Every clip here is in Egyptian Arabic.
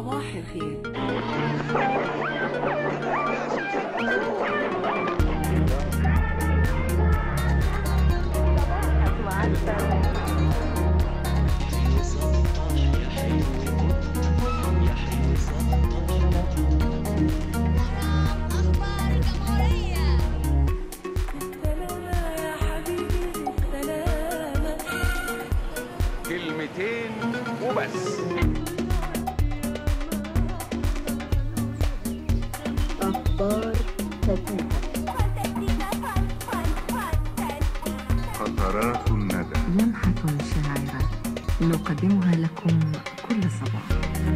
صباح الخير أخبار الجمهورية سلامة يا حبيبي سلامة كلمتين وبس أخبار فتاة قطرات الندى لمحة شاعرة نقدمها لكم كل صباح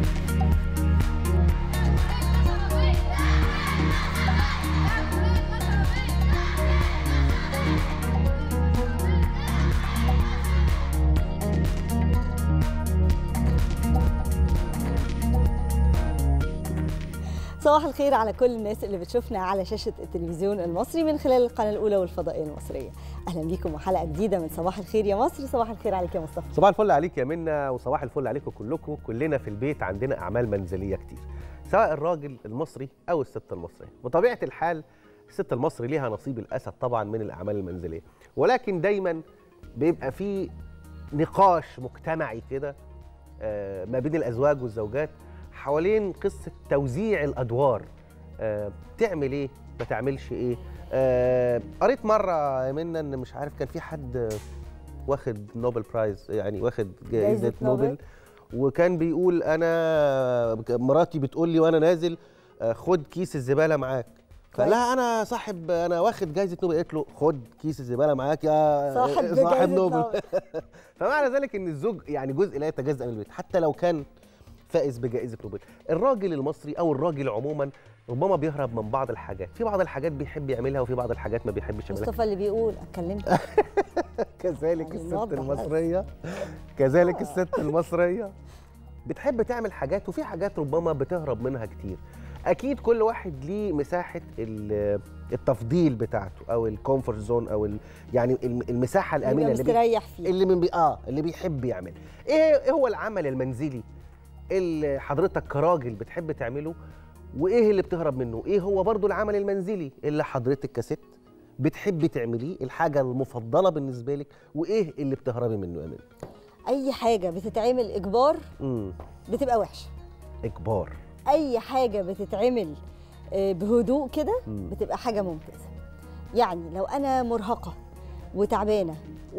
صباح الخير على كل الناس اللي بتشوفنا على شاشة التلفزيون المصري من خلال القناة الأولى والفضائية المصرية أهلا بيكم وحلقة جديدة من صباح الخير يا مصر صباح الخير عليك يا مصطفى صباح الفل عليك يا منى وصباح الفل عليكم كلكم كلنا في البيت عندنا اعمال منزليه كتير سواء الراجل المصري او الست المصريه بطبيعه الحال الست المصري ليها نصيب الاسد طبعا من الاعمال المنزليه ولكن دايما بيبقى في نقاش مجتمعي كده آه، ما بين الازواج والزوجات حوالين قصه توزيع الادوار آه، تعمل ايه ما تعملش ايه آه، قريت مره يا منى ان مش عارف كان في حد واخد نوبل برايز يعني واخد جايزة جائزه نوبل. نوبل وكان بيقول انا مراتي بتقول لي وانا نازل آه، خد كيس الزباله معاك كويس. فلا انا صاحب انا واخد جائزه نوبل قالت له خد كيس الزباله معاك يا صاحب صاحب جايزة نوبل نوبل. فمعنى ذلك ان الزوج يعني جزء لا يتجزا من البيت حتى لو كان فائز بجائزه نوبل الراجل المصري او الراجل عموما ربما بيهرب من بعض الحاجات في بعض الحاجات بيحب يعملها وفي بعض الحاجات ما بيحبش يعملها مصطفى اللي بيقول اتكلمت كذلك يعني الست نوضح بس. المصريه كذلك الست المصريه بتحب تعمل حاجات وفي حاجات ربما بتهرب منها كتير اكيد كل واحد ليه مساحه ال- التفضيل بتاعته او الكومفورت زون او ال يعني الم- المساحه الامنه اللي اللي, بي مستريح فيه اللي من بي اه اللي بيحب يعمل ايه إيه هو العمل المنزلي اللي حضرتك كراجل بتحب تعمله وايه اللي بتهرب منه ايه هو برضو العمل المنزلي اللي حضرتك كست بتحبي تعمليه الحاجه المفضله بالنسبه لك وايه اللي بتهربي منه يا منى أي حاجة بتتعمل إجبار امم بتبقى وحشة اجبار أي حاجة بتتعمل آه، بهدوء كده مم. بتبقى حاجة ممتازة يعني لو أنا مرهقة وتعبانة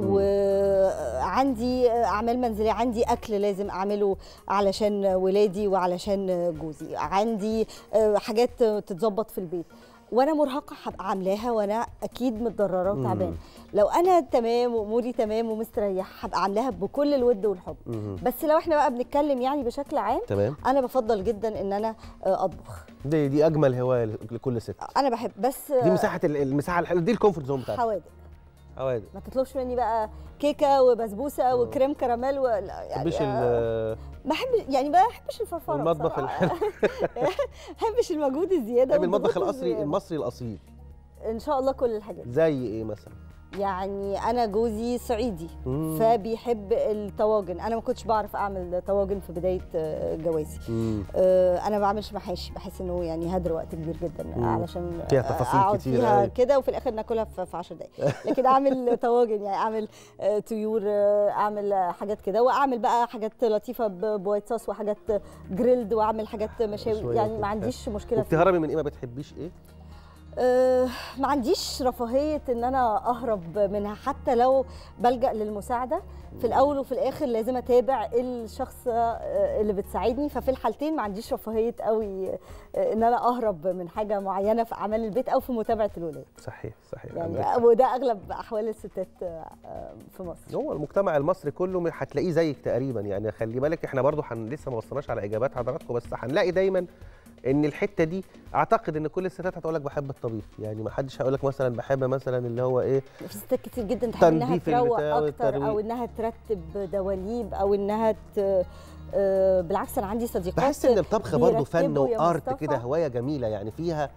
وعندي أعمال منزلية عندي أكل لازم أعمله علشان ولادي وعلشان جوزي عندي آه، حاجات تتظبط في البيت وانا مرهقه هبقى عاملاها وانا اكيد متضرره مم. وتعبانه لو انا تمام واموري تمام ومستريح هبقى عاملاها بكل الود والحب مم. بس لو احنا بقى بنتكلم يعني بشكل عام تمام انا بفضل جدا ان انا آه، اطبخ دي دي اجمل هوايه لكل ست انا بحب بس دي مساحه ال- المساحه الحلوه دي الكومفورت زون بتاعتك حوادق حوادق ما تطلبش مني بقى كيكه وبسبوسه وكريم كراميل و... لا، يعني مش آه، بحب يعني ما بحبش الفرفره المطبخ بصراحة. الحلو ما بحبش المجهود الزياده بحب المطبخ والضغوط الاصلي الزيادة. المصري الاصيل ان شاء الله كل الحاجات زي ايه مثلا يعني انا جوزي صعيدي مم. فبيحب الطواجن انا ما كنتش بعرف اعمل طواجن في بدايه آه، جوازي مم. آه، انا ما بعملش محاشي بحس انه يعني هدر وقت كبير جدا مم. علشان فيها تفاصيل اقعد كتير فيها أوي. كده وفي الاخر ناكلها في في 10 دقائق لكن اعمل طواجن يعني اعمل آه، طيور آه، اعمل آه، حاجات كده واعمل بقى حاجات لطيفه ب- بوايت صوص وحاجات جريلد واعمل حاجات مشاوي شوية يعني وبتاع. ما عنديش مشكله في وبتهربي من ايه ما بتحبيش ايه أه ما عنديش رفاهية ان انا اهرب منها حتى لو بلجأ للمساعدة في الاول وفي الاخر لازم اتابع الشخص آه، اللي بتساعدني ففي الحالتين ما عنديش رفاهية قوي آه، ان انا اهرب من حاجة معينة في اعمال البيت او في متابعة الولاد صحيح صحيح عندك يعني حق. وده اغلب احوال الستات آه، آه، في مصر هو المجتمع المصري كله هتلاقيه زيك تقريبا يعني خلي بالك احنا برضو حن لسه ما وصلناش على اجابات حضراتكم بس هنلاقي دايما ان الحته دي اعتقد ان كل الستات هتقول لك بحب الطبيخ يعني ما حدش هيقول لك مثلا بحب مثلا اللي هو ايه في ستات كتير جدا تحب انها تنظيف تروق البتاع اكتر والترويق. او انها ترتب دواليب او انها ت... آه، بالعكس انا عندي صديقات بحس ان الطبخ برضو فن بيرتبوا يا وارت مصطفى. كده هوايه جميله يعني فيها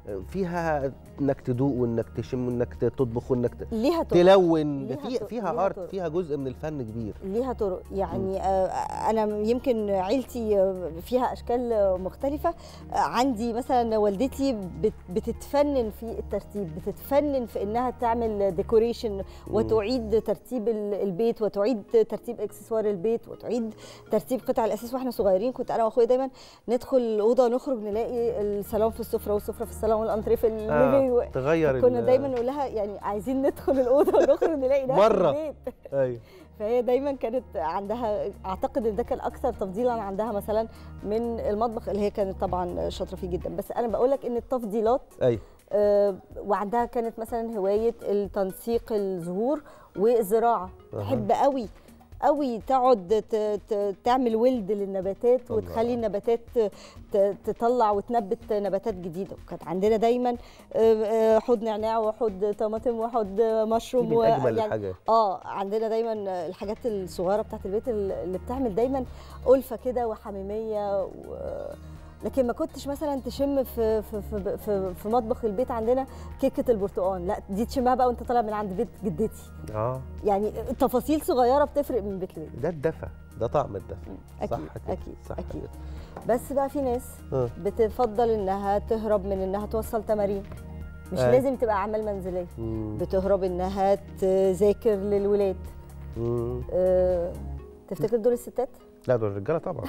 فيها انك تدوق وانك تشم وانك تطبخ وانك ت- ليها طرق تلون ليها في طرق- فيها ليها ارت طرق. فيها جزء من الفن كبير ليها طرق يعني آه، انا يمكن عيلتي آه، فيها اشكال آه، مختلفه آه، عندي مثلا والدتي بت- بتتفنن في الترتيب بتتفنن في انها تعمل ديكوريشن وتعيد ترتيب ال- البيت وتعيد ترتيب اكسسوار البيت وتعيد ترتيب قطع الاساس واحنا صغيرين كنت انا واخويا دايما ندخل الاوضه نخرج نلاقي الصالون في السفره والسفره في الصالون والانتريه في الليفينج آه تغير كنا ال- دايما نقول لها يعني عايزين ندخل الاوضه ونخرج نلاقي ده في مرة. البيت ايوه فهي دايما كانت عندها اعتقد ان ده كان اكثر تفضيلا عندها مثلا من المطبخ اللي هي كانت طبعا شاطره فيه جدا بس انا بقول لك ان التفضيلات ايوه آه، وعندها كانت مثلا هوايه التنسيق الزهور والزراعه أها. تحب قوي قوي تقعد ت- ت- تعمل ولد للنباتات الله. وتخلي النباتات ت- تطلع وتنبت نباتات جديده وكانت عندنا دايما آه، آه، حوض نعناع وحوض طماطم وحوض دي مشروم من اجمل ويعني الحاجات اه عندنا دايما الحاجات الصغيره بتاعت البيت اللي بتعمل دايما ألفة كده وحميميه و... لكن ما كنتش مثلا تشم في في في في, في مطبخ البيت عندنا كيكه البرتقال لا دي تشمها بقى وانت طالع من عند بيت جدتي اه يعني تفاصيل صغيره بتفرق من بيت لبيت ده الدفى ده طعم الدفى اكيد صح كده اكيد صح اكيد كده. بس بقى في ناس آه. بتفضل انها تهرب من انها توصل تمارين مش أي. لازم تبقى اعمال منزليه مم. بتهرب انها تذاكر للولاد مم. أه تفتكر دول الستات لا دول الرجاله طبعا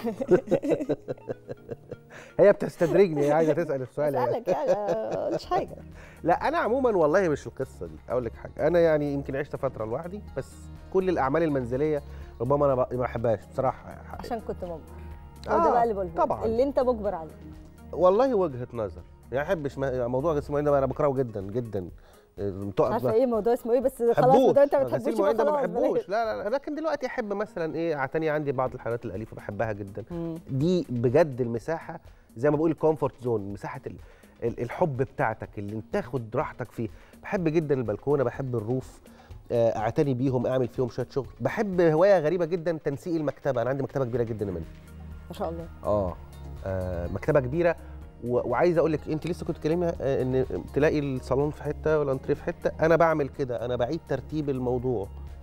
هي بتستدرجني هي عايزه تسال السؤال يعني. اسالك يعني ما قلتش حاجه لا انا عموما والله مش القصه دي اقول لك حاجه انا يعني يمكن عشت فتره لوحدي بس كل الاعمال المنزليه ربما انا ب- ما بحبهاش بصراحه عشان كنت مجبر آه، آه ده بقى اللي بقوله طبعاً. اللي انت مجبر عليه والله وجهه نظر يعني احبش ما- موضوع اسمه ده انا بكرهه جدا جدا مش تقف عارفه ايه موضوع اسمه ايه بس خلاص حبوش ده انت ما غسيل بتحبوش مواعين ده ما يبقى خلاص بحبوش لا لا لا لكن دلوقتي احب مثلا ايه اعتني عندي بعض الحيوانات الاليفه بحبها جدا مم. دي بجد المساحه زي ما بقول الكومفورت زون مساحه ال- ال- الحب بتاعتك اللي انت تاخد راحتك فيه بحب جدا البلكونه بحب الروف آه، اعتني بيهم اعمل فيهم شويه شغل بحب هوايه غريبه جدا تنسيق المكتبه انا عندي مكتبه كبيره جدا مني ما شاء الله اه, آه مكتبه كبيره و- وعايز اقول لك انت لسه كنت تكلمي آه، ان تلاقي الصالون في حته والانتريه في حته انا بعمل كده انا بعيد ترتيب الموضوع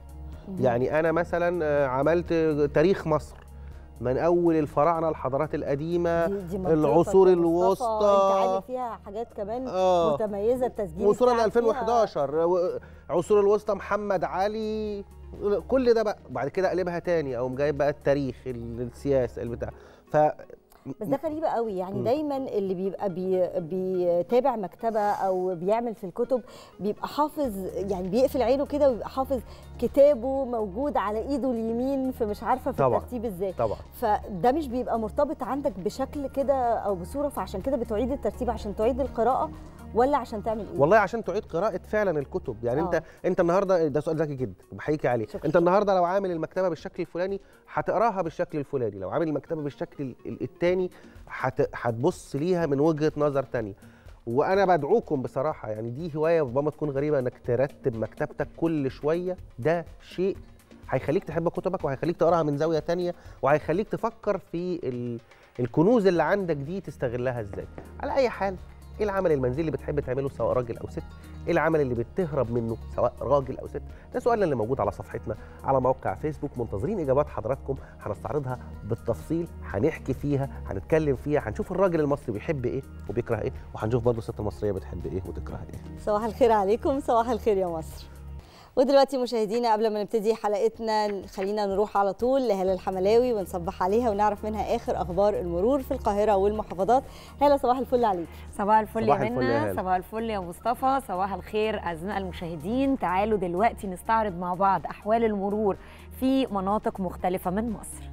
يعني انا مثلا آه، عملت تاريخ مصر من اول الفراعنه الحضارات القديمه دي دي منطقتك العصور يا مصطفى. الوسطى. انت عامل فيها حاجات كمان اه متميزه التسجيل وصولا ل بتاعك فيها 2011 و- عصور الوسطى محمد علي كل ده بقى بعد كده اقلبها تاني او جايب بقى التاريخ ال- السياسه البتاع ف بس ده غريبة قوي يعني مم. دايما اللي بيبقى بي بيتابع مكتبة أو بيعمل في الكتب بيبقى حافظ يعني بيقفل عينه كده ويبقى حافظ كتابه موجود على إيده اليمين في مش عارفة في طبعاً. الترتيب إزاي طبعا فده مش بيبقى مرتبط عندك بشكل كده أو بصورة فعشان كده بتعيد الترتيب عشان تعيد القراءة ولا عشان تعمل إيه؟ والله عشان تعيد قراءه فعلا الكتب يعني آه. انت انت النهارده ده سؤال ذكي جدا بحييك عليه شكراً. انت النهارده لو عامل المكتبه بالشكل الفلاني هتقراها بالشكل الفلاني لو عامل المكتبه بالشكل ال- ال- التاني هت- هتبص ليها من وجهه نظر تانية وانا بدعوكم بصراحه يعني دي هوايه ربما تكون غريبه انك ترتب مكتبتك كل شويه ده شيء هيخليك تحب كتبك وهيخليك تقراها من زاويه تانية وهيخليك تفكر في ال... الكنوز اللي عندك دي تستغلها ازاي على اي حال ايه العمل المنزلي اللي بتحب تعمله سواء راجل او ست ايه العمل اللي بتهرب منه سواء راجل او ست ده سؤالنا اللي موجود على صفحتنا على موقع فيسبوك منتظرين اجابات حضراتكم هنستعرضها بالتفصيل هنحكي فيها هنتكلم فيها هنشوف الراجل المصري بيحب ايه وبيكره ايه وهنشوف برضه الست المصريه بتحب ايه وتكره ايه صباح الخير عليكم صباح الخير يا مصر ودلوقتي مشاهدينا قبل ما نبتدي حلقتنا خلينا نروح على طول لهلا الحملاوي ونصبح عليها ونعرف منها اخر اخبار المرور في القاهره والمحافظات هلا صباح الفل عليك صباح الفل صباح يا الفل يا منى هلا. صباح الفل يا مصطفى صباح الخير اعزائنا المشاهدين تعالوا دلوقتي نستعرض مع بعض احوال المرور في مناطق مختلفه من مصر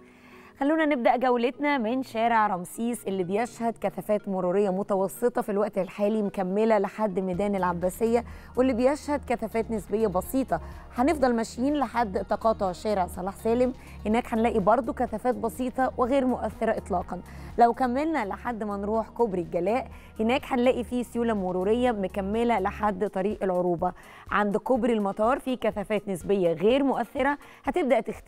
خلونا نبدا جولتنا من شارع رمسيس اللي بيشهد كثافات مروريه متوسطه في الوقت الحالي مكمله لحد ميدان العباسيه واللي بيشهد كثافات نسبيه بسيطه هنفضل ماشيين لحد تقاطع شارع صلاح سالم هناك هنلاقي برضو كثافات بسيطه وغير مؤثره اطلاقا لو كملنا لحد ما نروح كوبري الجلاء هناك هنلاقي فيه سيوله مروريه مكمله لحد طريق العروبه عند كوبري المطار في كثافات نسبيه غير مؤثره هتبدا تختفي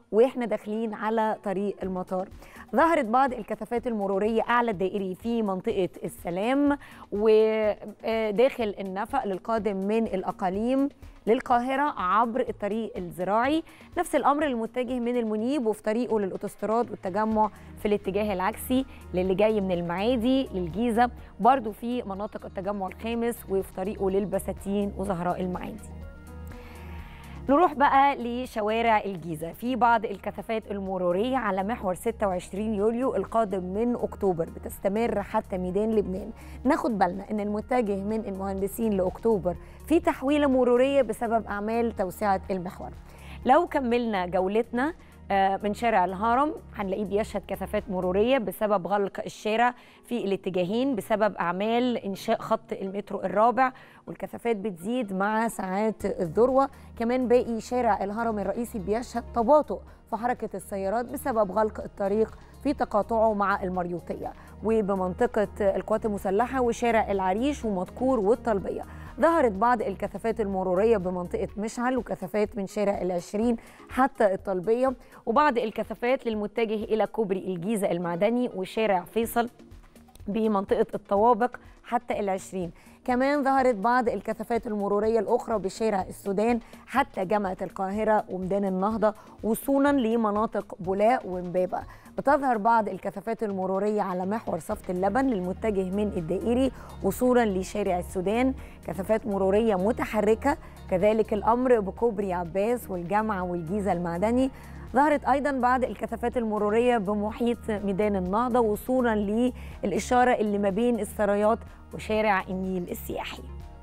واحنا داخلين على طريق المطار ظهرت بعض الكثافات المروريه اعلى الدائري في منطقه السلام وداخل النفق للقادم من الاقاليم للقاهرة عبر الطريق الزراعي نفس الأمر المتجه من المنيب وفي طريقه للأوتوستراد والتجمع في الاتجاه العكسي للي جاي من المعادي للجيزة برضو في مناطق التجمع الخامس وفي طريقه للبساتين وزهراء المعادي نروح بقى لشوارع الجيزة في بعض الكثافات المرورية على محور 26 يوليو القادم من أكتوبر بتستمر حتى ميدان لبنان ناخد بالنا أن المتجه من المهندسين لأكتوبر في تحويلة مرورية بسبب أعمال توسعة المحور لو كملنا جولتنا آه، من شارع الهرم هنلاقيه بيشهد كثافات مرورية بسبب غلق الشارع في الاتجاهين بسبب أعمال إنشاء خط المترو الرابع والكثافات بتزيد مع ساعات الذروة كمان باقي شارع الهرم الرئيسي بيشهد تباطؤ في حركة السيارات بسبب غلق الطريق في تقاطعه مع المريوطية وبمنطقة القوات المسلحة وشارع العريش ومدكور والطلبية ظهرت بعض الكثافات المرورية بمنطقة مشعل وكثافات من شارع العشرين حتى الطلبية وبعض الكثافات للمتجه إلى كوبري الجيزة المعدني وشارع فيصل بمنطقة الطوابق حتى العشرين كمان ظهرت بعض الكثافات المرورية الأخرى بشارع السودان حتى جامعة القاهرة وميدان النهضة وصولا لمناطق بولاق ومبابة بتظهر بعض الكثافات المرورية على محور صفت اللبن للمتجه من الدائري وصولا لشارع السودان كثافات مرورية متحركة كذلك الأمر بكوبري عباس والجامعة والجيزة المعدني ظهرت ايضا بعض الكثافات المروريه بمحيط ميدان النهضه وصولا للاشاره اللي ما بين السرايات وشارع النيل السياحي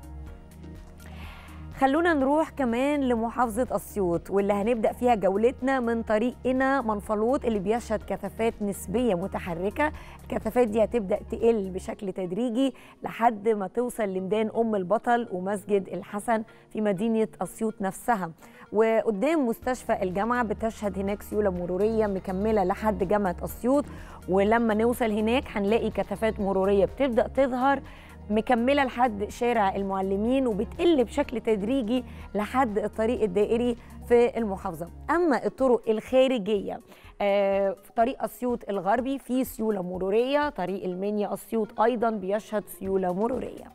خلونا نروح كمان لمحافظة أسيوط واللي هنبدأ فيها جولتنا من طريق إنا منفلوط اللي بيشهد كثافات نسبية متحركة الكثافات دي هتبدأ تقل بشكل تدريجي لحد ما توصل لميدان أم البطل ومسجد الحسن في مدينة أسيوط نفسها وقدام مستشفى الجامعة بتشهد هناك سيولة مرورية مكملة لحد جامعة أسيوط ولما نوصل هناك هنلاقي كثافات مرورية بتبدأ تظهر مكملة لحد شارع المعلمين وبتقل بشكل تدريجي لحد الطريق الدائري في المحافظة أما الطرق الخارجية آه، في طريق أسيوط الغربي في سيولة مرورية طريق المنيا أسيوط أيضا بيشهد سيولة مرورية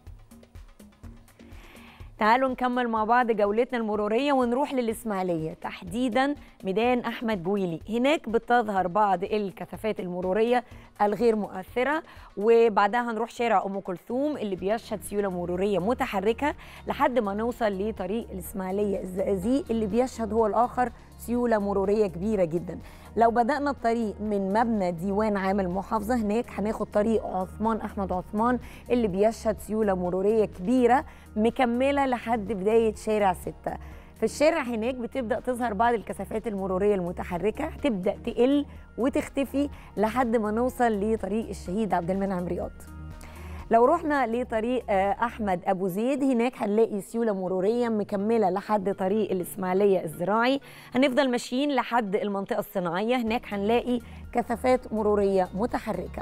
تعالوا نكمل مع بعض جولتنا المرورية ونروح للإسماعيلية تحديدا ميدان أحمد جويلي هناك بتظهر بعض الكثافات المرورية الغير مؤثرة وبعدها هنروح شارع أم كلثوم اللي بيشهد سيولة مرورية متحركة لحد ما نوصل لطريق الإسماعيلية الزقازيق اللي بيشهد هو الآخر سيولة مرورية كبيرة جدا لو بدأنا الطريق من مبنى ديوان عام المحافظة هناك هناخد طريق عثمان أحمد عثمان اللي بيشهد سيولة مرورية كبيرة مكملة لحد بداية شارع ستة في الشارع هناك بتبدأ تظهر بعض الكثافات المرورية المتحركة هتبدأ تقل وتختفي لحد ما نوصل لطريق الشهيد عبد المنعم رياض لو رحنا لطريق آه، احمد ابو زيد هناك هنلاقي سيوله مروريه مكمله لحد طريق الاسماعيليه الزراعي هنفضل ماشيين لحد المنطقه الصناعيه هناك هنلاقي كثافات مروريه متحركه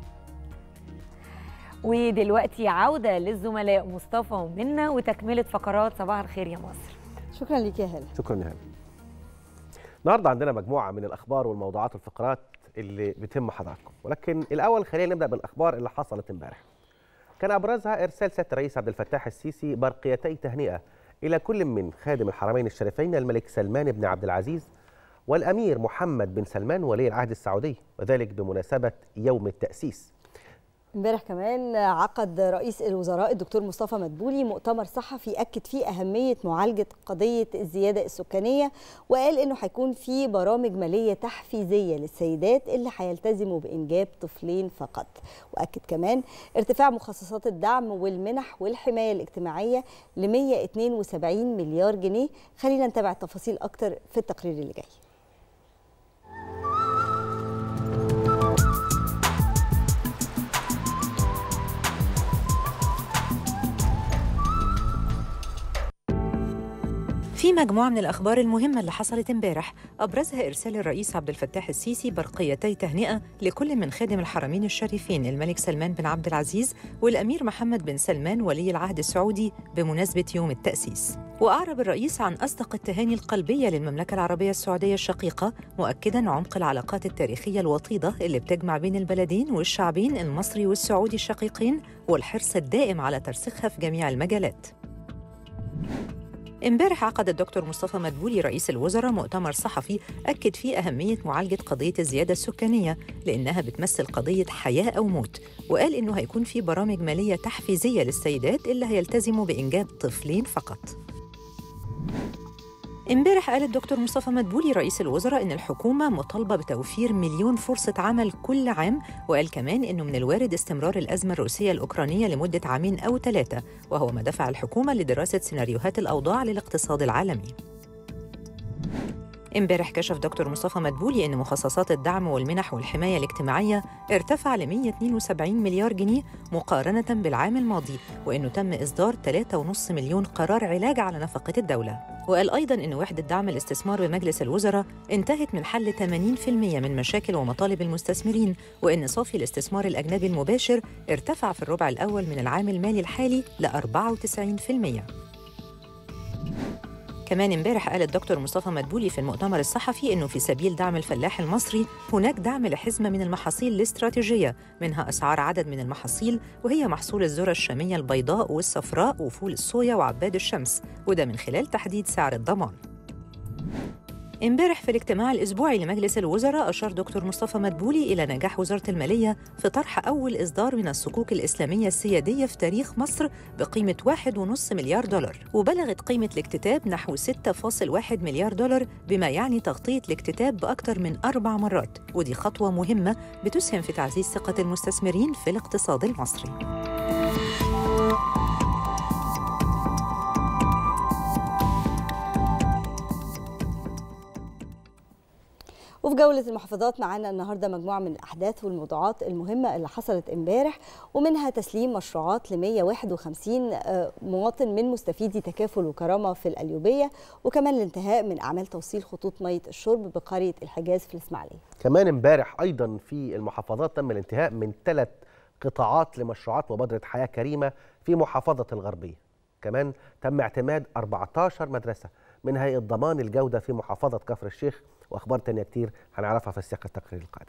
ودلوقتي عوده للزملاء مصطفى ومنى وتكمله فقرات صباح الخير يا مصر شكرا ليك يا هلا شكرا يا هلا النهارده عندنا مجموعه من الاخبار والموضوعات والفقرات اللي بتهم حضراتكم ولكن الاول خلينا نبدا بالاخبار اللي حصلت امبارح كان ابرزها ارسال سياده الرئيس عبد الفتاح السيسي برقيتي تهنئه الى كل من خادم الحرمين الشريفين الملك سلمان بن عبد العزيز والامير محمد بن سلمان ولي العهد السعودي وذلك بمناسبه يوم التاسيس امبارح كمان عقد رئيس الوزراء الدكتور مصطفى مدبولي مؤتمر صحفي اكد فيه اهميه معالجه قضيه الزياده السكانيه وقال انه هيكون في برامج ماليه تحفيزيه للسيدات اللي هيلتزموا بانجاب طفلين فقط واكد كمان ارتفاع مخصصات الدعم والمنح والحمايه الاجتماعيه ل 172 مليار جنيه خلينا نتابع التفاصيل اكتر في التقرير اللي جاي في في مجموعة من الأخبار المهمة اللي حصلت امبارح أبرزها إرسال الرئيس عبد الفتاح السيسي برقيتي تهنئة لكل من خادم الحرمين الشريفين الملك سلمان بن عبد العزيز والأمير محمد بن سلمان ولي العهد السعودي بمناسبة يوم التأسيس وأعرب الرئيس عن أصدق التهاني القلبية للمملكة العربية السعودية الشقيقة مؤكداً عمق العلاقات التاريخية الوطيدة اللي بتجمع بين البلدين والشعبين المصري والسعودي الشقيقين والحرص الدائم على ترسيخها في جميع المجالات امبارح عقد الدكتور مصطفى مدبولي رئيس الوزراء مؤتمر صحفي أكد فيه أهمية معالجة قضية الزيادة السكانية لأنها بتمثل قضية حياة أو موت وقال إنه هيكون في برامج مالية تحفيزية للسيدات اللي هيلتزموا بإنجاب طفلين فقط امبارح قال الدكتور مصطفى مدبولي رئيس الوزراء ان الحكومه مطالبه بتوفير مليون فرصه عمل كل عام وقال كمان انه من الوارد استمرار الازمه الروسيه الاوكرانيه لمده عامين او ثلاثه وهو ما دفع الحكومه لدراسه سيناريوهات الاوضاع للاقتصاد العالمي امبارح كشف دكتور مصطفى مدبولي ان مخصصات الدعم والمنح والحمايه الاجتماعيه ارتفع ل 172 مليار جنيه مقارنه بالعام الماضي وانه تم اصدار 3.5 مليون قرار علاج على نفقه الدوله وقال ايضا ان وحده دعم الاستثمار بمجلس الوزراء انتهت من حل 80% من مشاكل ومطالب المستثمرين وان صافي الاستثمار الاجنبي المباشر ارتفع في الربع الاول من العام المالي الحالي ل 94% كمان امبارح قال الدكتور مصطفى مدبولي في المؤتمر الصحفي انه في سبيل دعم الفلاح المصري هناك دعم لحزمه من المحاصيل الاستراتيجيه منها اسعار عدد من المحاصيل وهي محصول الذره الشاميه البيضاء والصفراء وفول الصويا وعباد الشمس وده من خلال تحديد سعر الضمان امبارح في الاجتماع الاسبوعي لمجلس الوزراء اشار دكتور مصطفى مدبولي الى نجاح وزاره الماليه في طرح اول اصدار من الصكوك الاسلاميه السياديه في تاريخ مصر بقيمه 1.5 مليار دولار وبلغت قيمه الاكتتاب نحو 6.1 مليار دولار بما يعني تغطيه الاكتتاب باكثر من اربع مرات ودي خطوه مهمه بتسهم في تعزيز ثقه المستثمرين في الاقتصاد المصري وفي جولة المحافظات معانا النهاردة مجموعة من الأحداث والموضوعات المهمة اللي حصلت امبارح ومنها تسليم مشروعات ل 151 آه، مواطن من مستفيدي تكافل وكرامة في القليوبية وكمان الانتهاء من أعمال توصيل خطوط مية الشرب بقرية الحجاز في الإسماعيلية كمان امبارح ايضا في المحافظات تم الانتهاء من ثلاث قطاعات لمشروعات مبادره حياه كريمه في محافظه الغربيه كمان تم اعتماد 14 مدرسه من هيئه ضمان الجوده في محافظه كفر الشيخ واخبار تانية كتير هنعرفها في السياق التقرير القادم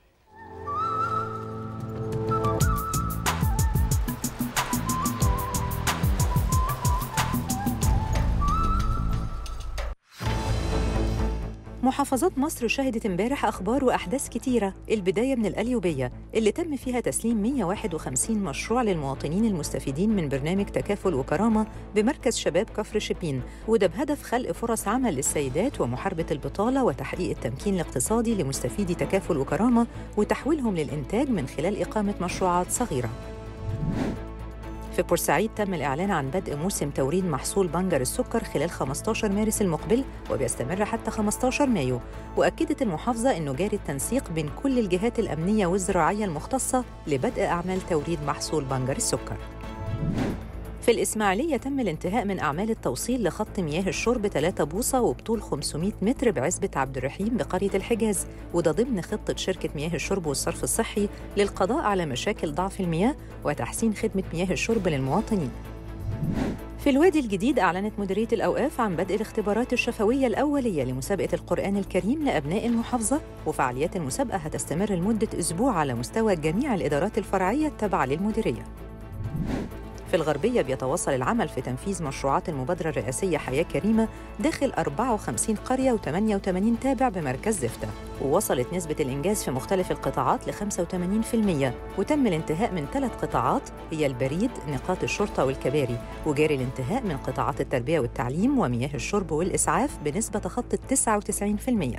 محافظات مصر شهدت امبارح اخبار واحداث كتيره البدايه من القليوبيه اللي تم فيها تسليم 151 مشروع للمواطنين المستفيدين من برنامج تكافل وكرامه بمركز شباب كفر شبين وده بهدف خلق فرص عمل للسيدات ومحاربه البطاله وتحقيق التمكين الاقتصادي لمستفيدي تكافل وكرامه وتحويلهم للانتاج من خلال اقامه مشروعات صغيره في بورسعيد تم الإعلان عن بدء موسم توريد محصول بنجر السكر خلال 15 مارس المقبل وبيستمر حتى 15 مايو وأكدت المحافظة أنه جاري التنسيق بين كل الجهات الأمنية والزراعية المختصة لبدء أعمال توريد محصول بنجر السكر في الإسماعيلية تم الانتهاء من أعمال التوصيل لخط مياه الشرب 3 بوصة وبطول 500 متر بعزبة عبد الرحيم بقرية الحجاز وده ضمن خطة شركة مياه الشرب والصرف الصحي للقضاء على مشاكل ضعف المياه وتحسين خدمة مياه الشرب للمواطنين في الوادي الجديد أعلنت مديرية الأوقاف عن بدء الاختبارات الشفوية الأولية لمسابقة القرآن الكريم لأبناء المحافظة وفعاليات المسابقة هتستمر لمدة أسبوع على مستوى جميع الإدارات الفرعية التابعة للمديرية في الغربية بيتواصل العمل في تنفيذ مشروعات المبادرة الرئاسية حياة كريمة داخل 54 قرية و88 تابع بمركز زفتة ووصلت نسبة الإنجاز في مختلف القطاعات ل 85% وتم الانتهاء من ثلاث قطاعات هي البريد نقاط الشرطة والكباري وجاري الانتهاء من قطاعات التربية والتعليم ومياه الشرب والإسعاف بنسبة تخطت 99%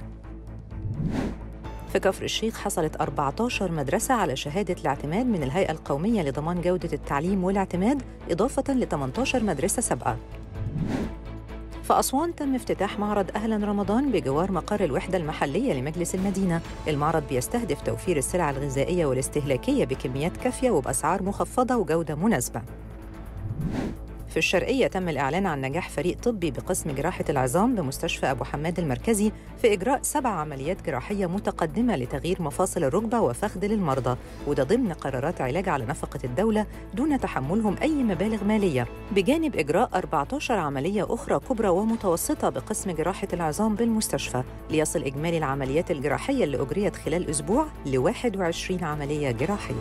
في كفر الشيخ حصلت 14 مدرسة على شهادة الاعتماد من الهيئة القومية لضمان جودة التعليم والاعتماد إضافة ل 18 مدرسة سابقة. في أسوان تم افتتاح معرض أهلا رمضان بجوار مقر الوحدة المحلية لمجلس المدينة المعرض بيستهدف توفير السلع الغذائية والاستهلاكية بكميات كافية وبأسعار مخفضة وجودة مناسبة في في الشرقية تم الإعلان عن نجاح فريق طبي بقسم جراحة العظام بمستشفى أبو حماد المركزي في إجراء سبع عمليات جراحية متقدمة لتغيير مفاصل الركبة وفخذ للمرضى وده ضمن قرارات علاج على نفقة الدولة دون تحملهم أي مبالغ مالية بجانب إجراء 14 عملية أخرى كبرى ومتوسطة بقسم جراحة العظام بالمستشفى ليصل إجمالي العمليات الجراحية اللي أجريت خلال أسبوع ل 21 عملية جراحية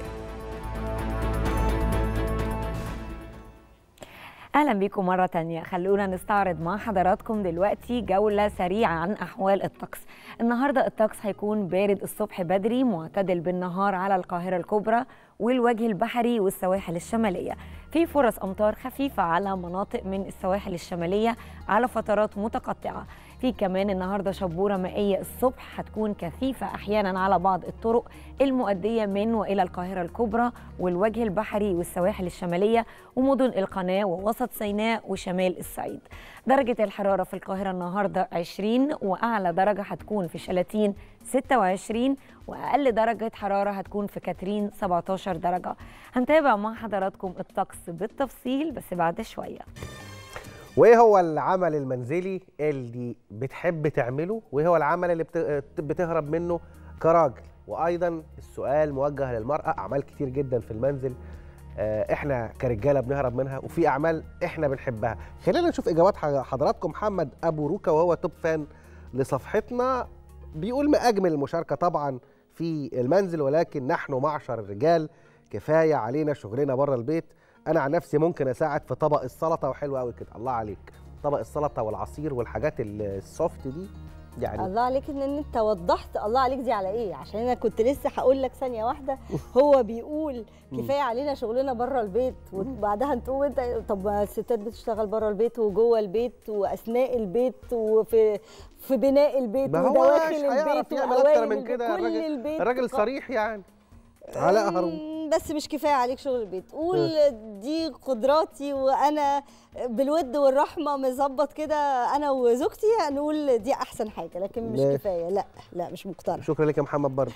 اهلا بيكم مره تانية خلونا نستعرض مع حضراتكم دلوقتي جوله سريعه عن احوال الطقس النهارده الطقس هيكون بارد الصبح بدري معتدل بالنهار على القاهره الكبرى والوجه البحري والسواحل الشماليه في فرص امطار خفيفه على مناطق من السواحل الشماليه على فترات متقطعه في كمان النهارده شبوره مائيه الصبح هتكون كثيفه احيانا على بعض الطرق المؤديه من والى القاهره الكبرى والوجه البحري والسواحل الشماليه ومدن القناه ووسط سيناء وشمال الصعيد. درجه الحراره في القاهره النهارده 20 واعلى درجه هتكون في شلاتين 26 واقل درجه حراره هتكون في كاترين 17 درجه. هنتابع مع حضراتكم الطقس بالتفصيل بس بعد شويه. وايه هو العمل المنزلي اللي بتحب تعمله وايه هو العمل اللي بت- بتهرب منه كراجل وايضا السؤال موجه للمراه اعمال كتير جدا في المنزل آه، احنا كرجاله بنهرب منها وفي اعمال احنا بنحبها خلينا نشوف اجابات ح- حضراتكم محمد ابو روكا وهو توب فان لصفحتنا بيقول ما اجمل المشاركه طبعا في المنزل ولكن نحن معشر الرجال كفايه علينا شغلنا بره البيت انا عن نفسي ممكن اساعد في طبق السلطه وحلو قوي كده الله عليك طبق السلطه والعصير والحاجات ال- السوفت دي يعني الله عليك ان انت وضحت الله عليك دي على ايه عشان انا كنت لسه هقول لك ثانيه واحده هو بيقول كفايه علينا شغلنا بره البيت وبعدها تقوم انت طب ما الستات بتشتغل بره البيت وجوه البيت واثناء البيت وفي في بناء البيت ما هو ودواخل مش هيعرف البيت يعمل اكتر وأوائل من البيت، كده كل الراجل البيت الراجل صريح يعني علاء هارون أم، بس مش كفايه عليك شغل البيت قول دي قدراتي وانا بالود والرحمه مظبط كده انا وزوجتي نقول دي احسن حاجه لكن مش ماشي. كفايه لا لا مش مقتنع شكرا لك يا محمد برضه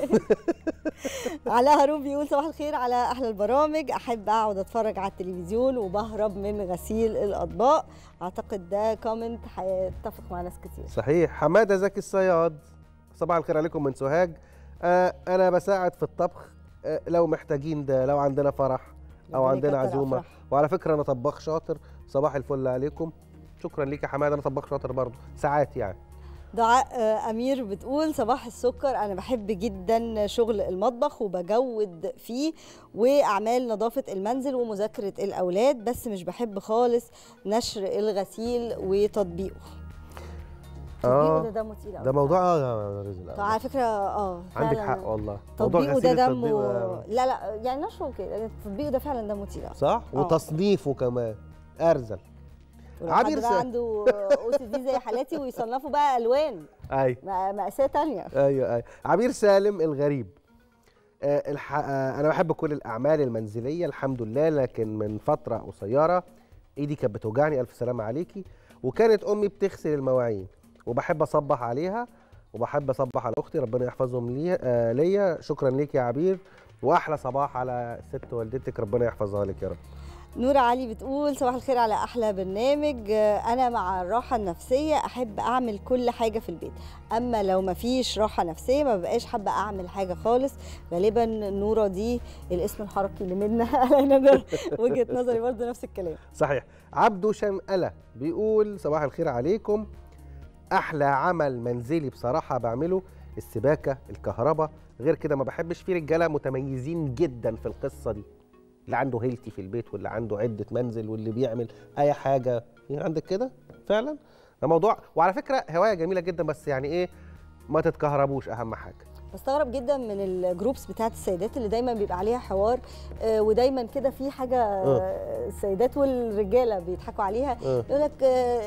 علاء هارون بيقول صباح الخير على احلى البرامج احب اقعد اتفرج على التلفزيون وبهرب من غسيل الاطباق اعتقد ده كومنت هيتفق مع ناس كتير صحيح حماده زكي الصياد صباح الخير عليكم من سوهاج آه انا بساعد في الطبخ آه لو محتاجين ده لو عندنا فرح او ربنا عندنا يكتر عزومه أفراح. وعلى فكره انا طباخ شاطر صباح الفل عليكم شكرا ليك يا حماده انا طباخ شاطر برضه ساعات يعني دعاء آه، امير بتقول صباح السكر انا بحب جدا شغل المطبخ وبجود فيه واعمال نظافه المنزل ومذاكره الاولاد بس مش بحب خالص نشر الغسيل وتطبيقه تطبيقه ده دمه تقيل ده أوي. موضوع اه يا رزق طب على فكره اه عندك فعلاً حق والله موضوع تطبيقه غسيل ده التطبيق دمه ده- لا لا يعني نشره كده تطبيقه ده فعلا دمه تقيل أوي. صح آه. وتصنيفه كمان ارزل ولو عبير حد بقى سا- عنده او سي دي زي حالاتي ويصنفوا بقى الوان ايوه ما- مأساة تانية ايوه ايوه عبير سالم الغريب آه الح... آه انا بحب كل الاعمال المنزليه الحمد لله لكن من فتره قصيره ايدي كانت بتوجعني الف سلامه عليكي وكانت امي بتغسل المواعين وبحب اصبح عليها وبحب اصبح على اختي ربنا يحفظهم لي آه ليا شكرا ليك يا عبير واحلى صباح على ست والدتك ربنا يحفظها لك يا رب نور علي بتقول صباح الخير على احلى برنامج آه، انا مع الراحه النفسيه احب اعمل كل حاجه في البيت اما لو ما فيش راحه نفسيه ما ببقاش حابه اعمل حاجه خالص غالبا نوره دي الاسم الحركي اللي منا انا وجهه نظري برضه نفس الكلام صحيح عبدو شنقلة بيقول صباح الخير عليكم احلى عمل منزلي بصراحه بعمله السباكه الكهرباء غير كده ما بحبش في رجاله متميزين جدا في القصه دي اللي عنده هيلتي في البيت واللي عنده عده منزل واللي بيعمل اي حاجه في عندك كده فعلا ده موضوع وعلى فكره هوايه جميله جدا بس يعني ايه ما تتكهربوش اهم حاجه بستغرب جدا من الجروبس بتاعت السيدات اللي دايما بيبقى عليها حوار آه، ودايما كده في حاجه آه، السيدات والرجاله بيضحكوا عليها آه. يقول لك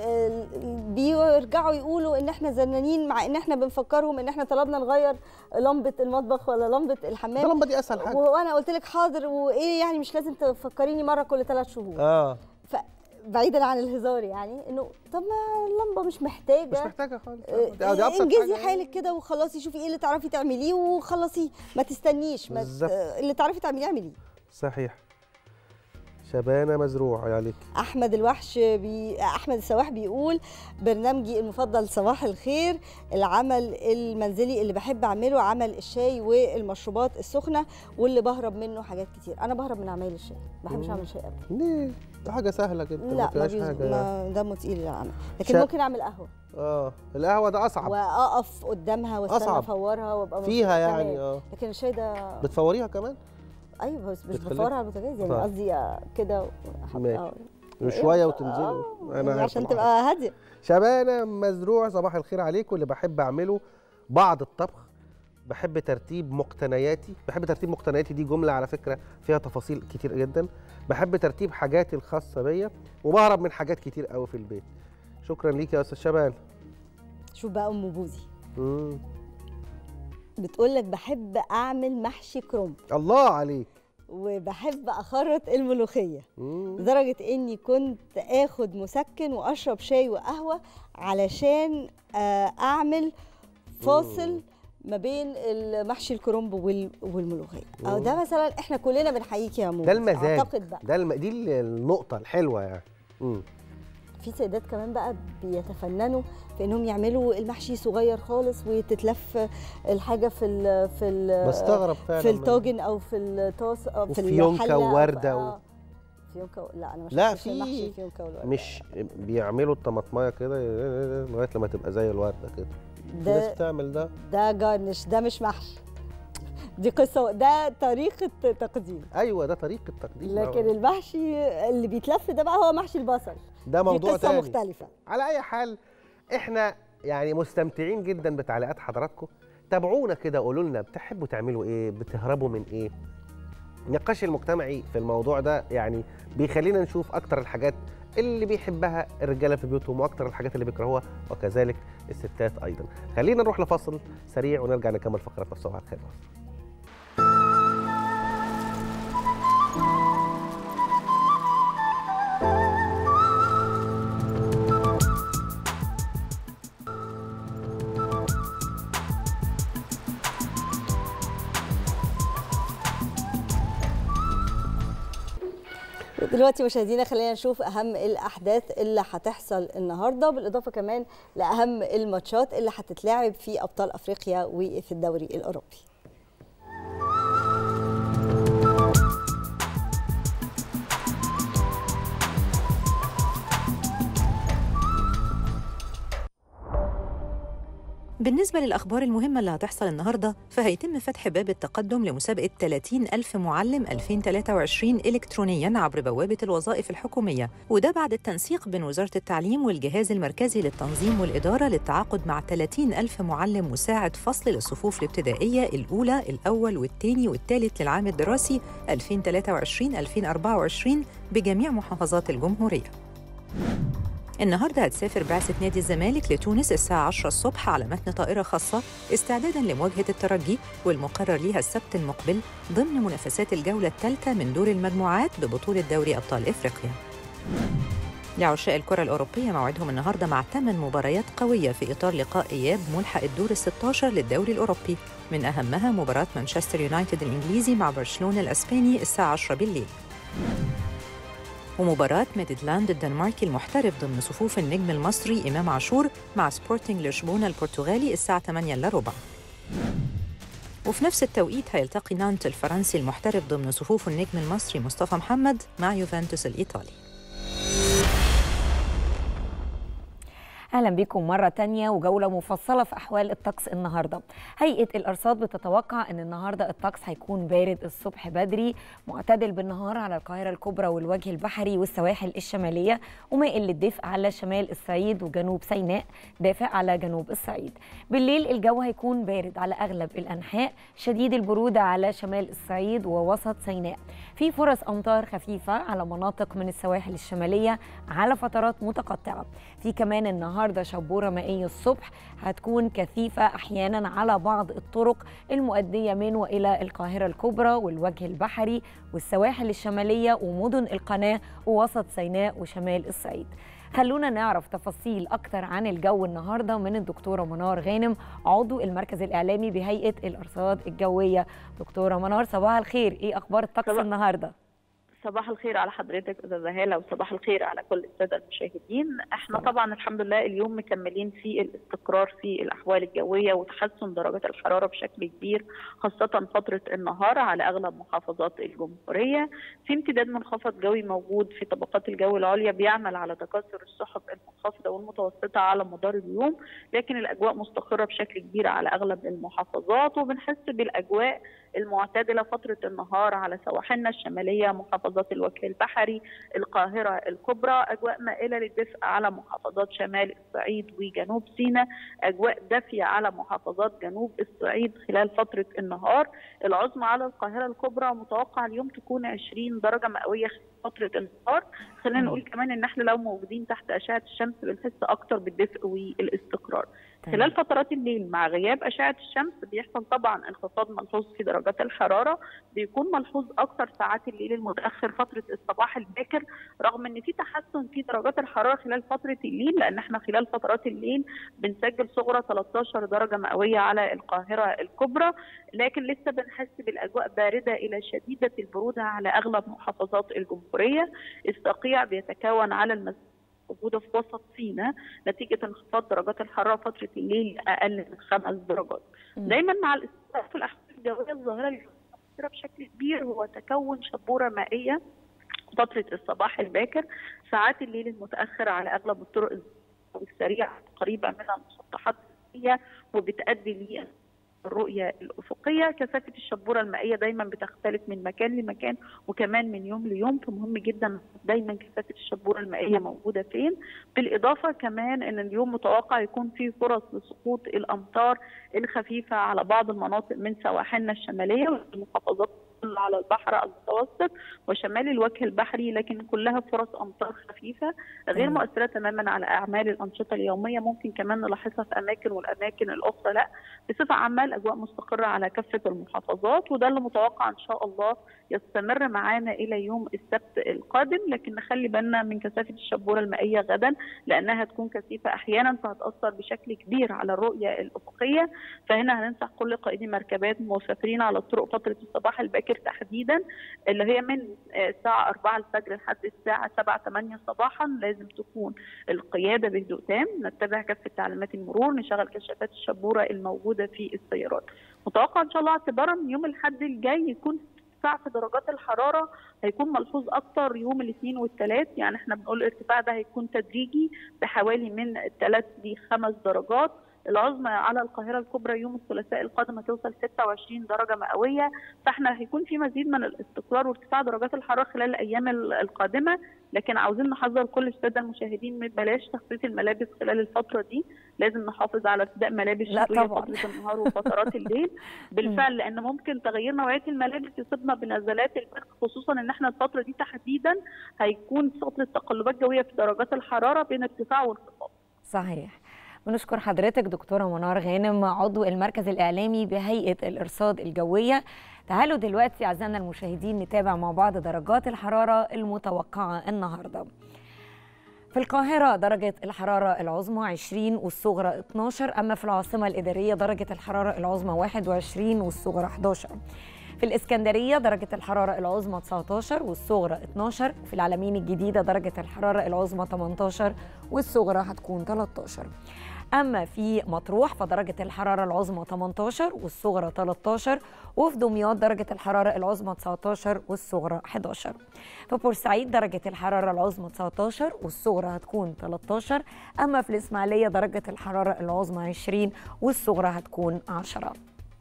بيرجعوا يقولوا ان احنا زنانين مع ان احنا بنفكرهم ان احنا طلبنا نغير لمبه المطبخ ولا لمبه ده الحمام اللمبه دي اسهل حاجه وانا قلت لك حاضر وايه يعني مش لازم تفكريني مره كل ثلاث شهور اه بعيدا عن الهزار يعني انه طب ما اللمبه مش محتاجه مش محتاجه خالص آه، دي- دي أبسط انجزي حاجة. حالك كده وخلصي شوفي ايه اللي تعرفي تعمليه وخلصيه ما تستنيش ما ت- بالظبط. اللي تعرفي تعمليه اعمليه صحيح شبانه مزروع عليك احمد الوحش بي... احمد السواح بيقول برنامجي المفضل صباح الخير العمل المنزلي اللي بحب اعمله عمل الشاي والمشروبات السخنه واللي بهرب منه حاجات كتير انا بهرب من عمايل الشاي ما بحبش مم. اعمل شاي ابدا ليه ده حاجه سهله جدا لا ما فيهاش بيز... حاجه يعني. ما دمه تقيل العمل لكن شا- ممكن اعمل قهوه اه القهوه ده اصعب واقف قدامها واستنى أصعب. افورها وابقى فيها مبسوطة يعني كمان. اه لكن الشاي ده بتفوريها كمان ايوه بس مش بتخليها- بفورها على البوتاجاز يعني طيب. قصدي كده وأحط- ماشي. آه. وشويه آه، وتنزلي يعني عارف عشان الحوار. تبقى هاديه شبانه مزروع صباح الخير عليكم اللي بحب اعمله بعض الطبخ بحب ترتيب مقتنياتي بحب ترتيب مقتنياتي دي جمله على فكره فيها تفاصيل كتير جدا بحب ترتيب حاجاتي الخاصه بيا وبهرب من حاجات كتير قوي في البيت شكرا ليك يا استاذ شبان شوف بقى ام بوزي مم. بتقول لك بحب اعمل محشي كرنب الله عليك وبحب اخرط الملوخيه مم. لدرجه اني كنت اخد مسكن واشرب شاي وقهوه علشان آه، اعمل فاصل ما بين المحشي الكرنب وال- والملوخيه او مم. ده مثلا احنا كلنا بنحييك يا مو ده المزاج اعتقد بقى ده الم... دي ال- النقطه الحلوه يعني مم. في سيدات كمان بقى بيتفننوا في انهم يعملوا المحشي صغير خالص وتتلف الحاجه في ال في ال بستغرب فعلا في من- الطاجن او في الطاس أو في وفيونكة الحله أو في- ووردة و- آه. فيونكة و... لا انا مش لا، بحبش في- المحشي فيونكة والوردة مش بيعملوا الطماطمايه كده لغايه لما تبقى زي الورده كده في ناس ده بتعمل ده ده جارنش ده مش محشي دي قصه ده طريقه تقديم ايوه ده طريقه تقديم لكن المحشي اللي بيتلف ده بقى هو محشي البصل ده دي موضوع قصه تاني مختلفه على اي حال احنا يعني مستمتعين جدا بتعليقات حضراتكم تابعونا كده قولوا لنا بتحبوا تعملوا ايه بتهربوا من ايه النقاش المجتمعي في الموضوع ده يعني بيخلينا نشوف اكتر الحاجات اللي بيحبها الرجاله في بيوتهم واكتر الحاجات اللي بيكرهوها وكذلك الستات ايضا خلينا نروح لفاصل سريع ونرجع نكمل فقراتنا في صباح الخير دلوقتي مشاهدينا خلينا نشوف اهم الاحداث اللي هتحصل النهارده بالاضافه كمان لاهم الماتشات اللي هتتلعب في ابطال افريقيا وفي الدوري الاوروبي بالنسبة للأخبار المهمة اللي هتحصل النهاردة فهيتم فتح باب التقدم لمسابقة 30 ألف معلم 2023 إلكترونياً عبر بوابة الوظائف الحكومية وده بعد التنسيق بين وزارة التعليم والجهاز المركزي للتنظيم والإدارة للتعاقد مع 30 ألف معلم مساعد فصل للصفوف الابتدائية الأولى الأول والثاني والثالث للعام الدراسي 2023-2024 بجميع محافظات الجمهورية النهارده هتسافر بعثة نادي الزمالك لتونس الساعة 10 الصبح على متن طائرة خاصة استعدادا لمواجهة الترجي والمقرر ليها السبت المقبل ضمن منافسات الجولة الثالثة من دور المجموعات ببطولة دوري أبطال إفريقيا. لعشاء الكرة الأوروبية موعدهم النهارده مع ثمان مباريات قوية في إطار لقاء إياب ملحق الدور ال 16 للدوري الأوروبي من أهمها مباراة مانشستر يونايتد الإنجليزي مع برشلونة الأسباني الساعة 10 بالليل. ومباراة ميدلاند الدنماركي المحترف ضمن صفوف النجم المصري إمام عاشور مع سبورتنج لشبونة البرتغالي الساعة 8 إلا ربع وفي نفس التوقيت هيلتقي نانت الفرنسي المحترف ضمن صفوف النجم المصري مصطفى محمد مع يوفنتوس الإيطالي اهلا بكم مره تانية وجوله مفصله في احوال الطقس النهارده هيئه الارصاد بتتوقع ان النهارده الطقس هيكون بارد الصبح بدري معتدل بالنهار على القاهره الكبرى والوجه البحري والسواحل الشماليه ومائل للدفء على شمال الصعيد وجنوب سيناء دافئ على جنوب الصعيد بالليل الجو هيكون بارد على اغلب الانحاء شديد البروده على شمال الصعيد ووسط سيناء في فرص امطار خفيفه على مناطق من السواحل الشماليه على فترات متقطعه في كمان النهارده شبوره مائيه الصبح هتكون كثيفه احيانا على بعض الطرق المؤديه من والى القاهره الكبرى والوجه البحري والسواحل الشماليه ومدن القناه ووسط سيناء وشمال الصعيد خلونا نعرف تفاصيل اكتر عن الجو النهارده من الدكتوره منار غانم عضو المركز الاعلامي بهيئه الارصاد الجويه دكتوره منار صباح الخير ايه اخبار الطقس صباح- النهارده صباح الخير على حضرتك استاذه هاله وصباح الخير على كل الساده المشاهدين احنا طبعا الحمد لله اليوم مكملين في الاستقرار في الاحوال الجويه وتحسن درجات الحراره بشكل كبير خاصه فتره النهار على اغلب محافظات الجمهوريه في امتداد منخفض جوي موجود في طبقات الجو العليا بيعمل على تكاثر السحب المنخفضه والمتوسطه على مدار اليوم لكن الاجواء مستقره بشكل كبير على اغلب المحافظات وبنحس بالاجواء المعتدله فتره النهار على سواحلنا الشماليه محافظات الوجه البحري القاهره الكبرى اجواء مائله للدفء على محافظات شمال الصعيد وجنوب سيناء اجواء دافيه على محافظات جنوب الصعيد خلال فتره النهار العظمى على القاهره الكبرى متوقع اليوم تكون 20 درجه مئويه خلال فتره النهار خلينا نقول كمان ان احنا لو موجودين تحت اشعه الشمس بنحس اكتر بالدفء والاستقرار خلال فترات الليل مع غياب اشعه الشمس بيحصل طبعا انخفاض ملحوظ في درجات الحراره بيكون ملحوظ اكثر ساعات الليل المتاخر فتره الصباح الباكر رغم ان في تحسن في درجات الحراره خلال فتره الليل لان احنا خلال فترات الليل بنسجل صغرى 13 درجه مئويه على القاهره الكبرى لكن لسه بنحس بالاجواء بارده الى شديده البروده على اغلب محافظات الجمهوريه الصقيع بيتكون على المسافه موجوده في وسط سيناء نتيجه انخفاض درجات الحراره فتره الليل اقل من خمس درجات. دايما مع الاستقرار في الاحوال الجويه الظاهره اللي مؤثره بشكل كبير هو تكون شبوره مائيه فتره الصباح الباكر ساعات الليل المتاخر على اغلب الطرق السريعه قريبه من المسطحات المائيه وبتؤدي ل الرؤية الأفقية كثافة الشبورة المائية دايما بتختلف من مكان لمكان وكمان من يوم ليوم فمهم جدا دايما كثافة الشبورة المائية موجودة فين بالإضافة كمان أن اليوم متوقع يكون فيه فرص لسقوط الأمطار الخفيفة على بعض المناطق من سواحلنا الشمالية والمحافظات على البحر المتوسط وشمال الوجه البحري لكن كلها فرص امطار خفيفه غير مؤثره تماما على اعمال الانشطه اليوميه ممكن كمان نلاحظها في اماكن والاماكن الاخرى لا بصفه عامه الاجواء مستقره على كافه المحافظات وده اللي متوقع ان شاء الله يستمر معانا الى يوم السبت القادم لكن نخلي بالنا من كثافه الشبوره المائيه غدا لانها تكون كثيفه احيانا فهتاثر بشكل كبير على الرؤيه الافقيه فهنا هننصح كل قائدي مركبات مسافرين على الطرق فتره الصباح الباكر تحديدا اللي هي من الساعه 4 الفجر لحد الساعه 7 8 صباحا لازم تكون القياده بهدوء تام نتبع كافه تعليمات المرور نشغل كشافات الشبوره الموجوده في السيارات متوقع ان شاء الله اعتبارا من يوم الاحد الجاي يكون ارتفاع في درجات الحراره هيكون ملحوظ اكتر يوم الاثنين والثلاث يعني احنا بنقول الارتفاع ده هيكون تدريجي بحوالي من ثلاث لخمس درجات العظمى على القاهرة الكبرى يوم الثلاثاء القادم هتوصل 26 درجة مئوية فاحنا هيكون في مزيد من الاستقرار وارتفاع درجات الحرارة خلال الأيام القادمة لكن عاوزين نحذر كل السادة المشاهدين من بلاش تخطيط الملابس خلال الفترة دي لازم نحافظ على ارتداء ملابس لا شتوية طبعاً. فترة النهار وفترات الليل بالفعل لأن ممكن تغيير نوعية الملابس يصيبنا بنزلات البرد خصوصا إن احنا الفترة دي تحديدا هيكون فترة تقلبات جوية في درجات الحرارة بين ارتفاع وانخفاض صحيح بنشكر حضرتك دكتورة منار غانم عضو المركز الإعلامي بهيئة الإرصاد الجوية تعالوا دلوقتي أعزائنا المشاهدين نتابع مع بعض درجات الحرارة المتوقعة النهاردة في القاهرة درجة الحرارة العظمى 20 والصغرى 12 أما في العاصمة الإدارية درجة الحرارة العظمى 21 والصغرى 11 في الإسكندرية درجة الحرارة العظمى 19 والصغرى 12 في العلمين الجديدة درجة الحرارة العظمى 18 والصغرى هتكون 13 أما في مطروح فدرجة الحرارة العظمى 18 والصغرى 13 وفي دمياط درجة الحرارة العظمى 19 والصغرى 11 في بورسعيد درجة الحرارة العظمى 19 والصغرى هتكون 13 أما في الإسماعيلية درجة الحرارة العظمى 20 والصغرى هتكون 10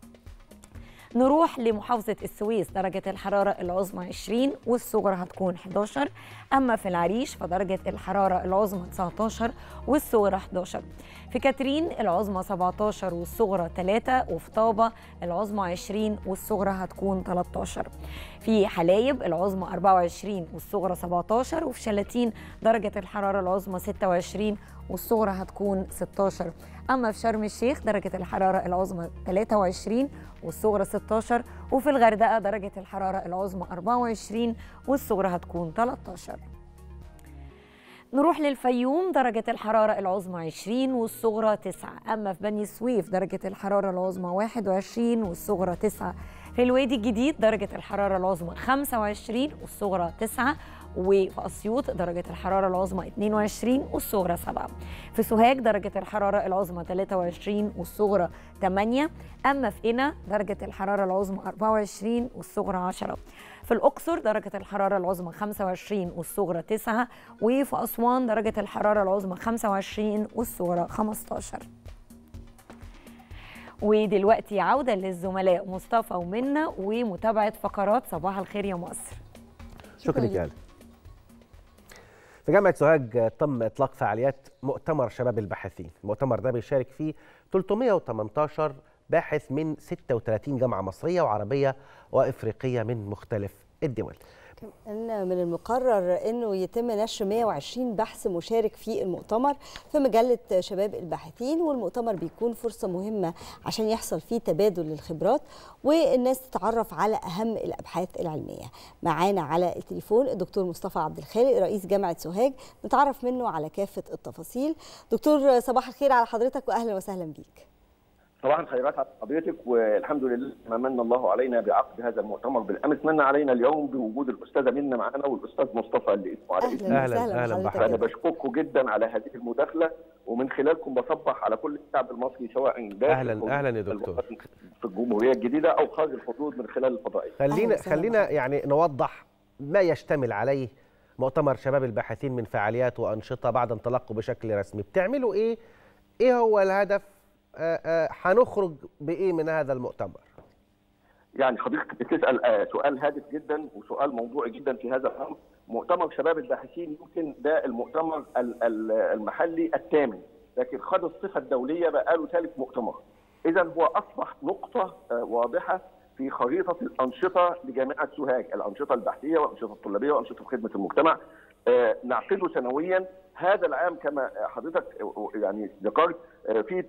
نروح لمحافظة السويس درجة الحرارة العظمى 20 والصغرى هتكون 11 أما في العريش فدرجة الحرارة العظمى 19 والصغرى 11 في كاترين العظمى 17 والصغرى 3 وفي طابة العظمى 20 والصغرى هتكون 13 في حلايب العظمى 24 والصغرى 17 وفي شلاتين درجة الحرارة العظمى 26 والصغرى هتكون 16 أما في شرم الشيخ درجة الحرارة العظمى 23 والصغرى 16 وفي الغردقة درجة الحرارة العظمى 24 والصغرى هتكون 13 نروح للفيوم درجة الحرارة العظمى 20 والصغرى 9 أما في بني سويف درجة الحرارة العظمى 21 والصغرى 9 في الوادي الجديد درجة الحرارة العظمى 25 والصغرى 9 وفي أسيوط درجة الحرارة العظمى 22 والصغرى 7 في سوهاج درجة الحرارة العظمى 23 والصغرى 8 أما في قنا درجة الحرارة العظمى 24 والصغرى 10 في الأقصر درجة الحرارة العظمى 25 والصغرى 9 وفي أسوان درجة الحرارة العظمى 25 والصغرى 15 ودلوقتي عودة للزملاء مصطفى ومنى ومتابعة فقرات صباح الخير يا مصر شكرا لك يا هلا. في جامعة سوهاج تم إطلاق فعاليات مؤتمر شباب الباحثين المؤتمر ده بيشارك فيه 318 باحث من 36 جامعة مصرية وعربية وإفريقية من مختلف الدول كمان من المقرر انه يتم نشر 120 بحث مشارك في المؤتمر في مجله شباب الباحثين والمؤتمر بيكون فرصه مهمه عشان يحصل فيه تبادل للخبرات والناس تتعرف على اهم الابحاث العلميه. معانا على التليفون الدكتور مصطفى عبد الخالق رئيس جامعه سوهاج نتعرف منه على كافه التفاصيل. دكتور صباح الخير على حضرتك واهلا وسهلا بيك. صباح الخيرات على حضرتك والحمد لله ما من الله علينا بعقد هذا المؤتمر بالامس من علينا اليوم بوجود الاستاذه منى معنا والاستاذ مصطفى اللي اسمه على اسمي اهلا أهلاً، وسهلا أهلاً بحضرتك. بحضرتك. فانا بشكركم جدا على هذه المداخله ومن خلالكم بصبح على كل الشعب المصري سواء داخل أهلاً، حدود أهلاً يا دكتور. الوطن في الجمهوريه الجديده او خارج الحدود من خلال الفضائيه خلينا وسهلا خلينا يعني نوضح ما يشتمل عليه مؤتمر شباب الباحثين من فعاليات وأنشطة بعد انطلاقه بشكل رسمي بتعملوا إيه إيه هو الهدف آه، آه، هنخرج بإيه من هذا المؤتمر يعني حضرتك بتسال آه، سؤال هادف جدا وسؤال موضوعي جدا في هذا الامر مؤتمر شباب الباحثين يمكن ده المؤتمر ال- ال- المحلي الثامن لكن خد الصفه الدوليه بقى له ثالث مؤتمر اذا هو اصبح نقطه آه، واضحه في خريطه الانشطه لجامعه سوهاج الانشطه البحثيه والانشطه الطلابيه وانشطه خدمه المجتمع آه، نعقده سنويا هذا العام كما حضرتك يعني ذكرت آه، في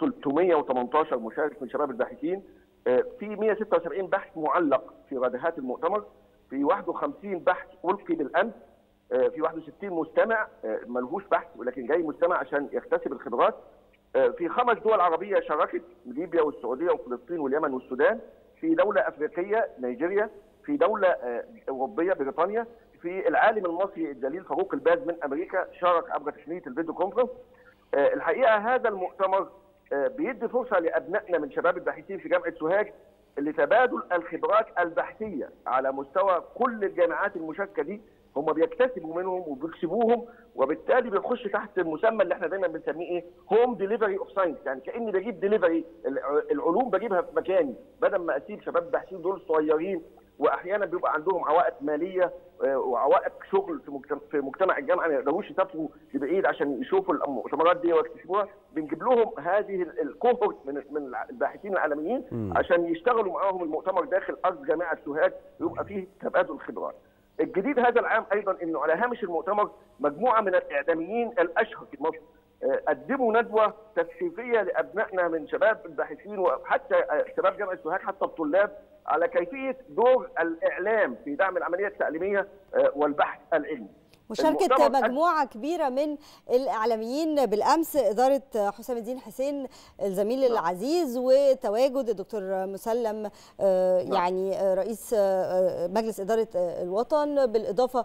318 مشارك من شباب الباحثين آه، في 176 بحث معلق في ردهات المؤتمر في 51 بحث ألقي بالأمس آه، في 61 مستمع آه، ملهوش بحث ولكن جاي مستمع عشان يكتسب الخبرات آه، في خمس دول عربية شاركت ليبيا والسعودية وفلسطين واليمن والسودان في دولة أفريقية نيجيريا في دولة آه، أوروبية بريطانيا في العالم المصري الجليل فاروق الباز من أمريكا شارك عبر تقنية الفيديو كونفرنس آه، الحقيقة هذا المؤتمر آه، بيدي فرصة لأبنائنا من شباب الباحثين في جامعة سوهاج لتبادل الخبرات البحثية على مستوى كل الجامعات المشاركة دي هم بيكتسبوا منهم وبيكسبوهم وبالتالي بيخش تحت المسمى اللي احنا دايما بنسميه ايه هوم ديليفري اوف ساينس يعني كاني بجيب ديليفري العلوم بجيبها في مكاني بدل ما اسيب شباب الباحثين دول صغيرين واحيانا بيبقى عندهم عوائق ماليه آه، وعوائق شغل في مجتمع, في مجتمع الجامعه ما يقدروش يسافروا لبعيد عشان يشوفوا المؤتمرات دي ويكتشفوها بنجيب لهم هذه ال- الكوهورت من من الباحثين العالميين مم. عشان يشتغلوا معاهم المؤتمر داخل ارض جامعه سوهاج يبقى فيه تبادل خبرات. الجديد هذا العام ايضا انه على هامش المؤتمر مجموعه من الاعلاميين الاشهر في مصر آه، قدموا ندوه تثقيفيه لابنائنا من شباب الباحثين وحتى آه، شباب جامعه سوهاج حتى الطلاب على كيفيه دور الاعلام في دعم العمليه التعليميه آه، والبحث العلمي. مشاركة المؤتمر مجموعة كبيرة من الإعلاميين بالأمس إدارة حسام الدين حسين الزميل العزيز وتواجد الدكتور مسلم آه، يعني آه، رئيس آه، مجلس إدارة آه، الوطن بالإضافة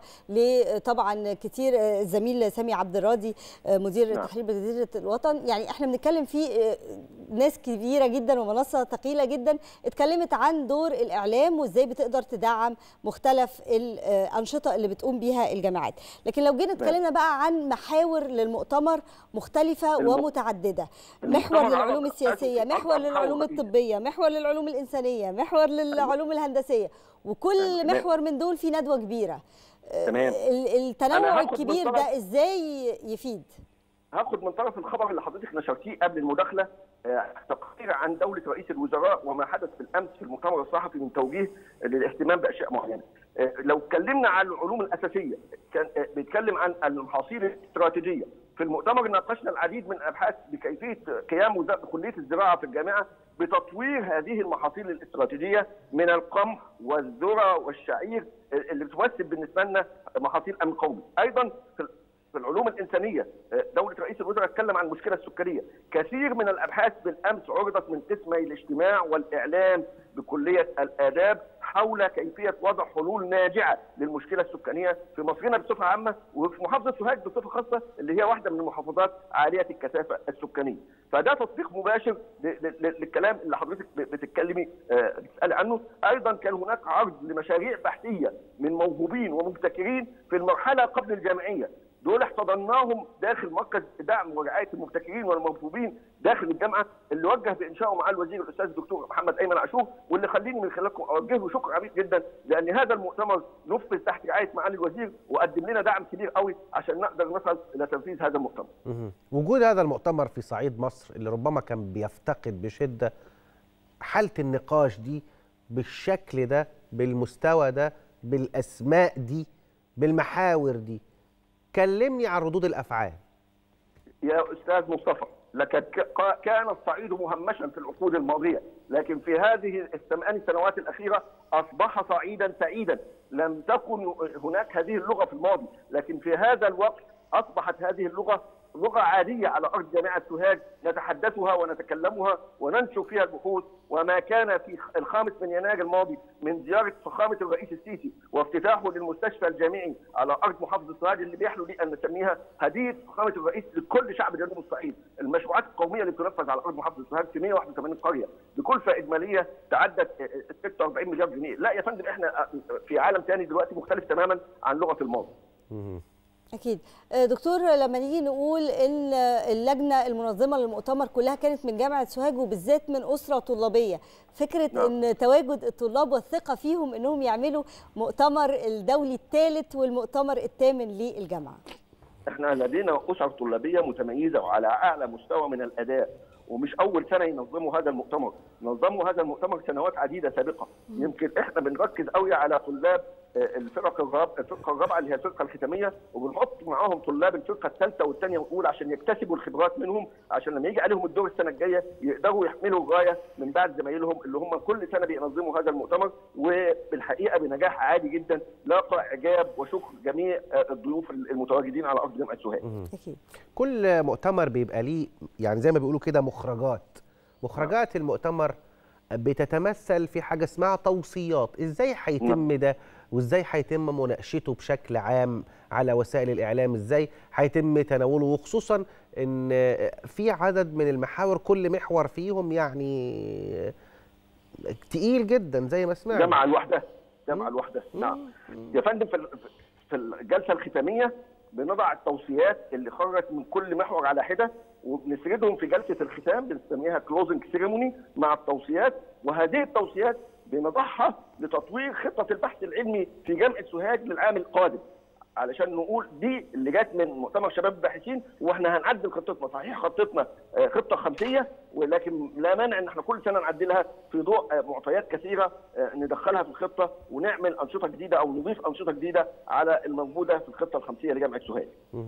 لطبعا كتير آه، الزميل سامي عبد الراضي آه، مدير نعم. تحرير جزيرة الوطن يعني احنا بنتكلم في آه، ناس كبيرة جدا ومنصة ثقيلة جدا اتكلمت عن دور الإعلام وإزاي بتقدر تدعم مختلف الأنشطة اللي بتقوم بيها الجامعات لكن لو جينا اتكلمنا بقى عن محاور للمؤتمر مختلفة الم- ومتعددة المؤتمر محور للعلوم عرض السياسية أربع محور للعلوم محاور الطبية محور للعلوم الإنسانية محور للعلوم الهندسية وكل تمام. محور من دول في ندوة كبيرة آه، تمام. ال- أنا التنوع هاخد الكبير بالطرف- ده ازاي يفيد هاخد من طرف الخبر اللي حضرتك نشرتيه قبل المداخله آه، تقرير عن دوله رئيس الوزراء وما حدث بالامس في المؤتمر الصحفي من توجيه للاهتمام باشياء معينه. آه، لو اتكلمنا عن العلوم الاساسيه كان آه، بيتكلم عن المحاصيل الاستراتيجيه. في المؤتمر ناقشنا العديد من الابحاث بكيفيه قيام وزاره كليه الزراعه في الجامعه بتطوير هذه المحاصيل الاستراتيجيه من القمح والذره والشعير اللي بتمثل بالنسبه لنا محاصيل امن قومي. ايضا في في العلوم الانسانيه آه، دوله رئيس الوزراء اتكلم عن المشكله السكريه كثير من الابحاث بالامس عرضت من قسمي الاجتماع والاعلام بكليه الاداب حول كيفيه وضع حلول ناجعه للمشكله السكانيه في مصرنا بصفه عامه وفي محافظه سوهاج بصفه خاصه اللي هي واحده من المحافظات عاليه الكثافه السكانيه فده تطبيق مباشر ل- ل- ل- للكلام اللي حضرتك ب- بتتكلمي آه، بتسالي عنه ايضا كان هناك عرض لمشاريع بحثيه من موهوبين ومبتكرين في المرحله قبل الجامعيه دول احتضناهم داخل مركز دعم ورعايه المبتكرين والموهوبين داخل الجامعه اللي وجه بانشائه مع الوزير الاستاذ الدكتور محمد ايمن عاشور واللي خليني من خلالكم اوجه له شكر عميق جدا لان هذا المؤتمر نفذ تحت رعايه معالي الوزير وقدم لنا دعم كبير قوي عشان نقدر نصل الى تنفيذ هذا المؤتمر. مهم. وجود هذا المؤتمر في صعيد مصر اللي ربما كان بيفتقد بشده حاله النقاش دي بالشكل ده بالمستوى ده بالاسماء دي بالمحاور دي كلمني عن ردود الافعال يا استاذ مصطفى لقد ك- كان الصعيد مهمشا في العقود الماضيه لكن في هذه الثمان سنوات الاخيره اصبح صعيدا سعيدا لم تكن هناك هذه اللغه في الماضي لكن في هذا الوقت اصبحت هذه اللغه لغه عاديه على ارض جامعه سوهاج نتحدثها ونتكلمها وننشر فيها البحوث وما كان في الخامس من يناير الماضي من زياره فخامه الرئيس السيسي وافتتاحه للمستشفى الجامعي على ارض محافظه سوهاج اللي بيحلو لي ان نسميها هديه فخامه الرئيس لكل شعب جنوب الصعيد، المشروعات القوميه اللي بتنفذ على ارض محافظه سوهاج في 181 قريه بكلفه اجماليه تعدت 46 مليار جنيه، لا يا فندم احنا في عالم ثاني دلوقتي مختلف تماما عن لغه الماضي. اكيد آه، دكتور لما نيجي نقول ان اللجنه المنظمه للمؤتمر كلها كانت من جامعه سوهاج وبالذات من اسره طلابيه فكره نعم. ان تواجد الطلاب والثقه فيهم انهم يعملوا مؤتمر الدولي الثالث والمؤتمر الثامن للجامعه احنا لدينا اسر طلابيه متميزه وعلى اعلى مستوى من الاداء ومش اول سنه ينظموا هذا المؤتمر، نظموا هذا المؤتمر سنوات عديده سابقه، يمكن احنا بنركز قوي على طلاب آه، الفرق الرابعه الفرقه الرابعه اللي هي الفرقه الختاميه وبنحط معاهم طلاب الفرقه الثالثه والثانيه والاولى عشان يكتسبوا الخبرات منهم عشان لما يجي عليهم الدور السنه الجايه يقدروا يحملوا الرايه من بعد زمايلهم اللي هم كل سنه بينظموا هذا المؤتمر وبالحقيقه بنجاح عالي جدا لاقى اعجاب وشكر جميع آه، الضيوف المتواجدين على ارض جامعه سوهاج. اكيد كل مؤتمر بيبقى ليه يعني زي ما بيقولوا كده مخرجات مخرجات المؤتمر بتتمثل في حاجه اسمها توصيات ازاي هيتم ده وازاي هيتم مناقشته بشكل عام على وسائل الاعلام ازاي هيتم تناوله وخصوصا ان في عدد من المحاور كل محور فيهم يعني تقيل جدا زي ما سمعنا جامعه الوحده جامعه الوحده نعم يا فندم في ال- في الجلسه الختاميه بنضع التوصيات اللي خرجت من كل محور على حده وبنسردهم في جلسه الختام بنسميها كلوزنج سيريموني مع التوصيات وهذه التوصيات بنضعها لتطوير خطه البحث العلمي في جامعه سوهاج للعام القادم علشان نقول دي اللي جت من مؤتمر شباب الباحثين واحنا هنعدل خطتنا صحيح خطتنا آه، خطه خمسيه ولكن لا مانع ان احنا كل سنه نعدلها في ضوء آه، معطيات كثيره آه، ندخلها في الخطه ونعمل انشطه جديده او نضيف انشطه جديده على الموجوده في الخطه الخمسيه لجامعه سوهاج.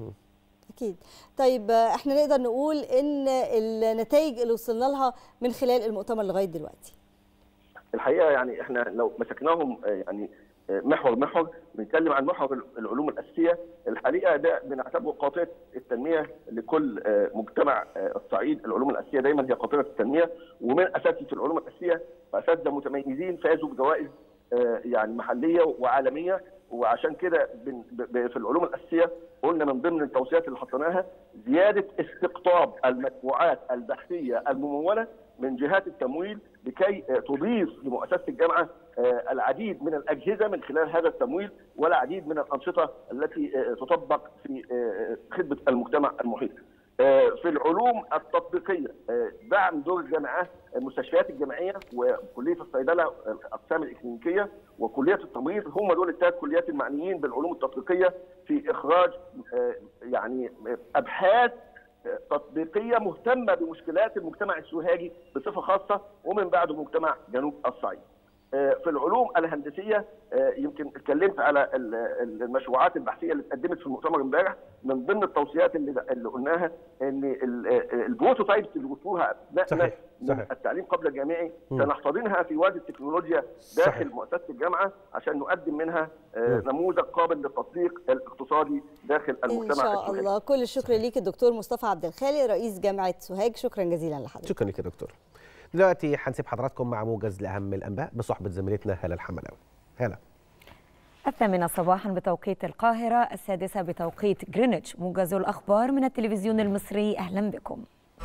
اكيد طيب آه، احنا نقدر نقول ان النتائج اللي وصلنا لها من خلال المؤتمر لغايه دلوقتي الحقيقه يعني احنا لو مسكناهم آه، يعني آه، محور محور بنتكلم عن محور العلوم الاساسيه الحقيقه ده بنعتبره قاطره التنميه لكل آه، مجتمع آه، الصعيد العلوم الاساسيه دايما هي قاطره التنميه ومن اساتذه العلوم الاساسيه اساتذه متميزين فازوا بجوائز آه، يعني محليه وعالميه وعشان كده بن- ب- ب- في العلوم الاساسيه قلنا من ضمن التوصيات اللي حطيناها زياده استقطاب المجموعات البحثيه المموله من جهات التمويل لكي آه، تضيف لمؤسسه الجامعه آه، العديد من الاجهزه من خلال هذا التمويل والعديد من الانشطه التي آه، تطبق في آه، خدمه المجتمع المحيط. آه، في العلوم التطبيقيه آه، دعم دور الجامعات المستشفيات الجامعيه وكليه الصيدله الاقسام الاكلينيكيه وكليه التمريض هم دول الثلاث كليات المعنيين بالعلوم التطبيقيه في اخراج آه، يعني آه، ابحاث آه، تطبيقيه مهتمه بمشكلات المجتمع السوهاجي بصفه خاصه ومن بعده مجتمع جنوب الصعيد. آه، في العلوم الهندسيه آه، يمكن اتكلمت على ال- ال- المشروعات البحثيه اللي اتقدمت في المؤتمر امبارح من ضمن التوصيات اللي اللي قلناها ان ال- آه، البروتوتايبس اللي وصلوها ابنائنا صحيح، من صحيح. التعليم قبل الجامعي مم. سنحتضنها في وادي التكنولوجيا داخل صحيح. مؤسسه الجامعه عشان نقدم منها آه، نموذج قابل للتطبيق الاقتصادي داخل ان المجتمع شاء السوري. الله كل الشكر ليك الدكتور مصطفى عبد الخالق رئيس جامعه سوهاج شكرا جزيلا لحضرتك شكرا لك يا دكتور دلوقتي هنسيب حضراتكم مع موجز لاهم الانباء بصحبه زميلتنا هاله الحملاوي هاله الثامنة صباحا بتوقيت القاهرة السادسة بتوقيت جرينتش موجز الأخبار من التلفزيون المصري أهلا بكم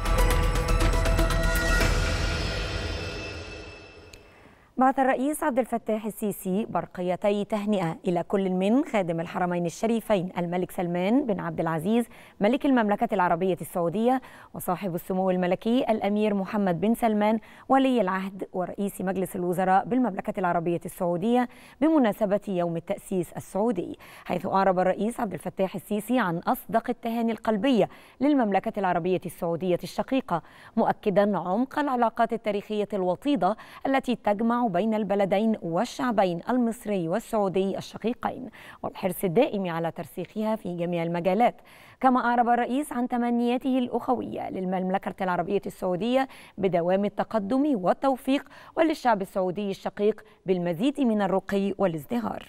بعث الرئيس عبد الفتاح السيسي برقيتي تهنئة إلى كل من خادم الحرمين الشريفين الملك سلمان بن عبد العزيز ملك المملكة العربية السعودية وصاحب السمو الملكي الأمير محمد بن سلمان ولي العهد ورئيس مجلس الوزراء بالمملكة العربية السعودية بمناسبة يوم التأسيس السعودي حيث أعرب الرئيس عبد الفتاح السيسي عن أصدق التهاني القلبية للمملكة العربية السعودية الشقيقة مؤكدا عمق العلاقات التاريخية الوطيدة التي تجمع بين البلدين والشعبين المصري والسعودي الشقيقين والحرص الدائم على ترسيخها في جميع المجالات كما أعرب الرئيس عن تمنياته الأخوية للمملكة العربية السعودية بدوام التقدم والتوفيق وللشعب السعودي الشقيق بالمزيد من الرقي والازدهار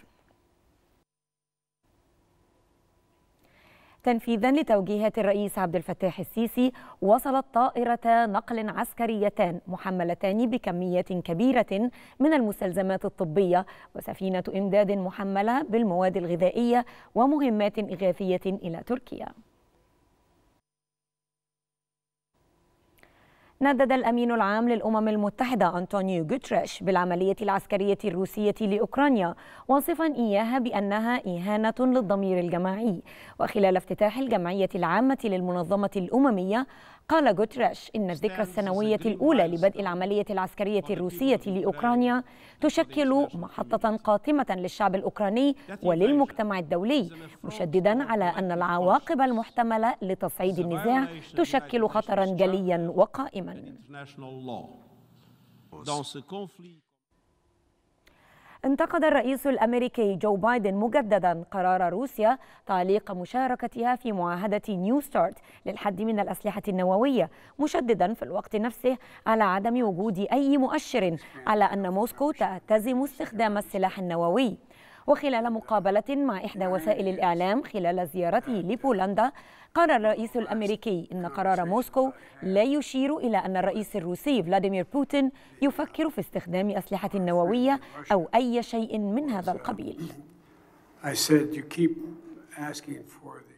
تنفيذا لتوجيهات الرئيس عبد الفتاح السيسي وصلت طائرتا نقل عسكريتان محملتان بكميات كبيرة من المستلزمات الطبية وسفينة إمداد محملة بالمواد الغذائية ومهمات إغاثية إلى تركيا ندد الأمين العام للأمم المتحدة أنطونيو غوتريش بالعملية العسكرية الروسية لأوكرانيا واصفا إياها بأنها إهانة للضمير الجماعي وخلال افتتاح الجمعية العامة للمنظمة الأممية قال غوتريش إن الذكرى السنوية الأولى لبدء العملية العسكرية الروسية لأوكرانيا تشكل محطة قاتمة للشعب الأوكراني وللمجتمع الدولي مشددا على أن العواقب المحتملة لتصعيد النزاع تشكل خطرا جليا وقائما انتقد الرئيس الامريكي جو بايدن مجددا قرار روسيا تعليق مشاركتها في معاهده نيو ستارت للحد من الاسلحه النوويه مشددا في الوقت نفسه على عدم وجود اي مؤشر على ان موسكو تعتزم استخدام السلاح النووي وخلال مقابلة مع إحدى وسائل الإعلام خلال زيارته لبولندا قال الرئيس الأمريكي إن قرار موسكو لا يشير إلى أن الرئيس الروسي فلاديمير بوتين يفكر في استخدام أسلحة نووية أو أي شيء من هذا القبيل I said you keep asking for the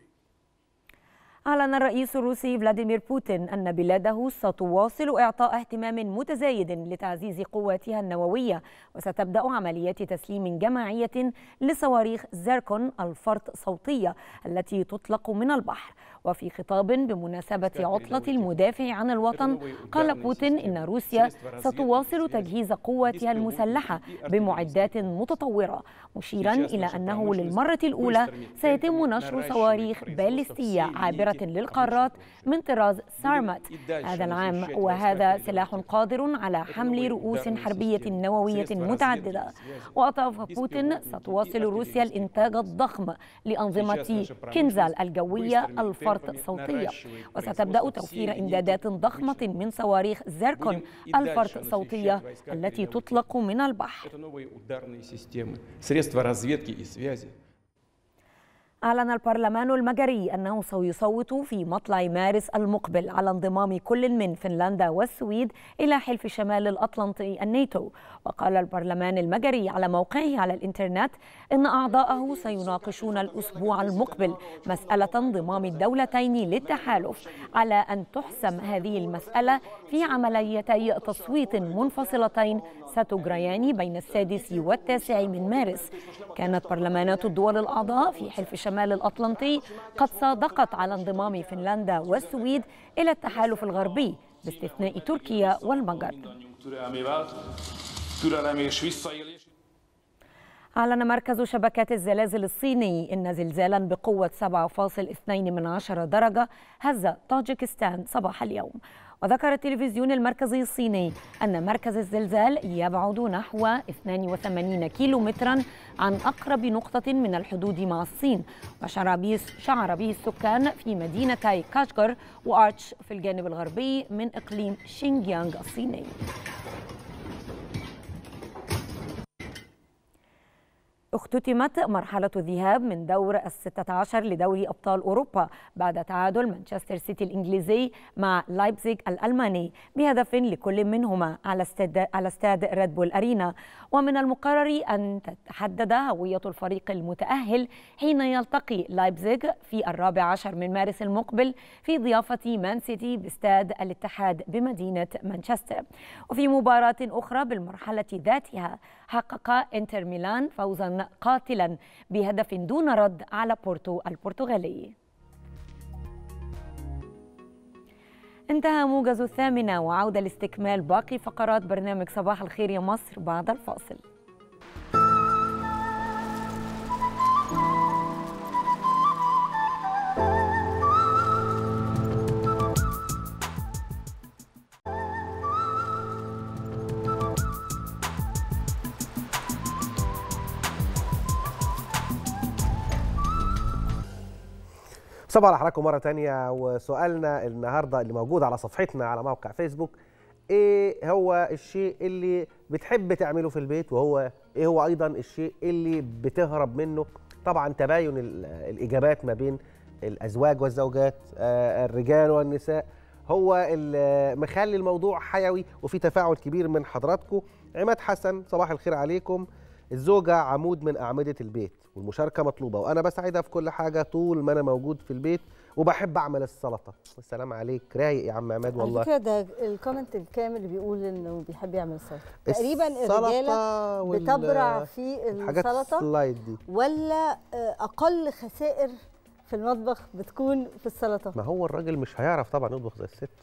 أعلن الرئيس الروسي فلاديمير بوتين أن بلاده ستواصل إعطاء اهتمام متزايد لتعزيز قواتها النووية وستبدأ عمليات تسليم جماعية لصواريخ زيركون الفرط صوتية التي تطلق من البحر وفي خطاب بمناسبة عطلة المدافع عن الوطن قال بوتين إن روسيا ستواصل تجهيز قواتها المسلحة بمعدات متطورة مشيرا إلى أنه للمرة الأولى سيتم نشر صواريخ باليستية عابرة للقارات من طراز سارمات هذا العام وهذا سلاح قادر على حمل رؤوس حربية نووية متعددة وأضاف بوتين ستواصل روسيا الإنتاج الضخم لأنظمة كنزال الجوية الفرط صوتية وستبدأ توفير إمدادات ضخمة من صواريخ زيركون الفرط صوتية التي تطلق من البحر Это новые ударные системы, средства разведки и связи. أعلن البرلمان المجري أنه سيصوت في مطلع مارس المقبل على انضمام كل من فنلندا والسويد إلى حلف شمال الأطلنطي الناتو وقال البرلمان المجري على موقعه على الإنترنت إن أعضاءه سيناقشون الأسبوع المقبل مسألة انضمام الدولتين للتحالف على أن تحسم هذه المسألة في عمليتي تصويت منفصلتين ستجريان بين السادس والتاسع من مارس كانت برلمانات الدول الأعضاء في حلف شمال الأطلنطي قد صادقت على انضمام فنلندا والسويد إلى التحالف الغربي باستثناء تركيا والمجر Türelmével, türelem és visszaélés. أعلن مركز شبكات الزلازل الصيني إن زلزالا بقوة 7.2 من عشرة درجة هز طاجكستان صباح اليوم وذكر التلفزيون المركزي الصيني أن مركز الزلزال يبعد نحو 82 كيلو مترا عن أقرب نقطة من الحدود مع الصين وشعر به شعر به السكان في مدينتي كاشغر وأرتش في الجانب الغربي من إقليم شينجيانغ الصيني اختتمت مرحلة الذهاب من دور الستة عشر لدوري أبطال أوروبا بعد تعادل مانشستر سيتي الإنجليزي مع لايبزيغ الألماني بهدف لكل منهما على استاد على استاد ريد بول أرينا ومن المقرر أن تتحدد هوية الفريق المتأهل حين يلتقي لايبزيغ في الرابع عشر من مارس المقبل في ضيافة مان سيتي باستاد الاتحاد بمدينة مانشستر وفي مباراة أخرى بالمرحلة ذاتها حقق انتر ميلان فوزا قاتلا بهدف دون رد على بورتو البرتغالي انتهى موجز الثامنة وعودة لاستكمال باقي فقرات برنامج صباح الخير يا مصر بعد الفاصل صباح على حضراتكم مرة تانية وسؤالنا النهاردة اللي موجود على صفحتنا على موقع فيسبوك ايه هو الشيء اللي بتحب تعمله في البيت وهو ايه هو ايضا الشيء اللي بتهرب منه طبعا تباين ال- الاجابات ما بين الازواج والزوجات آه، الرجال والنساء هو اللي مخلي الموضوع حيوي وفي تفاعل كبير من حضراتكم عماد حسن صباح الخير عليكم الزوجة عمود من أعمدة البيت والمشاركة مطلوبة وأنا بساعدها في كل حاجة طول ما أنا موجود في البيت وبحب أعمل السلطة السلام عليك رايق يا عم عماد على والله فكره ده الكومنت الكامل اللي بيقول انه بيحب يعمل السلطه السلطة تقريبا الرجاله وال- بتبرع في الحاجات السلطه السلايد دي ولا آه، اقل خسائر في المطبخ بتكون في السلطه ما هو الراجل مش هيعرف طبعا يطبخ زي الست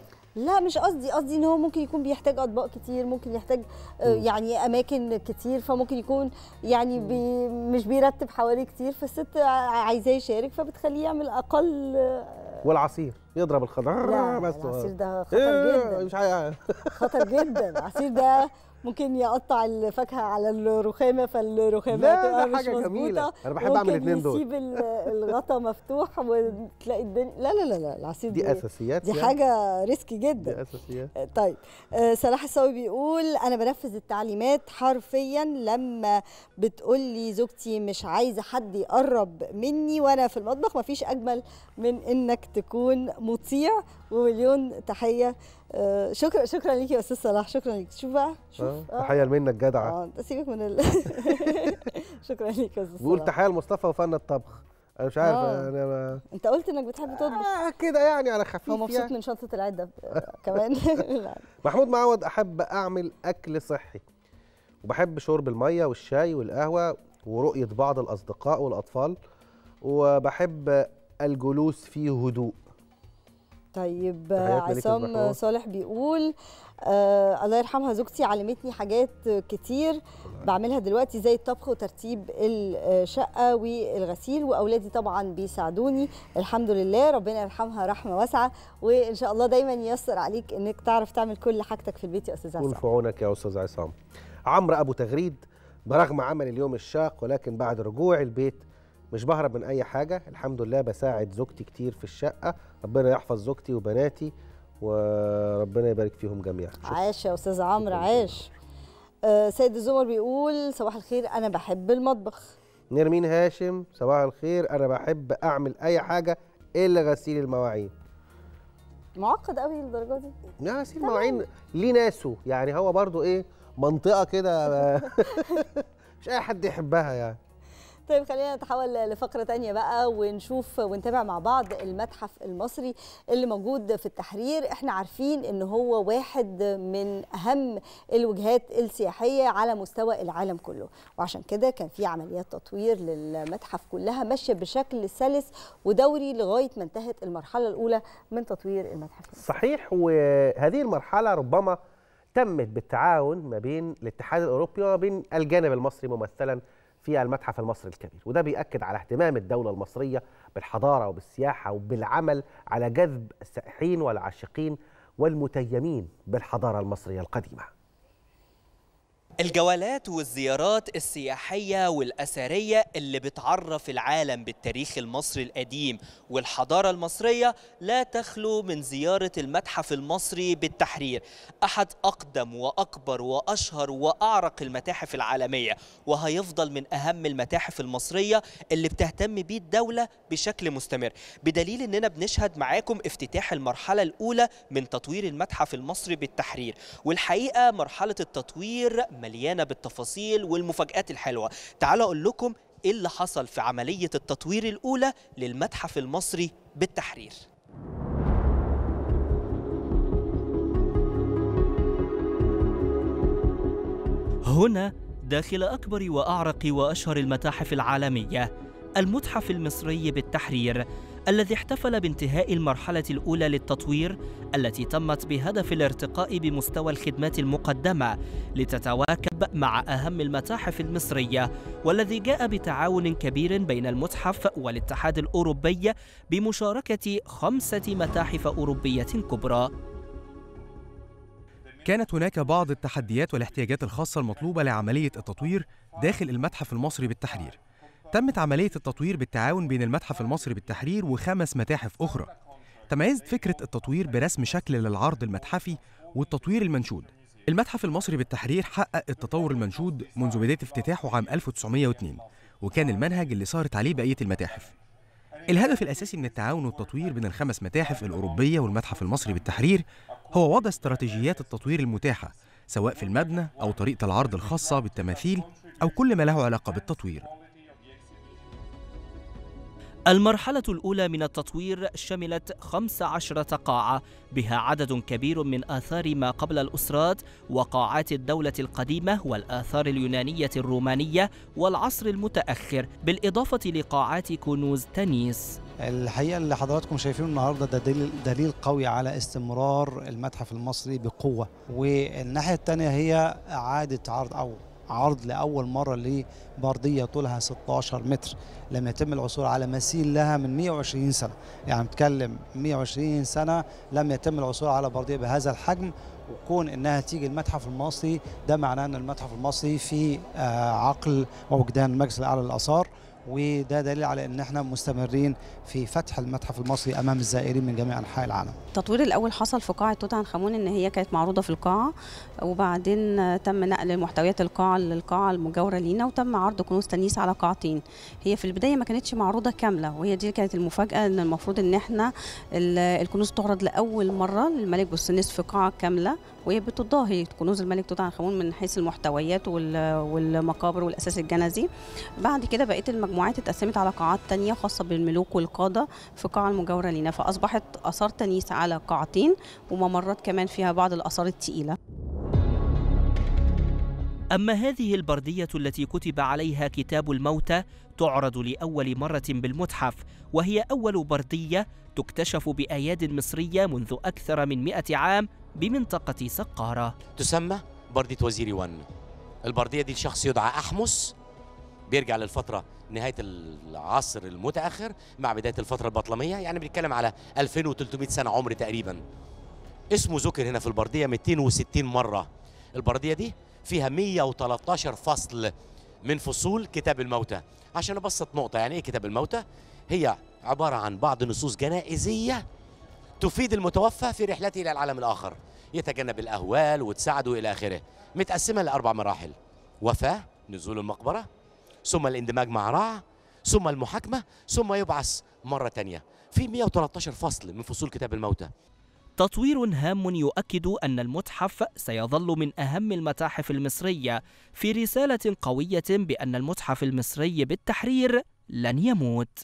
لا مش قصدي قصدي ان هو ممكن يكون بيحتاج اطباق كتير ممكن يحتاج آه، يعني اماكن كتير فممكن يكون يعني بي مش بيرتب حواليه كتير فالست ع- عايزاه يشارك فبتخليه يعمل اقل آه، والعصير يضرب الخضار لا بس العصير ده خطر إيه، جدا مش عاي- خطر جدا العصير ده ممكن يقطع الفاكهه على الرخامه فالرخامه لا، تبقى ده مش حاجة مظبوطة. جميلة. أنا بحب أعمل ممكن الاتنين دول. يسيب ال- الغطا مفتوح وتلاقي الدنيا لا لا لا لا العصير دي أساسيات دي يعني. حاجه ريسكي جدا دي أساسيات طيب آه، صلاح الصاوي بيقول انا بنفذ التعليمات حرفيا لما بتقول لي زوجتي مش عايزه حد يقرب مني وانا في المطبخ مفيش اجمل من انك تكون مطيع ومليون تحيه آه، شكرا شكرا ليك يا استاذ صلاح شكرا ليك شوف بقى شوف آه، تحية لمنك جدعة اه ده سيبك من ال... شكرا ليك يا استاذ بيقول صلاح تحية لمصطفى وفن الطبخ أنا مش عارف آه. أنا ما... انت قلت انك بتحب تطبخ آه كده يعني على خفيف هو مبسوط يعني. من شنطه العده آه، كمان لا. محمود معوض احب اعمل اكل صحي وبحب شرب الميه والشاي والقهوه ورؤيه بعض الاصدقاء والاطفال وبحب الجلوس في هدوء طيب تحياتنا ليك يا عصام محمود. صالح بيقول آه الله يرحمها زوجتي علمتني حاجات كتير بعملها دلوقتي زي الطبخ وترتيب الشقه والغسيل واولادي طبعا بيساعدوني الحمد لله ربنا يرحمها رحمه واسعه وان شاء الله دايما ييسر عليك انك تعرف تعمل كل حاجتك في البيت يا استاذ كون عصام في عونك يا استاذ عصام عمرو ابو تغريد برغم عمل اليوم الشاق ولكن بعد رجوع البيت مش بهرب من اي حاجه الحمد لله بساعد زوجتي كتير في الشقه ربنا يحفظ زوجتي وبناتي وربنا يبارك فيهم جميعا عاش يا استاذ عمرو عاش آه سيد الزمر بيقول صباح الخير انا بحب المطبخ نرمين هاشم صباح الخير انا بحب اعمل اي حاجه الا غسيل المواعين معقد قوي للدرجه دي لا غسيل المواعين ليه ناسه يعني هو برضو ايه منطقه كده مش اي حد يحبها يعني طيب خلينا نتحول لفقرة تانية بقى ونشوف ونتابع مع بعض المتحف المصري اللي موجود في التحرير احنا عارفين ان هو واحد من اهم الوجهات السياحية على مستوى العالم كله وعشان كده كان في عمليات تطوير للمتحف كلها ماشية بشكل سلس ودوري لغاية ما انتهت المرحلة الأولى من تطوير المتحف صحيح وهذه المرحله ربما تمت بالتعاون ما بين الاتحاد الاوروبي وما بين الجانب المصري ممثلا في المتحف المصري الكبير وده بيأكد على اهتمام الدولة المصرية بالحضارة وبالسياحة وبالعمل على جذب السائحين والعاشقين والمتيمين بالحضارة المصرية القديمة الجولات والزيارات السياحية والأثرية اللي بتعرف العالم بالتاريخ المصري القديم والحضارة المصرية لا تخلو من زيارة المتحف المصري بالتحرير أحد أقدم وأكبر وأشهر وأعرق المتاحف العالمية وهيفضل من أهم المتاحف المصرية اللي بتهتم بيه الدولة بشكل مستمر بدليل أننا بنشهد معاكم افتتاح المرحلة الأولى من تطوير المتحف المصري بالتحرير والحقيقة مرحلة التطوير مليانه بالتفاصيل والمفاجآت الحلوه تعالوا اقول لكم ايه اللي حصل في عمليه التطوير الاولى للمتحف المصري بالتحرير هنا داخل اكبر واعرق واشهر المتاحف العالميه المتحف المصري بالتحرير الذي احتفل بانتهاء المرحلة الأولى للتطوير التي تمت بهدف الارتقاء بمستوى الخدمات المقدمة لتتواكب مع أهم المتاحف المصرية والذي جاء بتعاون كبير بين المتحف والاتحاد الأوروبي بمشاركة خمسة متاحف أوروبية كبرى كانت هناك بعض التحديات والاحتياجات الخاصة المطلوبة لعملية التطوير داخل المتحف المصري بالتحرير تمت عملية التطوير بالتعاون بين المتحف المصري بالتحرير وخمس متاحف أخرى تميزت فكرة التطوير برسم شكل للعرض المتحفي والتطوير المنشود المتحف المصري بالتحرير حقق التطور المنشود منذ بداية افتتاحه عام 1902 وكان المنهج اللي صارت عليه بقية المتاحف الهدف الأساسي من التعاون والتطوير بين الخمس متاحف الأوروبية والمتحف المصري بالتحرير هو وضع استراتيجيات التطوير المتاحة سواء في المبنى أو طريقة العرض الخاصة بالتماثيل أو كل ما له علاقة بالتطوير المرحلة الأولى من التطوير شملت 15 قاعة بها عدد كبير من آثار ما قبل الأسرات وقاعات الدولة القديمة والآثار اليونانية الرومانية والعصر المتأخر بالإضافة لقاعات كنوز تنيس الحقيقه اللي حضراتكم شايفينه النهارده ده دليل دليل قوي على استمرار المتحف المصري بقوه والناحيه الثانيه هي اعاده عرض او عرض لاول مره لبرديه طولها 16 متر لم يتم العثور على مثيل لها من 120 سنه يعني بتكلم 120 سنه لم يتم العثور على برديه بهذا الحجم وكون انها تيجي المتحف المصري ده معناه ان المتحف المصري في عقل ووجدان المجلس الاعلى للاثار وده دليل على ان احنا مستمرين في فتح المتحف المصري امام الزائرين من جميع انحاء العالم. التطوير الاول حصل في قاعه توت عنخ امون ان هي كانت معروضه في القاعه وبعدين تم نقل محتويات القاعه للقاعه المجاوره لينا وتم عرض كنوز تنيس على قاعتين. هي في البدايه ما كانتش معروضه كامله وهي دي كانت المفاجاه ان المفروض ان احنا الكنوز تعرض لاول مره للملك بوسنيس في قاعه كامله وهي بتضاهي كنوز الملك توت عنخ امون من حيث المحتويات والمقابر والاساس الجنزي. بعد كده بقيه المجموعات اتقسمت على قاعات تانية خاصه بالملوك والقاده في القاعه المجاوره لينا فاصبحت اثار تنيس على قاعتين وممرات كمان فيها بعض الاثار الثقيله. أما هذه البردية التي كتب عليها كتاب الموتى تعرض لأول مرة بالمتحف وهي أول بردية تكتشف بأياد مصرية منذ أكثر من مئة عام بمنطقة سقارة تسمى بردية وزيري ون البردية دي لشخص يدعى أحمس بيرجع للفترة نهاية العصر المتأخر مع بداية الفترة البطلمية يعني بنتكلم على 2300 سنة عمر تقريبا اسمه ذكر هنا في البردية 260 مرة البردية دي فيها 113 فصل من فصول كتاب الموتى عشان ابسط نقطه يعني ايه كتاب الموتى هي عباره عن بعض نصوص جنائزيه تفيد المتوفى في رحلته الى العالم الاخر يتجنب الاهوال وتساعده الى اخره متقسمه لاربع مراحل وفاه نزول المقبره ثم الاندماج مع رع ثم المحاكمه ثم يبعث مره تانية في 113 فصل من فصول كتاب الموتى تطوير هام يؤكد أن المتحف سيظل من أهم المتاحف المصرية في رسالة قوية بأن المتحف المصري بالتحرير لن يموت.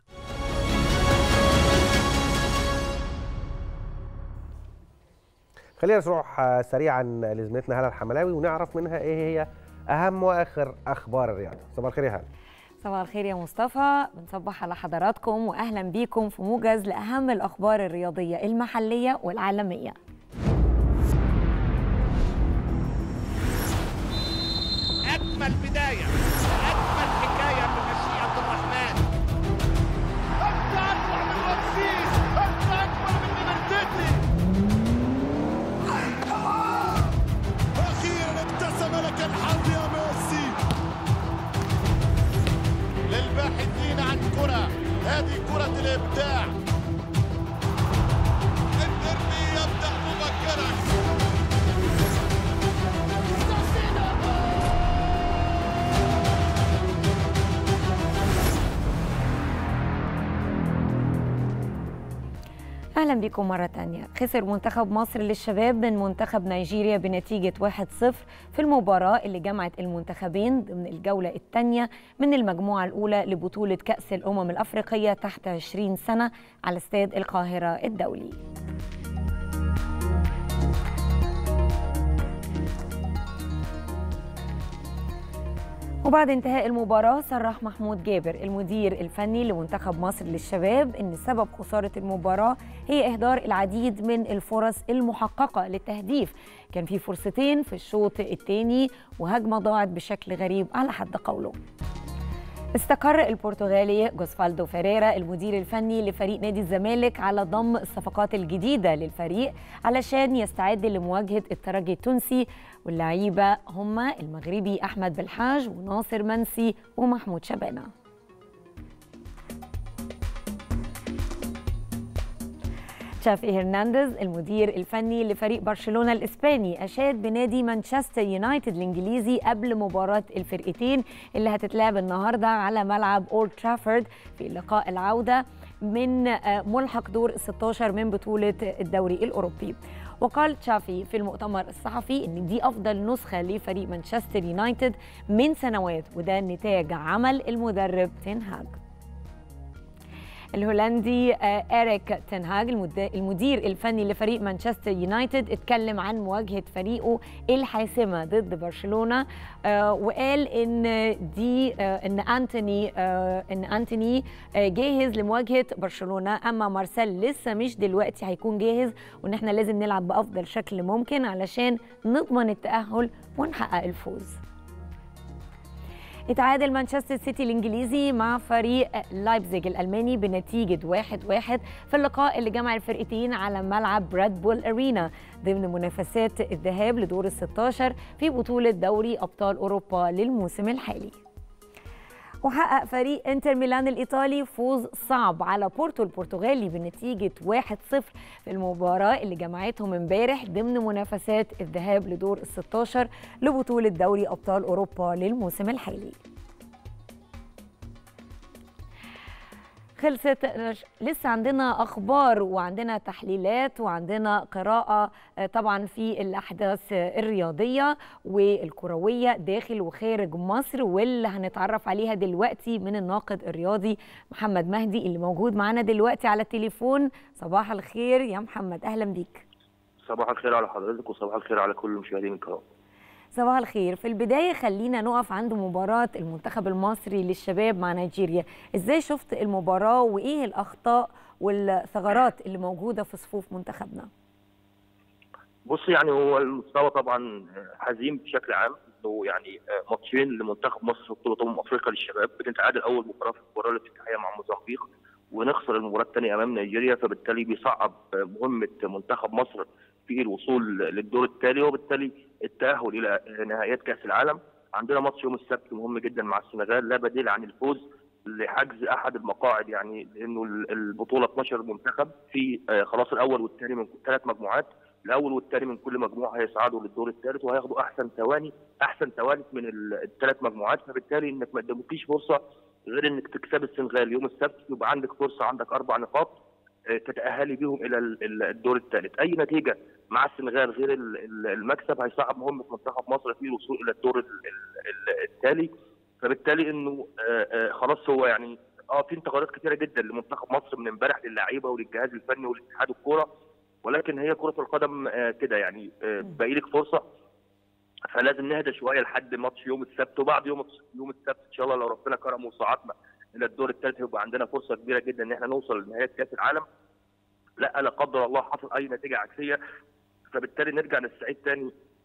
خلينا نروح سريعا لزميلتنا هلا الحملاوي ونعرف منها ايه هي اهم واخر اخبار الرياضه صباح الخير يا هلا صباح الخير يا مصطفى بنصبح على حضراتكم واهلا بيكم في موجز لاهم الاخبار الرياضيه المحليه والعالميه اجمل بدايه اجمل حكايه بمشيئه الرحمن انت اكبر من رمسيس انت اكبر من ليبرتيتي اخيرا ابتسم لك الحظ يا ميسي للباحثين عن كره هذه كره الابداع الدربي يبدا مبكرا اهلا بكم مره تانية خسر منتخب مصر للشباب من منتخب نيجيريا بنتيجه 1-0 في المباراه اللي جمعت المنتخبين ضمن الجوله الثانيه من المجموعه الاولى لبطوله كاس الامم الافريقيه تحت 20 سنه على استاد القاهره الدولي وبعد انتهاء المباراة صرح محمود جابر المدير الفني لمنتخب مصر للشباب ان سبب خسارة المباراة هي اهدار العديد من الفرص المحققة للتهديف كان في فرصتين في الشوط الثاني وهجمة ضاعت بشكل غريب على حد قوله استقر البرتغالي جوسفالدو فيريرا المدير الفني لفريق نادي الزمالك على ضم الصفقات الجديدة للفريق علشان يستعد لمواجهة الترجي التونسي واللعيبة هم المغربي أحمد بالحاج وناصر منسي ومحمود شبانة تشافي هرنانديز المدير الفني لفريق برشلونة الإسباني أشاد بنادي مانشستر يونايتد الإنجليزي قبل مباراة الفرقتين اللي هتتلعب النهاردة على ملعب أولد ترافورد في لقاء العودة من ملحق دور 16 من بطولة الدوري الأوروبي وقال تشافي في المؤتمر الصحفي ان دي افضل نسخه لفريق مانشستر يونايتد من سنوات وده نتاج عمل المدرب تنهاج الهولندي إريك تنهاج المدير الفني لفريق مانشستر يونايتد اتكلم عن مواجهة فريقه الحاسمة ضد برشلونة وقال ان دي ان انتوني ان انتوني جاهز لمواجهة برشلونة اما مارسيل لسه مش دلوقتي هيكون جاهز وان احنا لازم نلعب بافضل شكل ممكن علشان نضمن التأهل ونحقق الفوز اتعادل مانشستر سيتي الانجليزي مع فريق لايبزيج الالماني بنتيجه 1-1 واحد واحد في اللقاء اللي جمع الفرقتين على ملعب ريد بول ارينا ضمن منافسات الذهاب لدور ال 16 في بطوله دوري ابطال اوروبا للموسم الحالي. وحقق فريق انتر ميلان الايطالي فوز صعب على بورتو البرتغالي بنتيجه 1-0 في المباراه اللي جمعتهم امبارح ضمن منافسات الذهاب لدور ال 16 لبطوله دوري ابطال اوروبا للموسم الحالي. خلصت لسه عندنا اخبار وعندنا تحليلات وعندنا قراءه طبعا في الاحداث الرياضيه والكرويه داخل وخارج مصر واللي هنتعرف عليها دلوقتي من الناقد الرياضي محمد مهدي اللي موجود معانا دلوقتي على التليفون صباح الخير يا محمد اهلا بيك صباح الخير على حضرتك وصباح الخير على كل المشاهدين الكرام صباح الخير في البداية خلينا نقف عند مباراة المنتخب المصري للشباب مع نيجيريا ازاي شفت المباراة وايه الاخطاء والثغرات اللي موجودة في صفوف منتخبنا بص يعني هو المستوى طبعا حزين بشكل عام انه يعني ماتشين لمنتخب مصر في بطوله امم افريقيا للشباب بنتعادل اول مباراه في المباراه الافتتاحيه مع موزمبيق ونخسر المباراه الثانيه امام نيجيريا فبالتالي بيصعب مهمه منتخب مصر في الوصول للدور التالي وبالتالي التاهل الى نهائيات كاس العالم عندنا ماتش يوم السبت مهم جدا مع السنغال لا بديل عن الفوز لحجز احد المقاعد يعني لانه البطوله 12 منتخب في خلاص الاول والثاني من ثلاث مجموعات الاول والثاني من كل مجموعه هيصعدوا للدور الثالث وهياخدوا احسن ثواني احسن ثوالث من الثلاث مجموعات فبالتالي انك ما قدامكيش فرصه غير انك تكسب السنغال يوم السبت يبقى عندك فرصه عندك اربع نقاط تتاهلي بيهم الى الدور الثالث اي نتيجه مع السنغال غير المكسب هيصعب مهمه منتخب مصر في الوصول الى الدور التالي فبالتالي انه خلاص هو يعني اه في انتقادات كثيره جدا لمنتخب مصر من امبارح للعيبه وللجهاز الفني ولاتحاد الكوره ولكن هي كره القدم كده يعني باقي لك فرصه فلازم نهدى شويه لحد ماتش يوم السبت وبعد يوم يوم السبت ان شاء الله لو ربنا كرم وصعدنا الى الدور الثالث يبقى عندنا فرصه كبيره جدا ان احنا نوصل لنهايه كاس العالم لا لا قدر الله حصل اي نتيجه عكسيه فبالتالي نرجع نستعيد تاني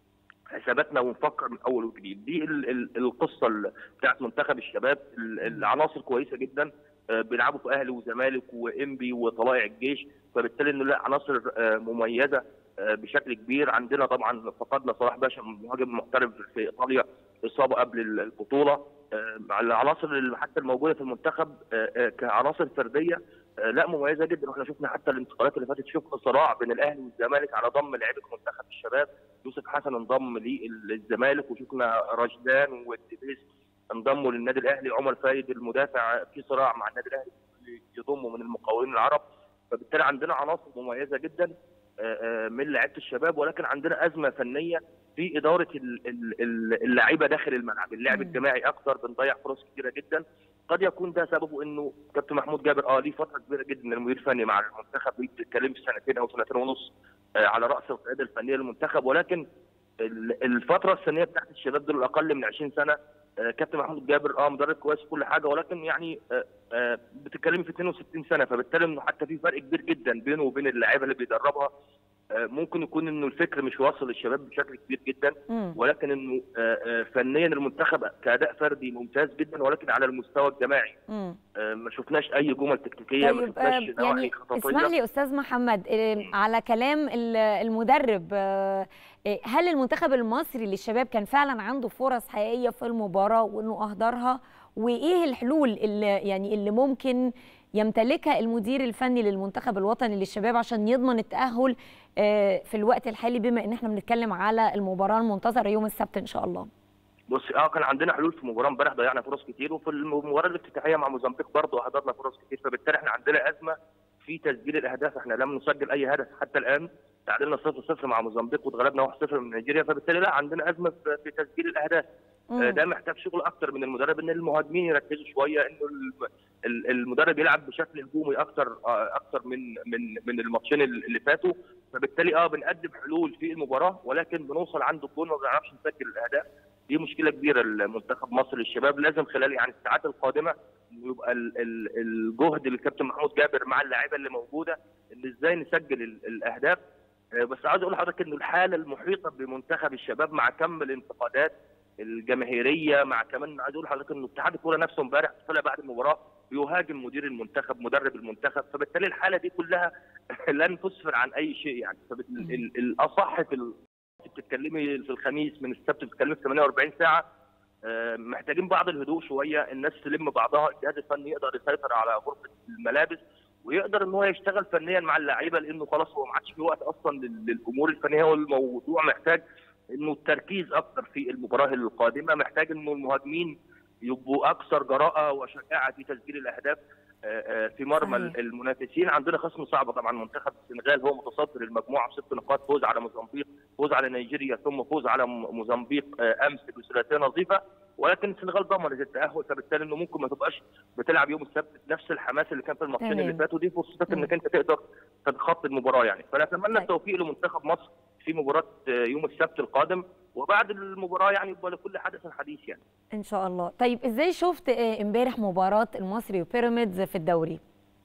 حساباتنا ونفكر من اول وجديد دي ال- ال- القصه ال- بتاعت منتخب الشباب ال- العناصر كويسه جدا آه، بيلعبوا في اهلي وزمالك وانبي وطلائع الجيش فبالتالي انه لا عناصر آه، مميزه آه، بشكل كبير عندنا طبعا فقدنا صلاح باشا مهاجم محترف في ايطاليا اصابه قبل ال- البطوله آه، مع العناصر اللي حتى الموجوده في المنتخب آه، آه، كعناصر فرديه آه، لا مميزه جدا واحنا شفنا حتى الانتقالات اللي فاتت شفنا صراع بين الاهلي والزمالك على ضم لعيبه منتخب الشباب يوسف حسن انضم للزمالك وشفنا رشدان والدبيس انضموا للنادي الاهلي عمر فايد المدافع في صراع مع النادي الاهلي يضموا من المقاولين العرب فبالتالي عندنا عناصر مميزه جدا آه، آه، من لعيبه الشباب ولكن عندنا ازمه فنيه في اداره ال- ال- ال- اللعيبه داخل الملعب، اللعب الجماعي اكثر بنضيع فرص كثيره جدا قد يكون ده سببه انه كابتن محمود جابر اه ليه فتره كبيره جدا من المدير الفني مع المنتخب بيتكلم في سنتين او سنتين ونص آه، على راس القياده الفنيه للمنتخب ولكن ال- الفتره السنيه بتاعت الشباب دول اقل من 20 سنه آه، كابتن محمود جابر اه مدرب كويس وكل حاجه ولكن يعني آه، آه، بتتكلمي في 62 سنه فبالتالي انه حتى في فرق كبير جدا بينه وبين اللعيبه اللي بيدربها آه، ممكن يكون انه الفكر مش واصل للشباب بشكل كبير جدا مم. ولكن انه آه، آه، فنيا المنتخب كاداء فردي ممتاز جدا ولكن على المستوى الجماعي مم. آه، ما شفناش اي جمل تكتيكيه ما طيب آه، شفناش نواحي يعني خططيه اسمح لي استاذ محمد آه، على كلام ال- المدرب آه، آه، هل المنتخب المصري للشباب كان فعلا عنده فرص حقيقيه في المباراه وانه اهدرها وايه الحلول اللي يعني اللي ممكن يمتلكها المدير الفني للمنتخب الوطني للشباب عشان يضمن التاهل آه، في الوقت الحالي بما ان احنا بنتكلم على المباراه المنتظره يوم السبت ان شاء الله بص اه كان عندنا حلول في مباراه امبارح ضيعنا فرص كتير وفي المباراه الافتتاحيه مع موزمبيق برضه هدرنا فرص كتير فبالتالي احنا عندنا ازمه في تسجيل الاهداف احنا لم نسجل اي هدف حتى الان تعادلنا 0-0 مع موزمبيق واتغلبنا 1-0 من نيجيريا فبالتالي لا عندنا ازمه في في تسجيل الاهداف مم. آه، ده محتاج شغل اكتر من المدرب ان المهاجمين يركزوا شويه انه الم- ال- المدرب يلعب بشكل هجومي اكتر آه، اكتر من من من الماتشين اللي فاتوا فبالتالي اه بنقدم حلول في المباراه ولكن بنوصل عند الجون ما بنعرفش نسجل الاهداف دي مشكله كبيره لمنتخب مصر للشباب لازم خلال يعني الساعات القادمه إنه يبقى ال- ال- الجهد للكابتن محمود جابر مع اللاعيبه اللي موجوده ان ازاي نسجل ال- الاهداف آه، بس عاوز اقول لحضرتك انه الحاله المحيطه بمنتخب الشباب مع كم الانتقادات الجماهيريه مع كمان عايز اقول لحضرتك انه اتحاد الكوره نفسه امبارح طلع بعد المباراه بيهاجم مدير المنتخب مدرب المنتخب فبالتالي الحاله دي كلها لن تسفر عن اي شيء يعني فالاصح في ال- بتتكلمي في الخميس من السبت بتتكلمي في 48 ساعه آه، محتاجين بعض الهدوء شويه الناس تلم بعضها الجهاز الفني يقدر يسيطر على غرفه الملابس ويقدر ان هو يشتغل فنيا مع اللعيبه لانه خلاص هو ما عادش في وقت اصلا لل- للامور الفنيه والموضوع محتاج انه التركيز اكتر في المباراه القادمه محتاج انه المهاجمين يبقوا اكثر جراءه وشجاعه في تسجيل الاهداف آه، آه، في مرمى صحيح. المنافسين عندنا خصم صعب طبعا منتخب السنغال هو متصدر المجموعه بست نقاط فوز على موزمبيق فوز على نيجيريا ثم فوز على م- موزمبيق آه، امس بثلاثيه نظيفه ولكن السنغال ضمنت التاهل فبالتالي انه ممكن ما تبقاش بتلعب يوم السبت بنفس الحماس اللي كان في الماتشين تمام. اللي فاتوا دي فرصتك انك انت تقدر تتخطى المباراه يعني فنتمنى طيب. التوفيق لمنتخب مصر في مباراه آه، يوم السبت القادم وبعد المباراه يعني يبقى لكل حدث حديث يعني ان شاء الله طيب ازاي شفت آه، امبارح مباراه المصري وبيراميدز في الدوري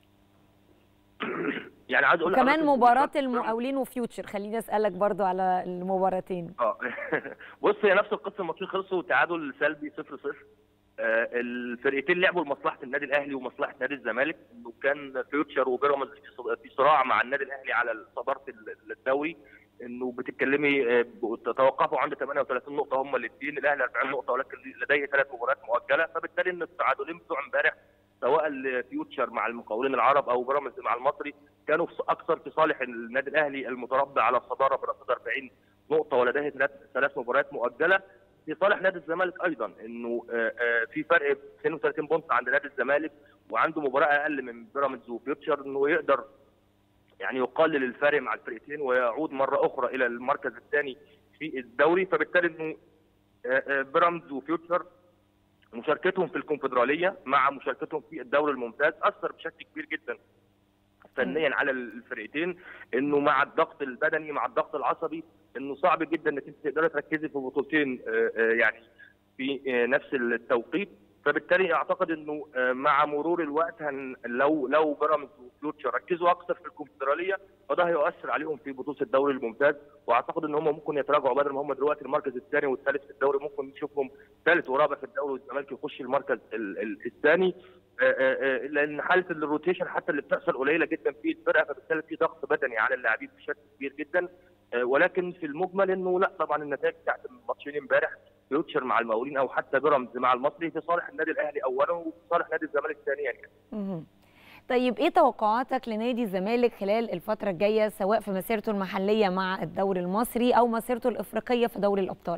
يعني عايز اقول وكمان لحضرتك إن مباراه المقاولين وفيوتشر خليني اسالك برضو على المباراتين اه بص هي نفس القصه الماتشين خلصوا تعادل سلبي 0 0 آه الفرقتين لعبوا لمصلحه النادي الاهلي ومصلحه نادي الزمالك انه كان فيوتشر وبيراميدز في ص- في صراع مع النادي الاهلي على صداره ال- الدوري انه بتتكلمي آه، توقفوا عند 38 نقطه هم الاثنين الاهلي 40 نقطه ولكن لديه ثلاث مباريات مؤجله فبالتالي ان التعادلين بتوع امبارح سواء الفيوتشر مع المقاولين العرب او بيراميدز مع المصري كانوا في- اكثر في صالح النادي الاهلي المتربع على الصداره برصيد 40 نقطه ولديه ثلاث ثلاث مباريات مؤجله في صالح نادي الزمالك ايضا انه آه، آه، في فرق 32 بونت عند نادي الزمالك وعنده مباراه اقل من بيراميدز وفيوتشر انه يقدر يعني يقلل الفارق مع الفرقتين ويعود مره اخرى الى المركز الثاني في الدوري فبالتالي انه آه، آه، بيراميدز وفيوتشر مشاركتهم في الكونفدراليه مع مشاركتهم في الدوري الممتاز اثر بشكل كبير جدا فنيا على الفرقتين انه مع الضغط البدني مع الضغط العصبي انه صعب جدا انك انت تقدري تركزي في بطولتين آه، آه، يعني في آه، نفس التوقيت فبالتالي اعتقد انه آه، مع مرور الوقت هن لو لو بيراميدز وفلوتشر ركزوا اكثر في الكونفدراليه فده هيؤثر عليهم في بطوله الدوري الممتاز واعتقد ان هم ممكن يتراجعوا بدل ما هم دلوقتي المركز الثاني والثالث في الدوري ممكن نشوفهم ثالث ورابع في الدوري والزمالك يخش المركز ال- ال- الثاني آه، آه، آه، لان حاله الروتيشن حتى اللي بتحصل قليله جدا في الفرقه فبالتالي في ضغط بدني على اللاعبين بشكل كبير جدا آه، ولكن في المجمل انه لا طبعا النتائج بتاعت الماتشين امبارح فيوتشر مع المقاولين او حتى بيراميدز مع المصري في صالح النادي الاهلي اولا وفي صالح نادي الزمالك ثانيا يعني. مهم. طيب ايه توقعاتك لنادي الزمالك خلال الفترة الجاية سواء في مسيرته المحلية مع الدوري المصري او مسيرته الافريقية في دوري الابطال؟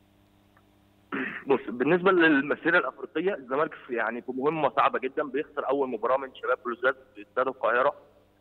بص بالنسبه للمسيره الافريقيه الزمالك في يعني في مهمه صعبه جدا بيخسر اول مباراه من شباب بلوزداد في استاد القاهره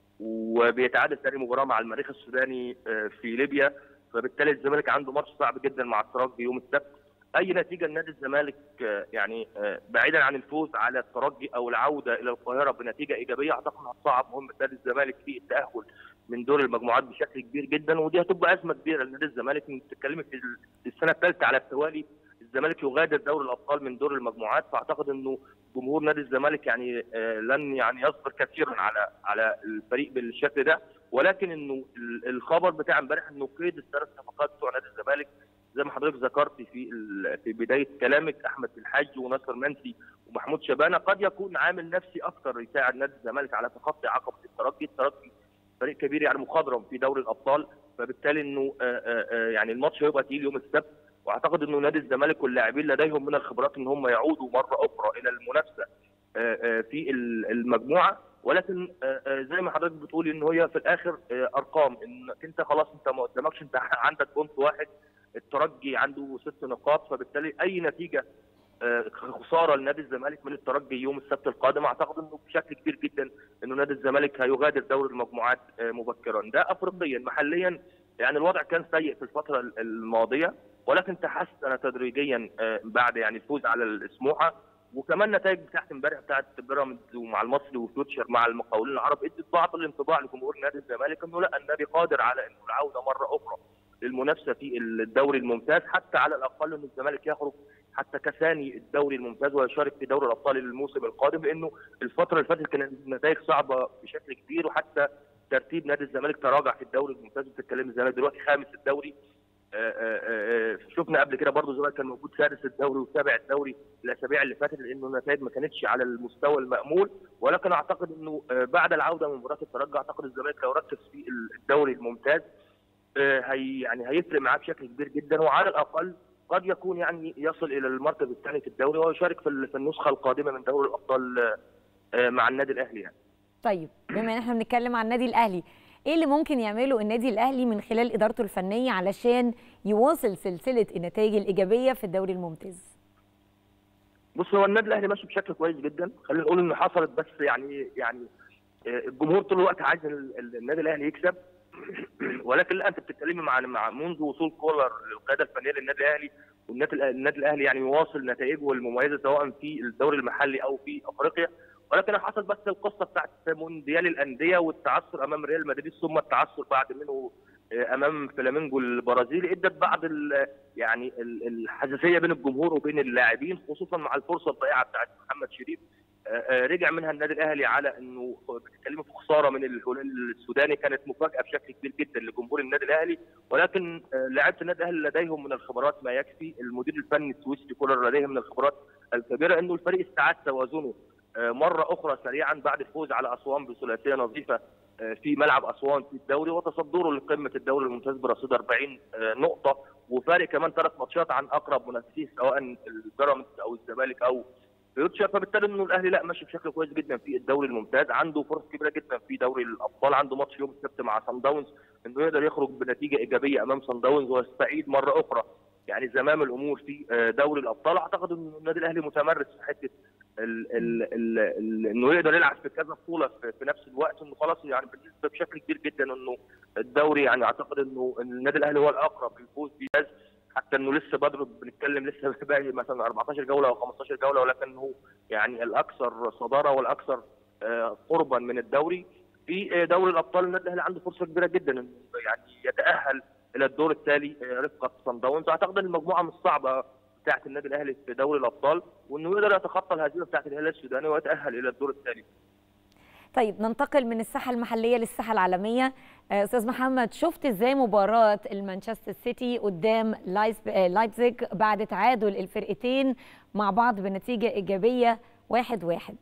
وبيتعادل ثاني مباراه مع المريخ السوداني آه، في ليبيا فبالتالي الزمالك عنده ماتش صعب جدا مع الترجي يوم السبت اي نتيجه لنادي الزمالك آه، يعني آه، بعيدا عن الفوز على الترجي او العوده الى القاهره بنتيجه ايجابيه اعتقد انها تصعب مهمه نادي الزمالك في التاهل من دور المجموعات بشكل كبير جدا ودي هتبقى ازمه كبيره لنادي الزمالك انت بتتكلمي في ال- في السنه الثالثه على التوالي الزمالك يغادر دوري الابطال من دور المجموعات فاعتقد انه جمهور نادي الزمالك يعني آه، لن يعني يصبر كثيرا على على الفريق بالشكل ده ولكن انه ال- الخبر بتاع امبارح انه قيد الثلاث صفقات بتوع نادي الزمالك زي ما حضرتك ذكرت في ال- في بدايه كلامك احمد الحاج وناصر منسي ومحمود شبانه قد يكون عامل نفسي اكثر يساعد نادي الزمالك على تخطي عقبه الترجي، الترجي فريق كبير يعني مخضرم في دوري الابطال فبالتالي انه آه، آه، آه، يعني الماتش هيبقى تقيل يوم السبت واعتقد انه نادي الزمالك واللاعبين لديهم من الخبرات ان هم يعودوا مره اخرى الى المنافسه آه، آه، في ال- المجموعه ولكن آه، آه، زي ما حضرتك بتقولي ان هي في الاخر آه، ارقام انك انت خلاص انت ما قدامكش انت عندك بونت واحد الترجي عنده ست نقاط فبالتالي اي نتيجه آه، خساره لنادي الزمالك من الترجي يوم السبت القادم اعتقد انه بشكل كبير جدا انه نادي الزمالك هيغادر دوري المجموعات آه، مبكرا ده افريقيا محليا يعني الوضع كان سيء في الفتره الماضيه ولكن تحسن تدريجيا آه، بعد يعني الفوز على السموحه وكمان النتائج بتاعت امبارح بتاعت بيراميدز ومع المصري وفيوتشر مع المقاولين العرب ادت بعض الانطباع لجمهور نادي الزمالك انه لا النادي قادر على انه العوده مره اخرى للمنافسه في الدوري الممتاز حتى على الاقل ان الزمالك يخرج حتى كثاني الدوري الممتاز ويشارك في دوري الابطال الموسم القادم لانه الفتره اللي فاتت كانت النتائج صعبه بشكل كبير وحتى ترتيب نادي الزمالك تراجع في الدوري الممتاز بتتكلم الزمالك دلوقتي خامس الدوري آه، آه، آه، شفنا قبل كده برضه الزمالك كان موجود سادس الدوري وسابع الدوري الاسابيع اللي فاتت لانه النتائج ما كانتش على المستوى المامول ولكن اعتقد انه آه، بعد العوده من مباراه الترجي اعتقد الزمالك لو ركز في الدوري الممتاز آه، هي يعني هيفرق معاه بشكل كبير جدا وعلى الاقل قد يكون يعني يصل الى المركز الثاني في الدوري ويشارك في ال- في النسخه القادمه من دوري الابطال آه، آه، مع النادي الاهلي يعني. طيب بما ان احنا بنتكلم عن النادي الاهلي ايه اللي ممكن يعمله النادي الاهلي من خلال ادارته الفنيه علشان يواصل سلسله النتائج الايجابيه في الدوري الممتاز بص هو النادي الاهلي ماشي بشكل كويس جدا خلينا نقول ان حصلت بس يعني يعني آه، الجمهور طول الوقت عايز ال- ال- النادي الاهلي يكسب ولكن لا انت بتتكلمي مع مع منذ وصول كولر للقياده الفنيه للنادي الاهلي والنادي الأ- النادي الاهلي يعني يواصل نتائجه المميزه سواء في الدوري المحلي او في افريقيا ولكن حصل بس القصه بتاعت مونديال الانديه والتعثر امام ريال مدريد ثم التعثر بعد منه آه، امام فلامينجو البرازيلي ادت بعض ال- يعني ال- الحساسيه بين الجمهور وبين اللاعبين خصوصا مع الفرصه الضائعه بتاعت محمد شريف آه، آه، رجع منها النادي الاهلي على انه بتتكلموا في خساره من الهلال السوداني كانت مفاجاه بشكل كبير جدا لجمهور النادي الاهلي ولكن آه، لاعيبه النادي الاهلي لديهم من الخبرات ما يكفي المدير الفني السويسري كولر لديه من الخبرات الكبيره انه الفريق استعاد توازنه آه، مره اخرى سريعا بعد الفوز على اسوان بثلاثيه نظيفه آه، في ملعب اسوان في الدوري وتصدره لقمه الدوري الممتاز برصيد 40 آه، نقطه وفارق كمان ثلاث ماتشات عن اقرب منافسيه سواء البيراميدز او الزمالك او فيوتشر فبالتالي انه الاهلي لا ماشي بشكل كويس جدا في الدوري الممتاز عنده فرص كبيره جدا في دوري الابطال عنده ماتش يوم السبت مع سان داونز انه يقدر يخرج بنتيجه ايجابيه امام سان داونز ويستعيد مره اخرى يعني زمام الامور في آه، دوري الابطال اعتقد ان النادي الاهلي متمرس في حته ال ال ال ال انه يقدر يلعب في كذا بطوله في, في نفس الوقت انه خلاص يعني بالنسبه بشكل كبير جدا انه الدوري يعني اعتقد انه إن النادي الاهلي هو الاقرب للفوز بيه حتى انه لسه بدر بنتكلم لسه باقي مثلا 14 جوله او 15 جوله ولكن هو يعني الاكثر صداره والاكثر آه، قربا من الدوري في آه، دوري الابطال النادي الاهلي عنده فرصه كبيره جدا انه يعني يتاهل الى الدور التالي آه، رفقه صن داونز اعتقد ان المجموعه مش صعبه بتاعه النادي الاهلي في دوري الابطال وانه يقدر يتخطى الهزيمه بتاعه الهلال السوداني ويتاهل الى الدور التالي طيب ننتقل من الساحه المحليه للساحه العالميه آه، استاذ محمد شفت ازاي مباراه المانشستر سيتي قدام لايس- آه، لايبزيج بعد تعادل الفرقتين مع بعض بنتيجه ايجابيه واحد واحد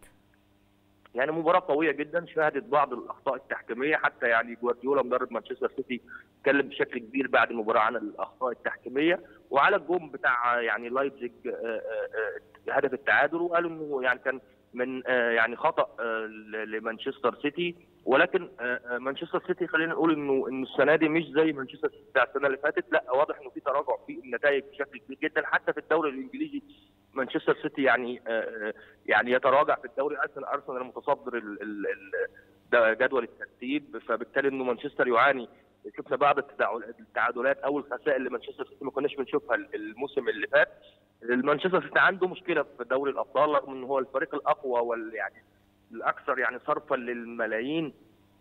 يعني مباراه قويه جدا شهدت بعض الاخطاء التحكيميه حتى يعني جوارديولا مدرب مانشستر سيتي اتكلم بشكل كبير بعد المباراه عن الاخطاء التحكيميه وعلى الجون بتاع يعني لايبزيج آه، آه، آه، هدف التعادل وقالوا انه يعني كان من آه، يعني خطا آه، ل- لمانشستر سيتي ولكن آه، آه، مانشستر سيتي خلينا نقول انه انه السنه دي مش زي مانشستر سيتي بتاع السنه اللي فاتت لا واضح انه في تراجع في النتائج بشكل كبير جدا حتى في الدوري الانجليزي مانشستر سيتي يعني آه، آه، يعني يتراجع في الدوري ارسنال ارسنال متصدر ال- ال- ال- ده جدول الترتيب فبالتالي انه مانشستر يعاني شفنا بعض التداعل- التعادلات او الخسائر اللي مانشستر سيتي ما كناش بنشوفها الموسم اللي فات المانشستر سيتي عنده مشكله في دوري الابطال رغم ان هو الفريق الاقوى وال يعني الاكثر يعني صرفا للملايين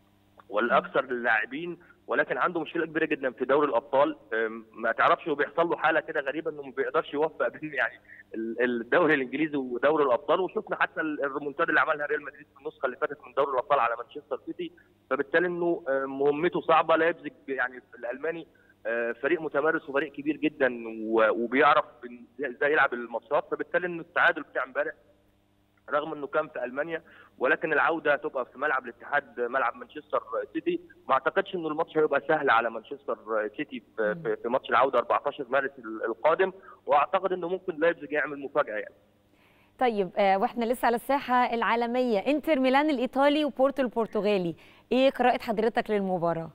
والاكثر للاعبين ولكن عنده مشكله كبيره جدا في دوري الابطال أم، ما تعرفش هو بيحصل له حاله كده غريبه انه ما بيقدرش يوفق بين يعني ال- الدوري الانجليزي ودوري الابطال وشفنا حتى ال- الريمونتادا اللي عملها ريال مدريد في النسخه اللي فاتت من دوري الابطال على مانشستر سيتي فبالتالي انه أم، مهمته صعبه لايبزيج يعني الالماني آه، فريق متمرس وفريق كبير جدا و- وبيعرف إن- ازاي يلعب الماتشات فبالتالي انه التعادل بتاع امبارح رغم انه كان في المانيا ولكن العوده تبقى في ملعب الاتحاد ملعب مانشستر سيتي ما اعتقدش انه الماتش هيبقى سهل على مانشستر سيتي في, في, في ماتش العوده 14 مارس القادم واعتقد انه ممكن لايبزيج يعمل مفاجاه يعني طيب آه، واحنا لسه على الساحه العالميه انتر ميلان الايطالي وبورتو البرتغالي ايه قراءه حضرتك للمباراه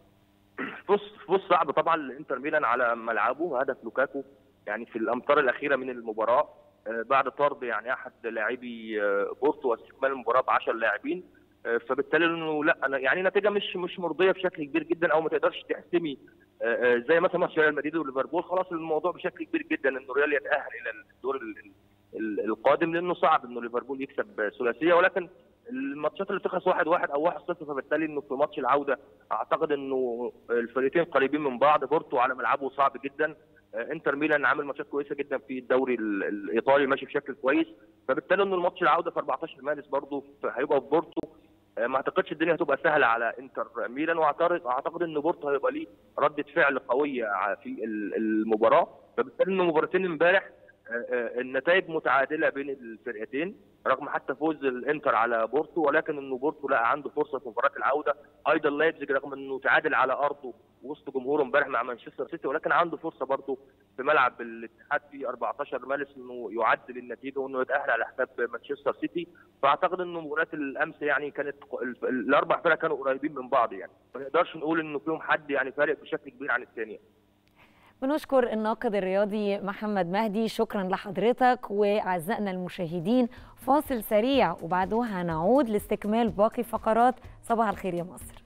فوز فوز صعب طبعا لانتر ميلان على ملعبه هدف لوكاكو يعني في الامتار الاخيره من المباراه آه، بعد طرد يعني احد لاعبي آه، بورتو واستكمال المباراه ب 10 لاعبين آه، فبالتالي انه لا أنا يعني نتيجه مش مش مرضيه بشكل كبير جدا او ما تقدرش تحسمي آه، آه، زي مثلا ماتش ريال مدريد وليفربول خلاص الموضوع بشكل كبير جدا انه ريال يتاهل الى الدور ال- ال- ال- القادم لانه صعب انه ليفربول يكسب ثلاثيه ولكن الماتشات اللي بتخلص 1 1 او 1 0 فبالتالي انه في ماتش العوده اعتقد انه الفريقين قريبين من بعض بورتو على ملعبه صعب جدا آه، انتر ميلان عامل ماتشات كويسه جدا في الدوري ال- الايطالي ماشي بشكل كويس فبالتالي انه الماتش العوده في 14 مارس برضه هيبقى في بورتو آه، ما اعتقدش الدنيا هتبقى سهله على انتر ميلان واعتقد اعتقد ان بورتو هيبقى ليه رده فعل قويه ع- في ال- المباراه فبالتالي انه مباراتين امبارح آه، آه، النتائج متعادله بين الفرقتين رغم حتى فوز الانتر على بورتو ولكن انه بورتو لا عنده فرصه في مباراه العوده ايضا لايبزيج رغم انه تعادل على ارضه وسط جمهوره امبارح مع مانشستر سيتي ولكن عنده فرصه برضه في ملعب الاتحاد في 14 مارس انه يعدل النتيجه وانه يتاهل على حساب مانشستر سيتي فاعتقد انه مباراه الامس يعني كانت ال- الاربع فرق كانوا قريبين من بعض يعني ما نقدرش نقول انه فيهم حد يعني فارق بشكل كبير عن الثاني بنشكر الناقد الرياضي محمد مهدي شكرا لحضرتك واعزائنا المشاهدين فاصل سريع وبعدها هنعود لاستكمال باقي فقرات صباح الخير يا مصر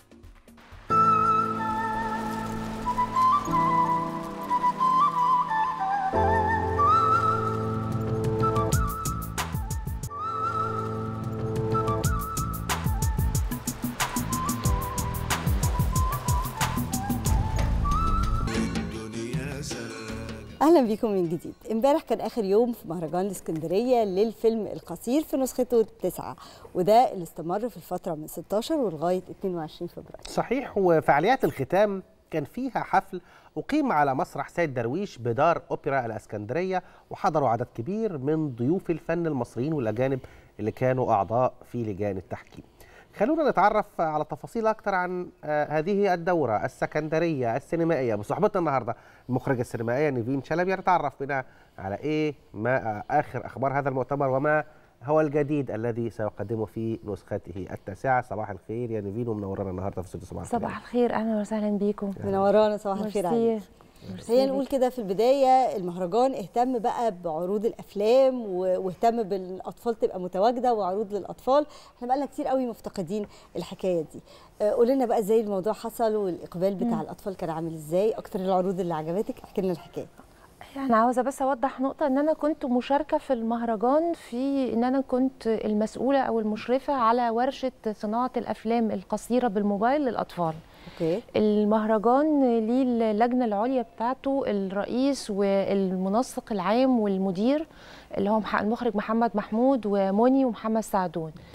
اهلا بيكم من جديد امبارح كان اخر يوم في مهرجان الاسكندريه للفيلم القصير في نسخته التاسعه وده اللي استمر في الفتره من 16 ولغايه 22 فبراير صحيح وفعاليات الختام كان فيها حفل أقيم على مسرح سيد درويش بدار أوبرا الأسكندرية وحضروا عدد كبير من ضيوف الفن المصريين والأجانب اللي كانوا أعضاء في لجان التحكيم خلونا نتعرف على تفاصيل أكثر عن آه، هذه الدورة السكندرية السينمائية بصحبتنا النهاردة المخرجة السينمائية نيفين شلبي نتعرف بنا على إيه ما آه، آخر أخبار هذا المؤتمر وما هو الجديد الذي سيقدمه في نسخته التاسعة صباح الخير يا نيفين ومنورانا النهارده في استوديو صباح الخير صباح الخير اهلا وسهلا بيكم منورانا صباح الخير ميرسي. عليك ميرسي خلينا ليك. نقول كده في البدايه المهرجان اهتم بقى بعروض الافلام و- واهتم بالاطفال تبقى متواجده وعروض للاطفال احنا بقى لنا كتير قوي مفتقدين الحكايه دي آه، قول لنا بقى ازاي الموضوع حصل والاقبال بتاع مم. الاطفال كان عامل ازاي اكتر العروض اللي عجبتك احكي لنا الحكايه انا عاوزه بس اوضح نقطه ان انا كنت مشاركه في المهرجان في ان انا كنت المسؤوله او المشرفه على ورشه صناعه الافلام القصيره بالموبايل للاطفال اوكي المهرجان ليه اللجنه العليا بتاعته الرئيس والمنسق العام والمدير اللي هو مح- المخرج محمد محمود وموني ومحمد سعدون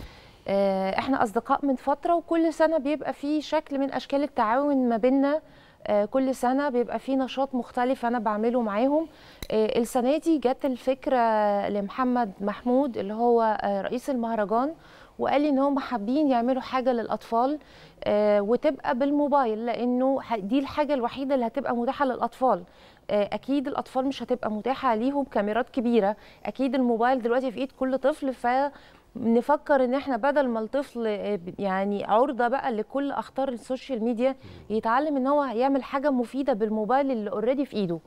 آه، احنا اصدقاء من فتره وكل سنه بيبقى في شكل من اشكال التعاون ما بيننا آه، كل سنه بيبقى في نشاط مختلف انا بعمله معاهم آه، السنه دي جت الفكره لمحمد محمود اللي هو آه، رئيس المهرجان وقال لي ان هم حابين يعملوا حاجه للاطفال آه، وتبقى بالموبايل لانه ح- دي الحاجه الوحيده اللي هتبقى متاحه للاطفال آه، اكيد الاطفال مش هتبقى متاحه ليهم كاميرات كبيره اكيد الموبايل دلوقتي في ايد كل طفل ف نفكر ان احنا بدل ما الطفل آه، ب- يعني عرضه بقى لكل اخطار السوشيال ميديا يتعلم ان هو يعمل حاجه مفيده بالموبايل اللي اوريدي في ايده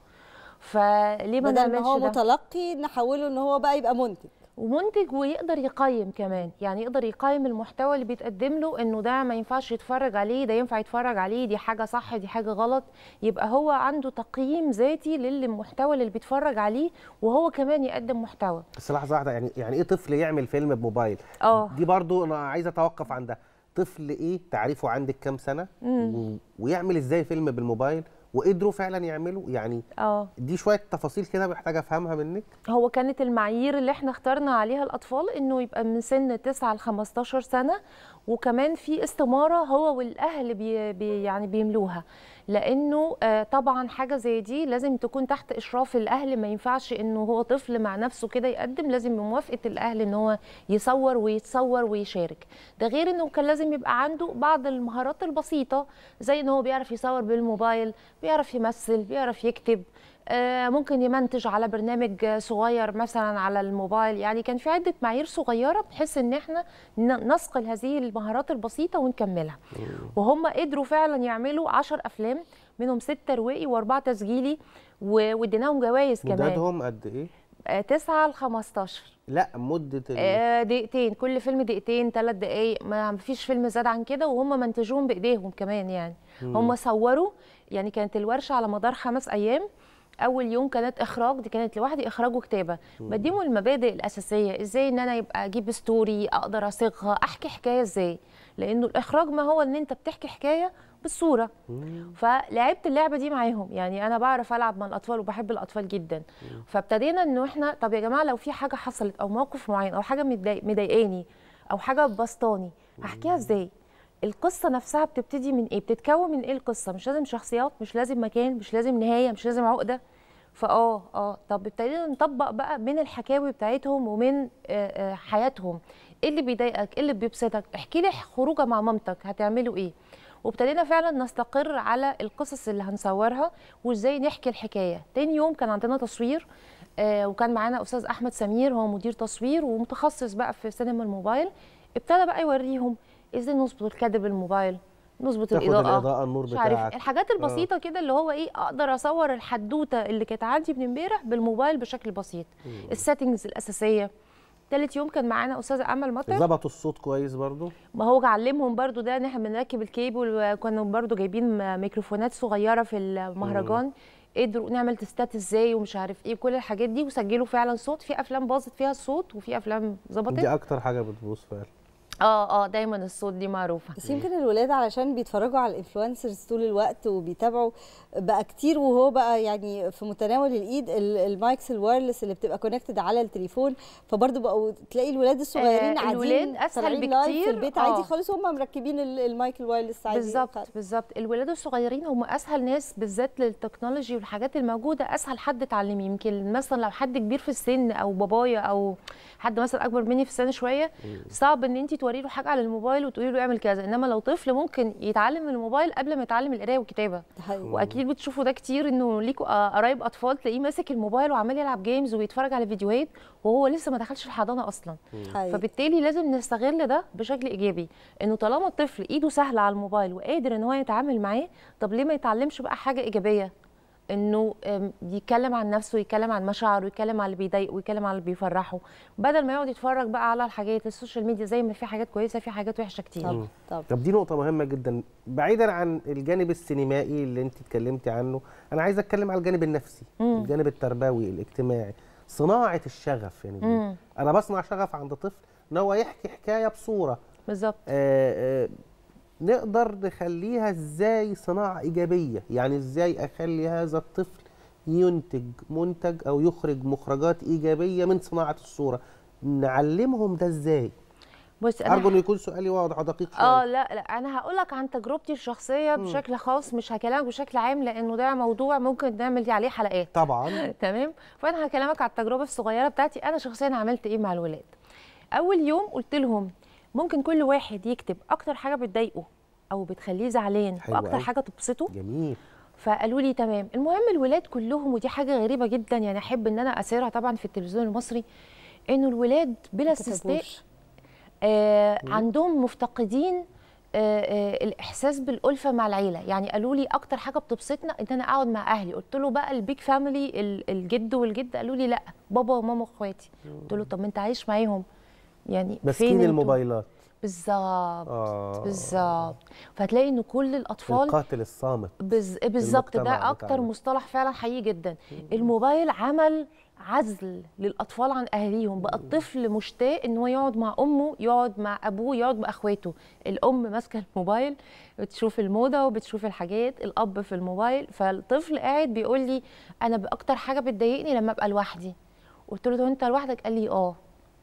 فليه ما بدل ما نعملش هو ده متلقي نحوله ان هو بقى يبقى منتج ومنتج ويقدر يقيم كمان يعني يقدر يقيم المحتوى اللي بيتقدم له انه ده ما ينفعش يتفرج عليه ده ينفع يتفرج عليه دي حاجه صح دي حاجه غلط يبقى هو عنده تقييم ذاتي للمحتوى اللي بيتفرج عليه وهو كمان يقدم محتوى بس لحظه واحده يعني يعني ايه طفل يعمل فيلم بموبايل اه دي برضو انا عايز اتوقف عن ده طفل ايه تعريفه عندك كام سنه مم. و... ويعمل ازاي فيلم بالموبايل وقدروا فعلا يعملوا يعني اه دي شويه تفاصيل كده محتاجه افهمها منك هو كانت المعايير اللي احنا اخترنا عليها الاطفال انه يبقى من سن 9 ل 15 سنه وكمان في استماره هو والاهل بي بي يعني بيملوها لانه آه طبعا حاجه زي دي لازم تكون تحت اشراف الاهل ما ينفعش انه هو طفل مع نفسه كده يقدم لازم بموافقه الاهل ان هو يصور ويتصور ويشارك ده غير انه كان لازم يبقى عنده بعض المهارات البسيطه زي ان هو بيعرف يصور بالموبايل بيعرف يمثل بيعرف يكتب آه، ممكن يمنتج على برنامج آه، صغير مثلا على الموبايل يعني كان في عده معايير صغيره بحيث ان احنا ن- نصقل هذه المهارات البسيطه ونكملها وهم قدروا فعلا يعملوا 10 افلام منهم ستة روائي واربعه تسجيلي و- واديناهم جوائز كمان مدتهم قد ايه آه، 9 ل 15 لا مده ال... آه، دقيقتين كل فيلم دقيقتين ثلاث دقايق ما فيش فيلم زاد عن كده وهم منتجوهم بايديهم كمان يعني مم. هم صوروا يعني كانت الورشه على مدار خمس ايام اول يوم كانت اخراج دي كانت لوحدي اخراج وكتابه مم. بديهم المبادئ الاساسيه ازاي ان انا يبقى اجيب ستوري اقدر اصيغها احكي حكايه ازاي لانه الاخراج ما هو ان انت بتحكي حكايه بالصوره فلعبت اللعبه دي معاهم يعني انا بعرف العب مع الاطفال وبحب الاطفال جدا فابتدينا انه احنا طب يا جماعه لو في حاجه حصلت او موقف معين او حاجه متضايق- مضايقاني او حاجه بسطاني هحكيها ازاي القصه نفسها بتبتدي من ايه بتتكون من ايه القصه مش لازم شخصيات مش لازم مكان مش لازم نهايه مش لازم عقده فاه اه طب ابتدينا نطبق بقى من الحكاوي بتاعتهم ومن آه، آه، حياتهم ايه اللي بيضايقك ايه اللي بيبسطك احكي لي خروجه مع مامتك هتعملوا ايه وابتدينا فعلا نستقر على القصص اللي هنصورها وازاي نحكي الحكايه تاني يوم كان عندنا تصوير آه وكان معانا استاذ احمد سمير هو مدير تصوير ومتخصص بقى في سينما الموبايل ابتدى بقى يوريهم ازاي نظبط الكادر بالموبايل نظبط تاخد الاضاءه الإضاءة، النور مش عارف بتاعك. الحاجات آه. البسيطه كده اللي هو ايه اقدر اصور الحدوته اللي كانت عندي من امبارح بالموبايل بشكل بسيط السيتنجز الاساسيه تالت يوم كان معانا استاذه امل مطر ظبطوا الصوت كويس برضو ما هو علمهم برضو ده ان احنا بنركب الكيبل وكانوا برضو جايبين ميكروفونات صغيره في المهرجان قدروا نعمل تستات ازاي ومش عارف ايه كل الحاجات دي وسجلوا فعلا صوت في افلام باظت فيها الصوت وفي افلام ظبطت دي اكتر حاجه بتبوظ فعلا اه اه دايما الصوت دي معروفه بس يمكن الولاد علشان بيتفرجوا على الانفلونسرز طول الوقت وبيتابعوا بقى كتير وهو بقى يعني في متناول الايد ال- المايكس الوايرلس اللي بتبقى كونكتد على التليفون فبرضه بقوا تلاقي الولاد الصغيرين آه، قاعدين الولاد أسهل طالعين لايف بكتير. في البيت آه. عادي خالص هم مركبين ال- المايك الوايرلس عادي بالظبط بالظبط الولاد الصغيرين هم اسهل ناس بالذات للتكنولوجي والحاجات الموجوده اسهل حد تعلمي يمكن مثلا لو حد كبير في السن او بابايا او حد مثلا اكبر مني في السن شويه صعب ان انت توري له حاجه على الموبايل وتقولي له اعمل كذا انما لو طفل ممكن يتعلم الموبايل قبل ما يتعلم القرايه والكتابه واكيد بتشوفوا ده كتير انه ليكوا آه، قرايب اطفال تلاقيه ماسك الموبايل وعمال يلعب جيمز ويتفرج على فيديوهات وهو لسه ما دخلش الحضانه اصلا حقيقي. فبالتالي لازم نستغل ده بشكل ايجابي انه طالما الطفل ايده سهله على الموبايل وقادر ان هو يتعامل معاه طب ليه ما يتعلمش بقى حاجه ايجابيه انه أم، يتكلم عن نفسه يتكلم عن مشاعره يتكلم عن اللي بيضايقه ويتكلم عن اللي بيفرحه بدل ما يقعد يتفرج بقى على الحاجات السوشيال ميديا زي ما في حاجات كويسه في حاجات وحشه كتير مم. طب دي نقطة مهمة جدا بعيدا عن الجانب السينمائي اللي انت اتكلمتي عنه انا عايز اتكلم على الجانب النفسي مم. الجانب التربوي الاجتماعي صناعة الشغف يعني مم. انا بصنع شغف عند طفل ان هو يحكي حكاية بصورة بالظبط آه آه نقدر نخليها ازاي صناعة ايجابية يعني ازاي اخلي هذا الطفل ينتج منتج او يخرج مخرجات ايجابية من صناعة الصورة نعلمهم ده ازاي بص ارجو انه يكون سؤالي واضح ودقيق شويه اه لا لا انا هقول لك عن تجربتي الشخصيه بشكل خاص مش هكلمك بشكل عام لانه ده موضوع ممكن نعمل عليه حلقات طبعا تمام فانا هكلمك على التجربه الصغيره بتاعتي انا شخصيا عملت ايه مع الولاد اول يوم قلت لهم ممكن كل واحد يكتب اكتر حاجه بتضايقه او بتخليه زعلان حلو واكتر أوي. حاجه تبسطه جميل فقالوا لي تمام المهم الولاد كلهم ودي حاجه غريبه جدا يعني احب ان انا اسيرها طبعا في التلفزيون المصري انه الولاد بلا استثناء كتبوش. آه عندهم مفتقدين آه آه الاحساس بالالفه مع العيله يعني قالوا لي اكتر حاجه بتبسطنا ان انا اقعد مع اهلي قلت له بقى البيج فاميلي ال- الجد والجد قالوا لي لا بابا وماما واخواتي قلت له طب ما انت عايش معاهم يعني ماسكين فين انتوا؟ الموبايلات بالظبط اه بالظبط فهتلاقي ان كل الاطفال القاتل الصامت بز... بالظبط المجتمع ده اكتر بتاعنا. مصطلح فعلا حقيقي جدا الموبايل عمل عزل للاطفال عن اهاليهم بقى الطفل مشتاق ان هو يقعد مع امه يقعد مع ابوه يقعد مع اخواته الام ماسكه الموبايل بتشوف الموضه وبتشوف الحاجات الاب في الموبايل فالطفل قاعد بيقول لي انا باكتر حاجه بتضايقني لما ابقى لوحدي قلت له ده انت لوحدك قال لي اه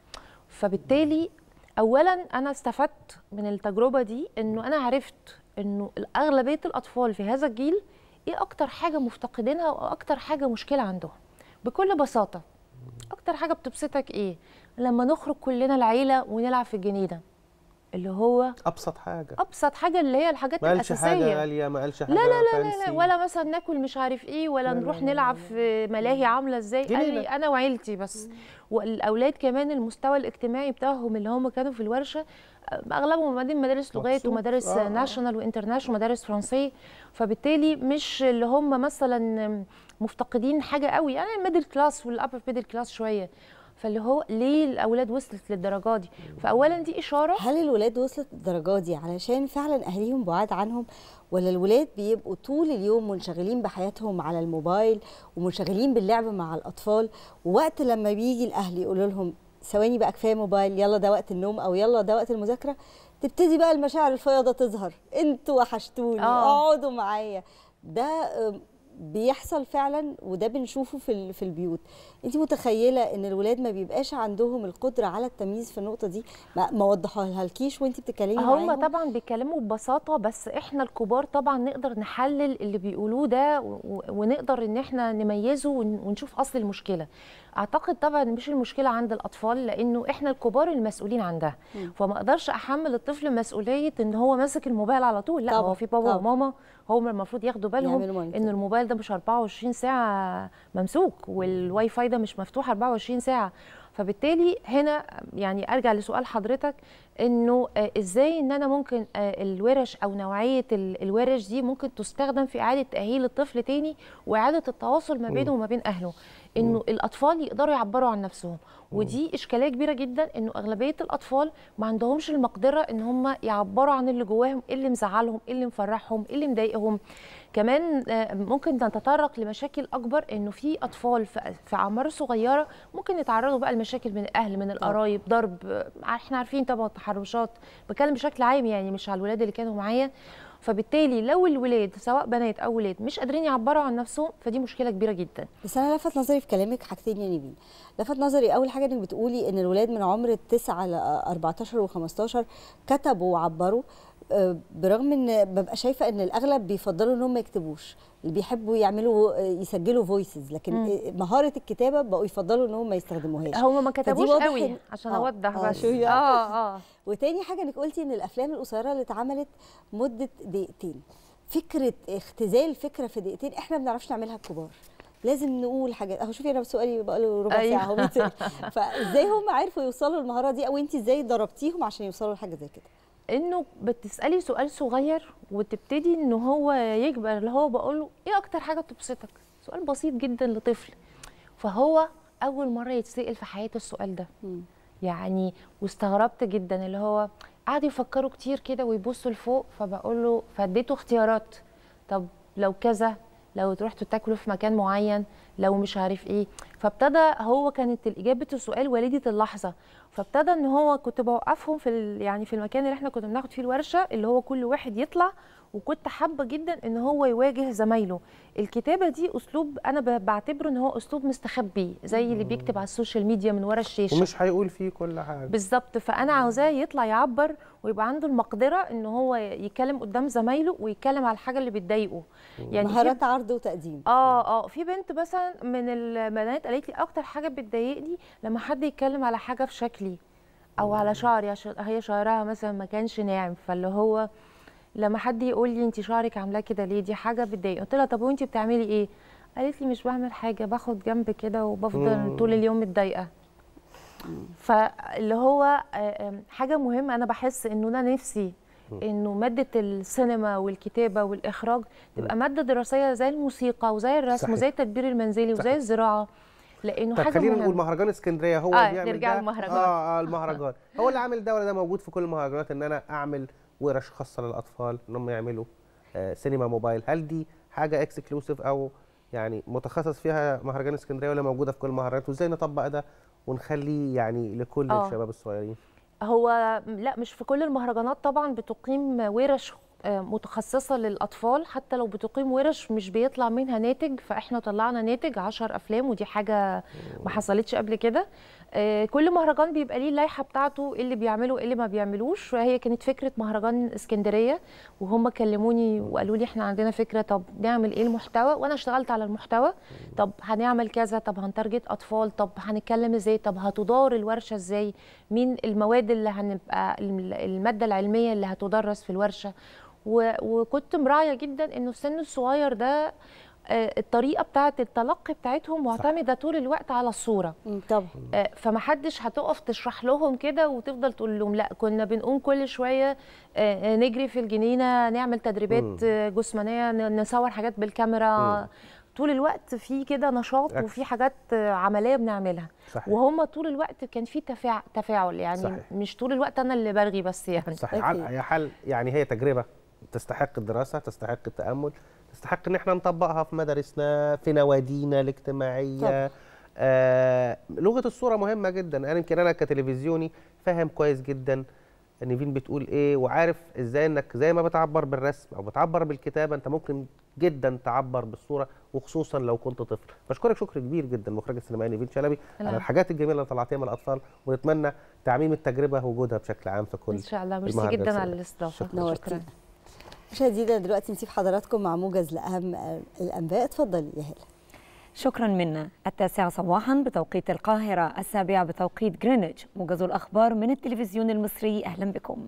فبالتالي اولا انا استفدت من التجربه دي انه انا عرفت انه اغلبيه الاطفال في هذا الجيل ايه اكتر حاجه مفتقدينها واكتر حاجه مشكله عندهم بكل بساطه اكتر حاجه بتبسطك ايه لما نخرج كلنا العيله ونلعب في الجنينه اللي هو ابسط حاجه ابسط حاجه اللي هي الحاجات ما قالش الاساسيه حاجه غاليه ما قالش حاجه لا لا لا, لا, لا فانسي. ولا مثلا ناكل مش عارف ايه ولا لا لا نروح لا لا نلعب في ملاهي عامله ازاي قال لي جنينة. انا وعيلتي بس والاولاد كمان المستوى الاجتماعي بتاعهم اللي هم كانوا في الورشه آه، اغلبهم بعدين مدارس لغات مبسوط. ومدارس آه، آه. ناشونال وانترناشونال مدارس فرنسيه فبالتالي مش اللي هم مثلا مفتقدين حاجه قوي يعني الميدل كلاس والابر ميدل كلاس شويه فاللي هو ليه الاولاد وصلت للدرجه دي فاولا دي اشاره هل الولاد وصلت للدرجه دي علشان فعلا اهاليهم بعاد عنهم ولا الولاد بيبقوا طول اليوم منشغلين بحياتهم على الموبايل ومنشغلين باللعب مع الاطفال ووقت لما بيجي الاهل يقولوا لهم ثواني بقى كفايه موبايل يلا ده وقت النوم او يلا ده وقت المذاكره تبتدي بقى المشاعر الفياضه تظهر انتوا وحشتوني آه. اقعدوا معايا ده آم، بيحصل فعلا وده بنشوفه في ال- في البيوت انت متخيله ان الولاد ما بيبقاش عندهم القدره على التمييز في النقطه دي ما, ما وضحوها لكيش وانت بتتكلمي هم معاهم طبعا بيتكلموا ببساطه بس احنا الكبار طبعا نقدر نحلل اللي بيقولوه ده و- و- ونقدر ان احنا نميزه ون- ونشوف اصل المشكله اعتقد طبعا مش المشكله عند الاطفال لانه احنا الكبار المسؤولين عن ده مم. فما اقدرش احمل الطفل مسؤوليه ان هو ماسك الموبايل على طول لا طبعاً، هو في بابا طبعاً. وماما هم المفروض ياخدوا بالهم يعملوا monitor. ان الموبايل ده مش 24 ساعه ممسوك والواي فاي ده مش مفتوح 24 ساعه فبالتالي هنا يعني ارجع لسؤال حضرتك انه آه، ازاي ان انا ممكن آه، الورش او نوعيه ال- الورش دي ممكن تستخدم في اعاده تاهيل الطفل تاني واعاده التواصل ما بينه وما بين اهله انه الاطفال يقدروا يعبروا عن نفسهم ودي اشكاليه كبيره جدا انه اغلبيه الاطفال ما عندهمش المقدره ان هم يعبروا عن اللي جواهم ايه اللي مزعلهم ايه اللي مفرحهم ايه اللي مضايقهم كمان آه، ممكن نتطرق لمشاكل اكبر انه في اطفال في في اعمار صغيره ممكن يتعرضوا بقى لمشاكل من الاهل من القرايب ضرب آه، احنا عارفين طبعا التحرشات بتكلم بشكل عام يعني مش على الولاد اللي كانوا معايا فبالتالي لو الولاد سواء بنات او ولاد مش قادرين يعبروا عن نفسهم فدي مشكله كبيره جدا بس انا لفت نظري في كلامك حاجتين يا نيفين لفت نظري اول حاجه انك بتقولي ان الولاد من عمر التسعة ل 14 و15 كتبوا وعبروا آه، برغم ان ببقى شايفه ان الاغلب بيفضلوا ان هم ما يكتبوش اللي بيحبوا يعملوا آه، يسجلوا فويسز لكن مم. آه، مهاره الكتابه بقوا يفضلوا ان هم ما يستخدموهاش هم ما فدي كتبوش واضح قوي إن- عشان آه، اوضح آه، بس شوية. اه اه وتاني حاجه انك قلتي ان الافلام القصيره اللي اتعملت مده دقيقتين فكره اختزال فكره في دقيقتين احنا ما بنعرفش نعملها الكبار لازم نقول حاجات اهو شوفي انا سؤالي بقى له ربع أيوة. ساعه اهو بيتسأل. فازاي هم عرفوا يوصلوا للمهاره دي او انت ازاي ضربتيهم عشان يوصلوا لحاجه زي كده انه بتسالي سؤال صغير وتبتدي ان هو يكبر اللي هو بقول له ايه اكتر حاجه بتبسطك سؤال بسيط جدا لطفل فهو اول مره يتسال في حياته السؤال ده يعني واستغربت جدا اللي هو قعدوا يفكروا كتير كده ويبصوا لفوق فبقول له فاديته اختيارات طب لو كذا لو رحتوا تاكلوا في مكان معين لو مش عارف ايه فابتدى هو كانت اجابه السؤال والده اللحظه فابتدى ان هو كنت بوقفهم في ال- يعني في المكان اللي احنا كنا بناخد فيه الورشه اللي هو كل واحد يطلع وكنت حابه جدا ان هو يواجه زمايله الكتابه دي اسلوب انا ب- بعتبره ان هو اسلوب مستخبي زي اللي بيكتب على السوشيال ميديا من ورا الشاشه ومش هيقول فيه كل حاجه بالظبط فانا عاوزاه يطلع يعبر ويبقى عنده المقدره ان هو يتكلم قدام زمايله ويتكلم على الحاجه اللي بتضايقه يعني في- مهارات عرض وتقديم اه اه في بنت مثلا من البنات قالت لي اكتر حاجه بتضايقني لما حد يتكلم على حاجه في شكلي او على شعري عشان هي شعرها مثلا ما كانش ناعم فاللي هو لما حد يقول لي انت شعرك عاملاه كده ليه دي حاجه بتضايق قلت لها طب وانت بتعملي ايه قالت لي مش بعمل حاجه باخد جنب كده وبفضل مم. طول اليوم متضايقه فاللي هو آه، آم، حاجه مهمه انا بحس انه انا نفسي انه ماده السينما والكتابه والاخراج تبقى ماده دراسيه زي الموسيقى وزي الرسم صحيح. وزي التدبير المنزلي وزي صحيح. الزراعه لانه طب حاجه خلينا مهمه نقول مهرجان اسكندريه هو آه، بيعمل نرجع ده للمهرجان. اه اه المهرجان هو اللي عامل ده ولا ده موجود في كل المهرجانات ان انا اعمل ورش خاصه للاطفال ان هم يعملوا آه سينما موبايل هل دي حاجه اكسكلوسيف او يعني متخصص فيها مهرجان اسكندريه ولا موجوده في كل المهرجانات وازاي نطبق ده ونخليه يعني لكل آه. الشباب الشباب الصغيرين هو لا مش في كل المهرجانات طبعا بتقيم ورش آه، متخصصة للأطفال حتى لو بتقيم ورش مش بيطلع منها ناتج فإحنا طلعنا ناتج عشر أفلام ودي حاجة ما حصلتش قبل كده آه، كل مهرجان بيبقى ليه اللائحة بتاعته إيه اللي بيعمله إيه اللي ما بيعملوش وهي كانت فكرة مهرجان اسكندرية وهم كلموني وقالوا لي إحنا عندنا فكرة طب نعمل إيه المحتوى وأنا اشتغلت على المحتوى طب هنعمل كذا طب هنتارجت أطفال طب هنتكلم إزاي طب هتدار الورشة إزاي مين المواد اللي هنبقى المادة العلمية اللي هتدرس في الورشة و- وكنت مراعيه جدا انه السن الصغير ده آه، الطريقه بتاعه التلقي بتاعتهم معتمده طول الوقت على الصوره طبعا فمحدش هتقف تشرح لهم كده وتفضل تقول لهم لا كنا بنقوم كل شويه آه، آه، نجري في الجنينه نعمل مم. تدريبات آه، جسمانيه ن- نصور حاجات بالكاميرا مم. طول الوقت في كده نشاط أكل. وفي حاجات آه، عمليه بنعملها صحيح. وهم طول الوقت كان في تفاع- تفاعل يعني صحيح. مش طول الوقت انا اللي برغي بس يعني صحيح على أي حال يعني هي تجربة تستحق الدراسة تستحق التأمل تستحق إن احنا نطبقها في مدارسنا في نوادينا الاجتماعية طبعا. آه لغة الصورة مهمة جدا أنا يمكن أنا كتلفزيوني فاهم كويس جدا نيفين بتقول إيه وعارف إزاي إنك زي ما بتعبر بالرسم أو بتعبر بالكتابة أنت ممكن جدا تعبر بالصورة وخصوصا لو كنت طفل بشكرك شكر كبير جدا المخرجة السينمائية نيفين شلبي على العفو. الحاجات الجميلة اللي طلعتيها من الأطفال ونتمنى تعميم التجربة ووجودها بشكل عام في كل ان شاء الله ميرسي المهرجان جدا على السينمائي. الاستضافه نورتينا مشاهدينا دلوقتي نسيب حضراتكم مع موجز لاهم الانباء اتفضلي يا هلا شكرا منا التاسعة صباحا بتوقيت القاهرة السابعة بتوقيت جرينتش موجز الأخبار من التلفزيون المصري أهلا بكم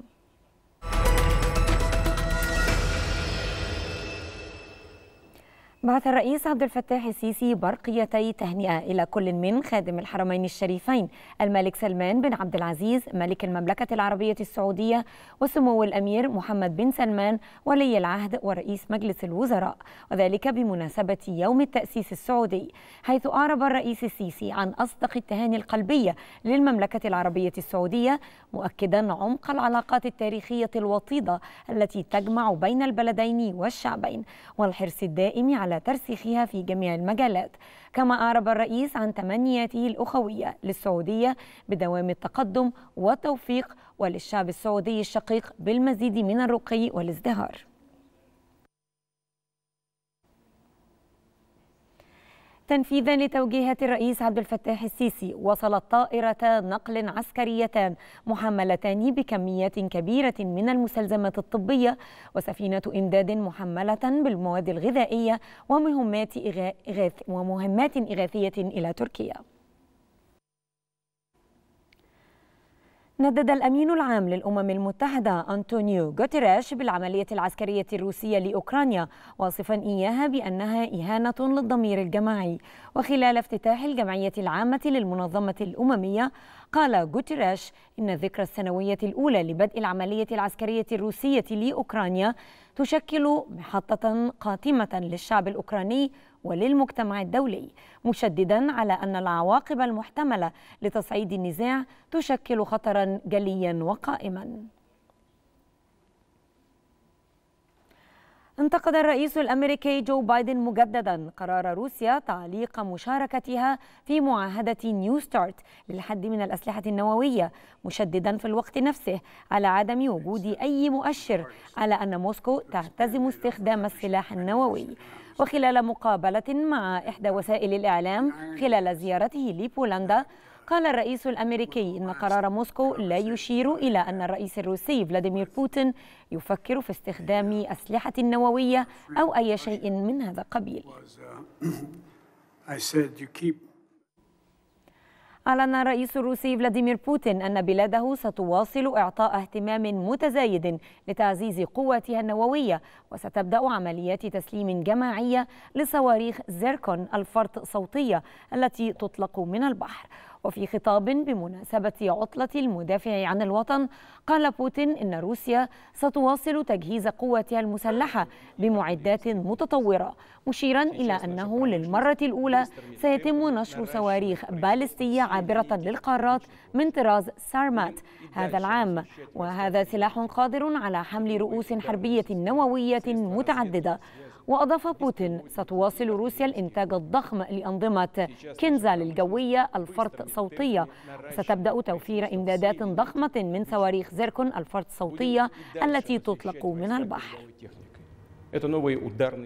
بعث الرئيس عبد الفتاح السيسي برقيتي تهنئة إلى كل من خادم الحرمين الشريفين الملك سلمان بن عبد العزيز ملك المملكة العربية السعودية وسمو الأمير محمد بن سلمان ولي العهد ورئيس مجلس الوزراء وذلك بمناسبة يوم التأسيس السعودي حيث أعرب الرئيس السيسي عن أصدق التهاني القلبية للمملكة العربية السعودية مؤكدا عمق العلاقات التاريخية الوطيدة التي تجمع بين البلدين والشعبين والحرص الدائم على ترسيخها في جميع المجالات كما أعرب الرئيس عن تمنياته الأخوية للسعودية بدوام التقدم والتوفيق وللشعب السعودي الشقيق بالمزيد من الرقي والازدهار تنفيذا لتوجيهات الرئيس عبد الفتاح السيسي وصلت طائرتا نقل عسكريتان محملتان بكميات كبيرة من المستلزمات الطبية وسفينة إمداد محملة بالمواد الغذائية ومهمات إغا- إغاث ومهمات إغاثية إلى تركيا ندد الأمين العام للأمم المتحدة أنطونيو غوتيريش بالعملية العسكرية الروسية لأوكرانيا واصفا إياها بأنها إهانة للضمير الجماعي وخلال افتتاح الجمعية العامة للمنظمة الأممية قال غوتيريش إن الذكرى السنوية الأولى لبدء العملية العسكرية الروسية لأوكرانيا تشكل محطة قاتمة للشعب الأوكراني وللمجتمع الدولي مشددا على أن العواقب المحتملة لتصعيد النزاع تشكل خطرا جليا وقائما انتقد الرئيس الامريكي جو بايدن مجددا قرار روسيا تعليق مشاركتها في معاهده نيو ستارت للحد من الاسلحه النوويه مشددا في الوقت نفسه على عدم وجود اي مؤشر على ان موسكو تعتزم استخدام السلاح النووي وخلال مقابله مع احدى وسائل الاعلام خلال زيارته لبولندا قال الرئيس الامريكي ان قرار موسكو لا يشير الى ان الرئيس الروسي فلاديمير بوتين يفكر في استخدام اسلحه نوويه او اي شيء من هذا القبيل I said you keep أعلن الرئيس الروسي فلاديمير بوتين أن بلاده ستواصل إعطاء اهتمام متزايد لتعزيز قوتها النووية وستبدأ عمليات تسليم جماعية لصواريخ زيركون الفرط صوتية التي تطلق من البحر وفي خطاب بمناسبة عطلة المدافع عن الوطن قال بوتين إن روسيا ستواصل تجهيز قوتها المسلحة بمعدات متطورة مشيرا إلى أنه للمرة الأولى سيتم نشر صواريخ باليستية عابرة للقارات من طراز سارمات هذا العام وهذا سلاح قادر على حمل رؤوس حربية نووية متعددة وأضاف بوتين ستواصل روسيا الإنتاج الضخم لأنظمة كنزال الجوية الفرط صوتية وستبدأ توفير إمدادات ضخمة من صواريخ زيركون الفرط صوتية التي تطلق من البحر Это новый ударный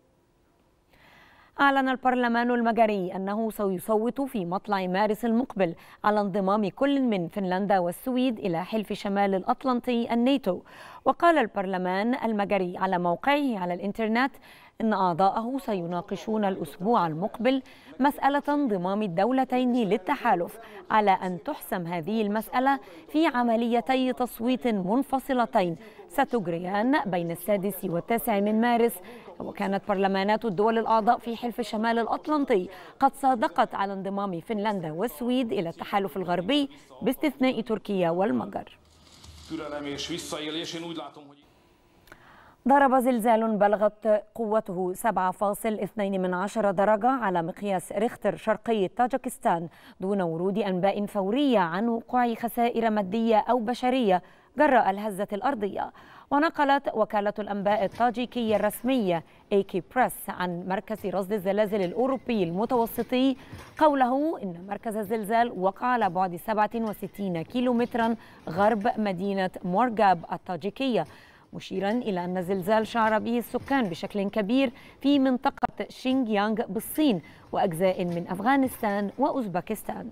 أعلن البرلمان المجري أنه سيصوت في مطلع مارس المقبل على انضمام كل من فنلندا والسويد إلى حلف شمال الأطلنطي الناتو وقال البرلمان المجري على موقعه على الإنترنت إن أعضاءه سيناقشون الأسبوع المقبل مسألة انضمام الدولتين للتحالف على أن تحسم هذه المسألة في عمليتي تصويت منفصلتين ستجريان بين السادس والتاسع من مارس وكانت برلمانات الدول الأعضاء في حلف شمال الأطلنطي قد صادقت على انضمام فنلندا والسويد إلى التحالف الغربي باستثناء تركيا والمجر türelem és visszaélés. Én úgy látom, hogy ضرب زلزال بلغت قوته 7.2 من عشرة درجة على مقياس ريختر شرقي طاجكستان دون ورود أنباء فورية عن وقوع خسائر مادية أو بشرية جراء الهزة الأرضية ونقلت وكالة الأنباء الطاجيكية الرسمية ايكي بريس عن مركز رصد الزلازل الأوروبي المتوسطي قوله إن مركز الزلزال وقع على بعد 67 كيلومترا غرب مدينة مورغاب الطاجيكية مشيرا إلى أن الزلزال شعر به السكان بشكل كبير في منطقة شينجيانغ بالصين وأجزاء من أفغانستان وأوزبكستان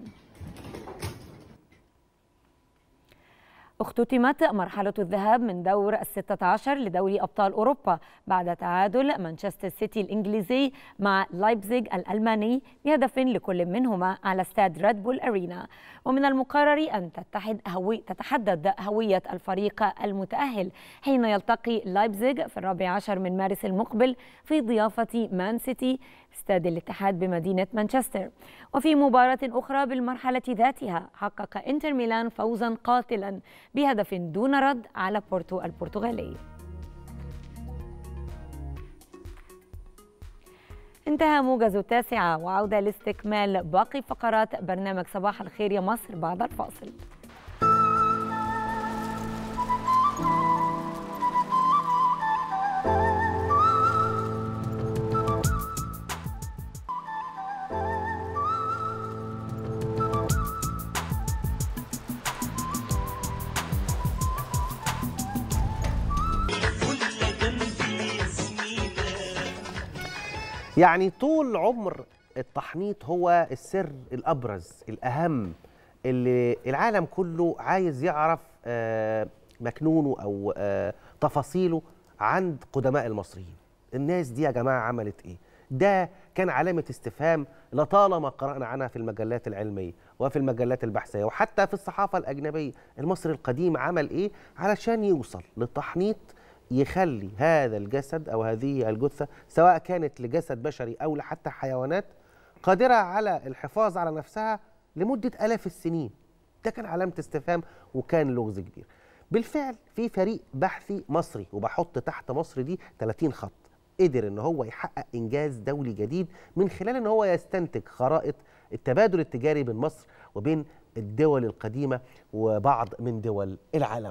اختتمت مرحلة الذهاب من دور الستة عشر لدوري أبطال أوروبا بعد تعادل مانشستر سيتي الإنجليزي مع لايبزيغ الألماني بهدف لكل منهما على استاد ريد بول أرينا ومن المقرر أن تتحد هوي تتحدد هوية الفريق المتأهل حين يلتقي لايبزيغ في الرابع عشر من مارس المقبل في ضيافة مان سيتي استاد الاتحاد بمدينة مانشستر وفي مباراة أخرى بالمرحلة ذاتها حقق إنتر ميلان فوزا قاتلا بهدف دون رد على بورتو البرتغالي انتهى موجز التاسعة وعودة لاستكمال باقي فقرات برنامج صباح الخير يا مصر بعد الفاصل يعني طول عمر التحنيط هو السر الابرز الاهم اللي العالم كله عايز يعرف آه، مكنونه او آه، تفاصيله عند قدماء المصريين الناس دي يا جماعه عملت ايه ده كان علامه استفهام لطالما قرانا عنها في المجلات العلميه وفي المجلات البحثيه وحتى في الصحافه الاجنبيه المصري القديم عمل ايه علشان يوصل للتحنيط يخلي هذا الجسد او هذه الجثه سواء كانت لجسد بشري او لحتى حيوانات قادره على الحفاظ على نفسها لمده الاف السنين ده كان علامه استفهام وكان لغز كبير بالفعل في فريق بحثي مصري وبحط تحت مصر دي 30 خط قدر ان هو يحقق انجاز دولي جديد من خلال ان هو يستنتج خرائط التبادل التجاري بين مصر وبين الدول القديمه وبعض من دول العالم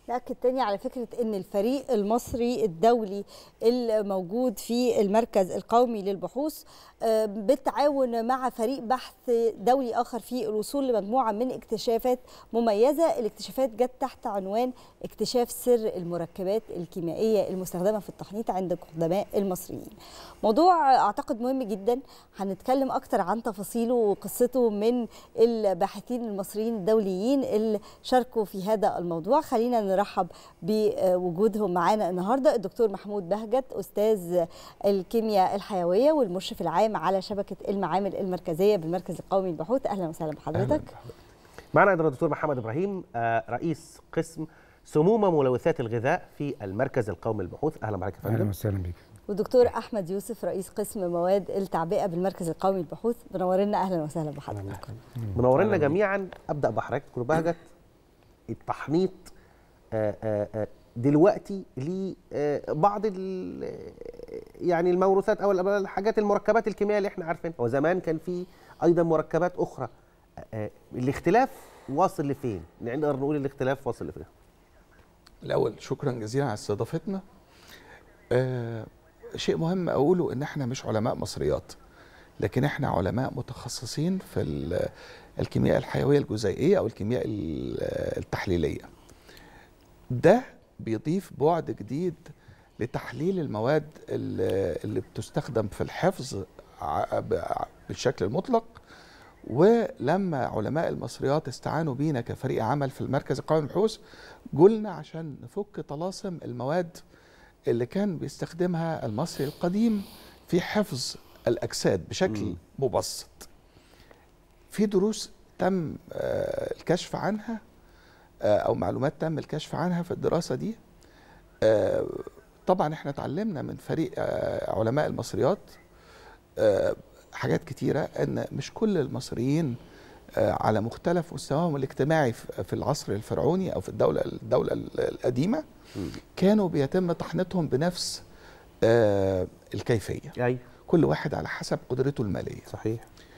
نأكد تاني على فكرة أن الفريق المصري الدولي الموجود في المركز القومي للبحوث آه، بالتعاون مع فريق بحث دولي آخر في الوصول لمجموعة من اكتشافات مميزة الاكتشافات جت تحت عنوان اكتشاف سر المركبات الكيميائية المستخدمة في التحنيط عند قدماء المصريين موضوع أعتقد مهم جدا هنتكلم أكتر عن تفاصيله وقصته من الباحثين المصريين الدوليين اللي شاركوا في هذا الموضوع خلينا نرحب بوجودهم معانا النهارده الدكتور محمود بهجت استاذ الكيمياء الحيويه والمشرف العام على شبكه المعامل المركزيه بالمركز القومي للبحوث اهلا وسهلا بحضرتك معنا ايضا الدكتور محمد ابراهيم آه، رئيس قسم سموم ملوثات الغذاء في المركز القومي للبحوث اهلا بحضرتك يا اهلا فندم وسهلا بيك والدكتور احمد يوسف رئيس قسم مواد التعبئه بالمركز القومي للبحوث منورنا اهلا وسهلا بحضرتك منورنا جميعا ابدا بحضرتك دكتور بهجت التحنيط آه، آه، آه، دلوقتي لبعض يعني الموروثات او الحاجات المركبات الكيميائيه اللي احنا عارفينها وزمان كان في ايضا مركبات اخرى آه، آه، الاختلاف واصل لفين نقدر نقول الاختلاف واصل لفين الاول شكرا جزيلا على استضافتنا آه شيء مهم اقوله ان احنا مش علماء مصريات لكن احنا علماء متخصصين في ال- الكيمياء الحيويه الجزيئيه او الكيمياء ال- التحليليه ده بيضيف بعد جديد لتحليل المواد اللي اللي بتستخدم في الحفظ ع- ب- بالشكل المطلق ولما علماء المصريات استعانوا بينا كفريق عمل في المركز القومي للبحوث قلنا عشان نفك طلاسم المواد اللي كان بيستخدمها المصري القديم في حفظ الأجساد بشكل مبسط في دروس تم آه، الكشف عنها آه، أو معلومات تم الكشف عنها في الدراسة دي آه، طبعا احنا اتعلمنا من فريق آه، علماء المصريات آه، حاجات كتيرة ان مش كل المصريين آه، على مختلف مستواهم الاجتماعي في في العصر الفرعوني او في الدولة الدولة القديمة كانوا بيتم تحنيطهم بنفس آه، الكيفية أي. كل واحد على حسب قدرته المالية صحيح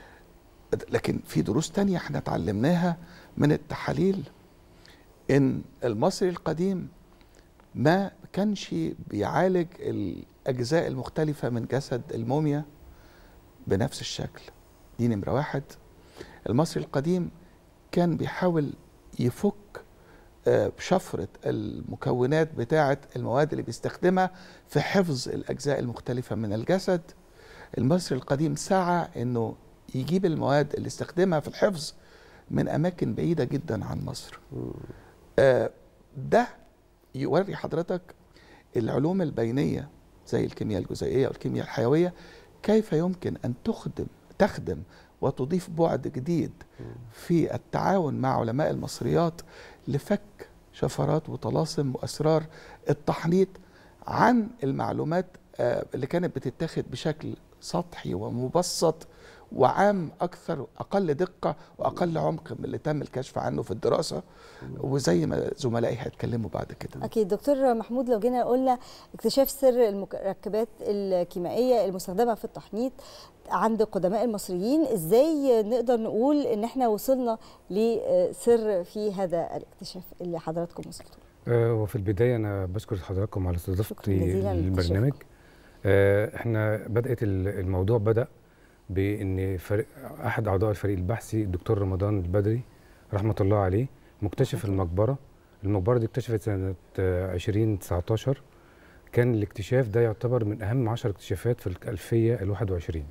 لكن في دروس تانية احنا اتعلمناها من التحاليل ان المصري القديم ما كانش بيعالج الاجزاء المختلفة من جسد الموميا بنفس الشكل دي نمرة واحد المصري القديم كان بيحاول يفك آه، بشفرة المكونات بتاعة المواد اللي بيستخدمها في حفظ الأجزاء المختلفة من الجسد المصري القديم سعى أنه يجيب المواد اللي استخدمها في الحفظ من أماكن بعيدة جدا عن مصر آه، ده يوري حضرتك العلوم البينية زي الكيمياء الجزيئية والكيمياء الحيوية كيف يمكن أن تخدم تخدم وتضيف بعد جديد في التعاون مع علماء المصريات لفك شفرات وطلاسم وأسرار التحنيط عن المعلومات آه، اللي كانت بتتاخد بشكل سطحي ومبسط وعام اكثر اقل دقه واقل عمق من اللي تم الكشف عنه في الدراسه وزي ما زملائي هيتكلموا بعد كده اكيد دكتور محمود لو جينا قلنا اكتشاف سر المركبات الكيميائيه المستخدمه في التحنيط عند قدماء المصريين ازاي نقدر نقول ان احنا وصلنا لسر في هذا الاكتشاف اللي حضراتكم وصلتوا له؟ آه، وفي البداية أنا بشكر حضراتكم على شكراً استضافتي جزيلاً للبرنامج آه، احنا بدأت ال- الموضوع بدأ بأن فريق أحد أعضاء الفريق البحثي الدكتور رمضان البدري رحمة الله عليه مكتشف المقبرة المقبرة دي اكتشفت سنة آه، 2019 كان الاكتشاف ده يعتبر من أهم عشر اكتشافات في الألفية الواحد وعشرين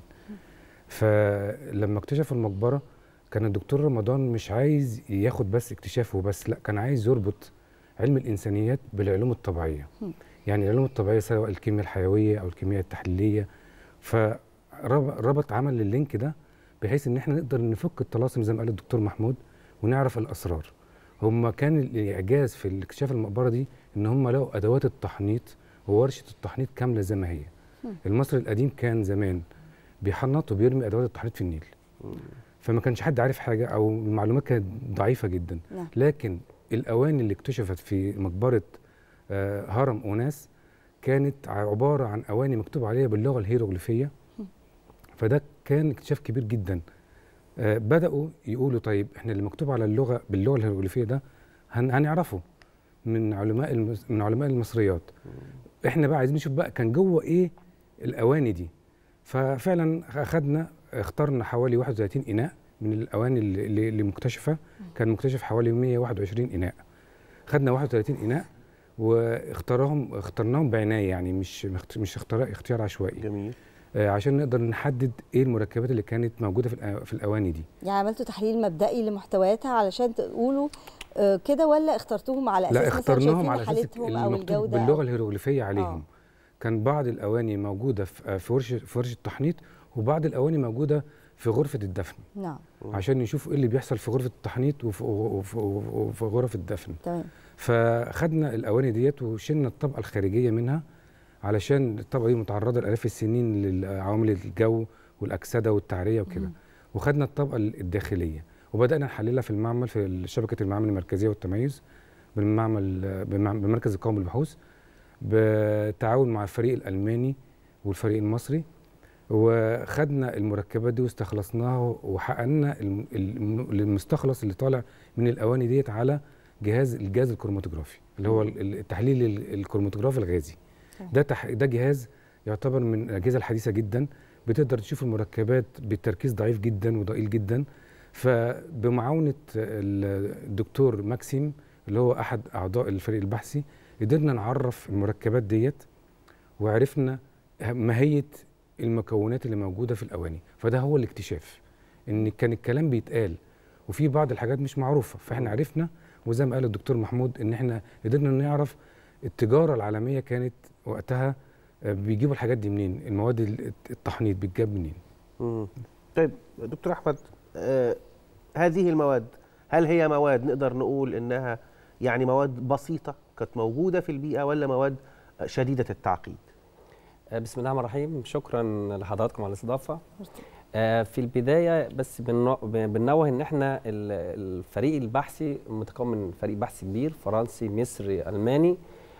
فلما اكتشفوا المقبرة كان الدكتور رمضان مش عايز ياخد بس اكتشافه بس لا كان عايز يربط علم الإنسانيات بالعلوم الطبيعية يعني العلوم الطبيعية سواء الكيمياء الحيوية أو الكيمياء التحليلية فربط عمل اللينك ده بحيث ان احنا نقدر نفك الطلاسم زي ما قال الدكتور محمود ونعرف الاسرار هم كان الاعجاز في اكتشاف المقبره دي ان هم لقوا ادوات التحنيط وورشه التحنيط كامله زي ما هي المصري القديم كان زمان بيحنط وبيرمي ادوات التحنيط في النيل فما كانش حد عارف حاجه او المعلومات كانت ضعيفه جدا نعم. لكن الاواني اللي اكتشفت في مقبره آه، هرم اوناس كانت عباره عن اواني مكتوب عليها باللغه الهيروغليفيه فده كان اكتشاف كبير جدا آه، بداوا يقولوا طيب احنا اللي مكتوب على اللغه باللغه الهيروغليفيه ده هن هنعرفه من علماء المس... من علماء المصريات احنا بقى عايزين نشوف بقى كان جوه ايه الاواني دي ففعلا اخذنا اخترنا حوالي 31 اناء من الاواني اللي, اللي اللي مكتشفه كان مكتشف حوالي 121 اناء خدنا 31 اناء واختارهم اخترناهم بعنايه يعني مش مش اختيار اختيار عشوائي جميل آه عشان نقدر نحدد ايه المركبات اللي كانت موجوده في الأ- في الاواني دي يعني عملتوا تحليل مبدئي لمحتوياتها علشان تقولوا آه، كده ولا اخترتوهم على اساس لا مثلا اخترناهم شايفين على اساس حالتهم او المكتوب الجوده باللغه أو- الهيروغليفيه عليهم آه. كان بعض الاواني موجوده في في ورشه في ورشه التحنيط وبعض الاواني موجوده في غرفه الدفن نعم عشان نشوف ايه اللي بيحصل في غرفه التحنيط وفي, وفي, وفي غرف الدفن تمام فخدنا الاواني ديت وشلنا الطبقه الخارجيه منها علشان الطبقه دي متعرضه لالاف السنين لعوامل الجو والاكسده والتعريه وكده وخدنا الطبقه الداخليه وبدانا نحللها في المعمل في شبكه المعامل المركزيه والتميز بالمعمل بالمع- بمركز القومي للبحوث بالتعاون مع الفريق الالماني والفريق المصري وخدنا المركبات دي واستخلصناها وحققنا الم- الم- المستخلص اللي طالع من الاواني ديت على جهاز الجهاز الكروماتوجرافي اللي هو ال- التحليل ال- الكروماتوجرافي الغازي ده تح... ده جهاز يعتبر من الاجهزه الحديثه جدا بتقدر تشوف المركبات بتركيز ضعيف جدا وضئيل جدا فبمعاونه ال- الدكتور ماكسيم اللي هو احد اعضاء الفريق البحثي قدرنا نعرف المركبات ديت وعرفنا ماهيه المكونات اللي موجوده في الاواني فده هو الاكتشاف ان كان الكلام بيتقال وفي بعض الحاجات مش معروفه فاحنا عرفنا وزي ما قال الدكتور محمود ان احنا قدرنا نعرف التجاره العالميه كانت وقتها آه، بيجيبوا الحاجات دي منين المواد ال- التحنيط بتجاب منين مم. طيب دكتور احمد آه هذه المواد هل هي مواد نقدر نقول انها يعني مواد بسيطه كانت موجوده في البيئه ولا مواد شديده التعقيد آه، بسم الله الرحمن الرحيم شكرا لحضراتكم على الاستضافه آه، في البدايه بس بنو- بننوه ان احنا ال- الفريق البحثي متكون من فريق بحثي كبير فرنسي مصري الماني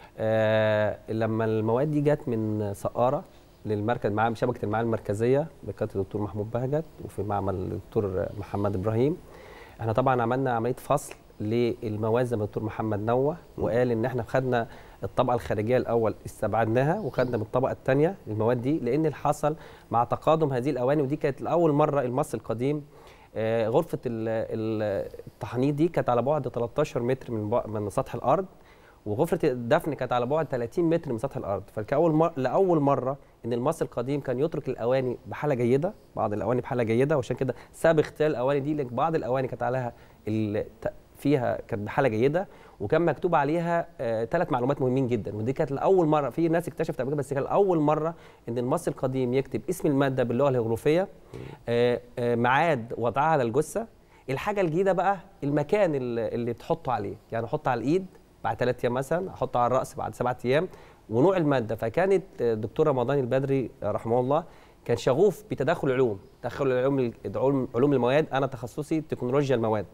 آه، لما المواد دي جت من سقاره للمركز معامل شبكه المعامل المركزيه بقياده الدكتور محمود بهجت وفي معمل الدكتور محمد ابراهيم احنا طبعا عملنا عمليه فصل للمواد زي ما الدكتور محمد نوه وقال ان احنا خدنا الطبقه الخارجيه الاول استبعدناها وخدنا من الطبقه الثانيه المواد دي لان اللي حصل مع تقادم هذه الاواني ودي كانت لاول مره المصري القديم آه، غرفه ال- ال- التحنيط دي كانت على بعد 13 متر من بع- من سطح الارض وغرفه الدفن كانت على بعد 30 متر من سطح الارض فكاول مر... لاول مره ان المصري القديم كان يترك الاواني بحاله جيده بعض الاواني بحاله جيده وعشان كده ساب اختيار الاواني دي لان بعض الاواني كانت عليها الت... فيها كانت بحاله جيده وكان مكتوب عليها ثلاث معلومات مهمين جدا ودي كانت لاول مره في ناس اكتشفت قبل كده بس كان لاول مره ان المصري القديم يكتب اسم الماده باللغه الهيروغليفيه آه، آه، ميعاد وضعها على الجثه الحاجه الجديده بقى المكان اللي اللي بتحطه عليه يعني احطه على الايد بعد ثلاث ايام مثلا احطه على الراس بعد سبعة ايام ونوع الماده فكانت آه، الدكتور رمضان البدري آه، رحمه الله كان شغوف بتداخل العلوم تداخل العلوم علوم علوم المواد انا تخصصي تكنولوجيا المواد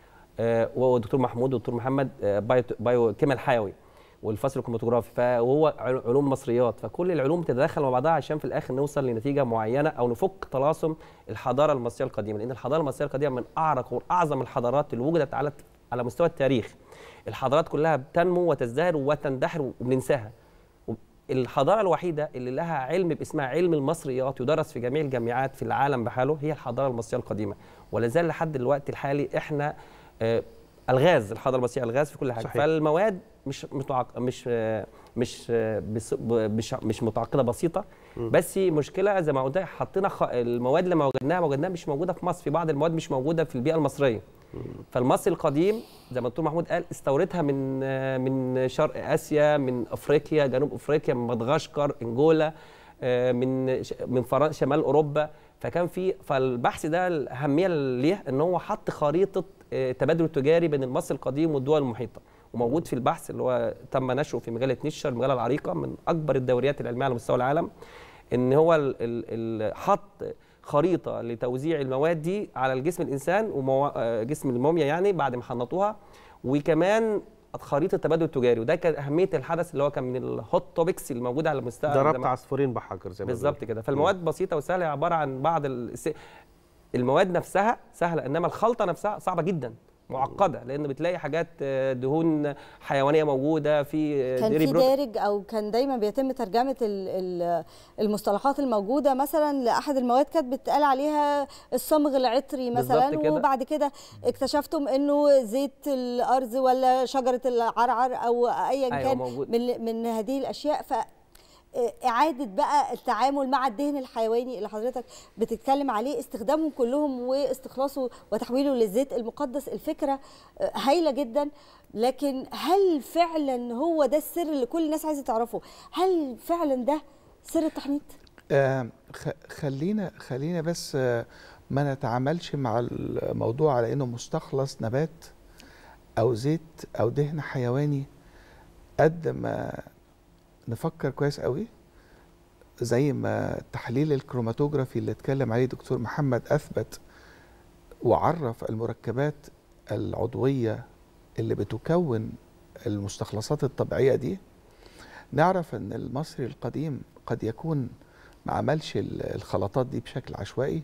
آه، وهو الدكتور محمود والدكتور محمد آه، بايو بايو كيمياء الحيوي والفصل الكروماتوجرافي فهو عل- علوم مصريات فكل العلوم تتداخل مع بعضها عشان في الاخر نوصل لنتيجه معينه او نفك طلاسم الحضاره المصريه القديمه لان الحضاره المصريه القديمه من اعرق واعظم الحضارات اللي وجدت على على مستوى التاريخ الحضارات كلها بتنمو وتزدهر وتندحر وبننساها الحضاره الوحيده اللي لها علم باسمها علم المصريات يدرس في جميع الجامعات في العالم بحاله هي الحضاره المصريه القديمه ولا زال لحد الوقت الحالي احنا آه، الغاز الحضاره المصريه الغاز في كل حاجه صحيح. فالمواد مش متعق... مش آه، مش آه، بس... ب- مش مش متعقده بسيطه بس مشكله زي ما قلت لك، حطينا خ... المواد اللي ما وجدناها ما وجدناها مش موجوده في مصر في بعض المواد مش موجوده في البيئه المصريه فالمصري القديم زي ما الدكتور محمود قال استوردها من آه، من شرق اسيا من افريقيا جنوب افريقيا من مدغشقر انجولا آه، من ش- من فرنسا شمال اوروبا فكان في فالبحث ده الاهميه ليه ان هو حط خريطه آه، تبادل تجاري بين المصري القديم والدول المحيطه وموجود في البحث اللي هو تم نشره في مجله نيتشر المجله العريقه من اكبر الدوريات العلميه على مستوى العالم ان هو ال ال ال حط خريطه لتوزيع المواد دي على الجسم الانسان وجسم الموميا يعني بعد ما حنطوها وكمان خريطه التبادل التجاري وده كان اهميه الحدث اللي هو كان من الهوت توبكس الموجوده على مستوى ده ربط زي ما- عصفورين بحجر زي ما بالظبط بيقولوا. كده فالمواد بسيطه وسهله هي عباره عن بعض الس- المواد نفسها سهله انما الخلطه نفسها صعبه جدا معقده لان بتلاقي حاجات آه، دهون حيوانيه موجوده في آه، كان dairy في product. دارج او كان دايما بيتم ترجمه ال- ال- المصطلحات الموجوده مثلا لاحد المواد كانت بتقال عليها الصمغ العطري مثلا بالظبط كده. وبعد كده اكتشفتم انه زيت الارز ولا شجره العرعر او ايا أيوة كان موجود. من من هذه الاشياء ف إعادة بقى التعامل مع الدهن الحيواني اللي حضرتك بتتكلم عليه استخدامهم كلهم واستخلاصه وتحويله للزيت المقدس الفكرة آه، هايلة جدا لكن هل فعلا هو ده السر اللي كل الناس عايزة تعرفه هل فعلا ده سر التحنيط؟ آه، خ- خلينا خلينا بس آه، ما نتعاملش مع الموضوع على انه مستخلص نبات او زيت او دهن حيواني قد ما نفكر كويس قوي زي ما تحليل الكروماتوجرافي اللي اتكلم عليه دكتور محمد اثبت وعرف المركبات العضويه اللي بتكون المستخلصات الطبيعيه دي نعرف ان المصري القديم قد يكون ما عملش ال- الخلطات دي بشكل عشوائي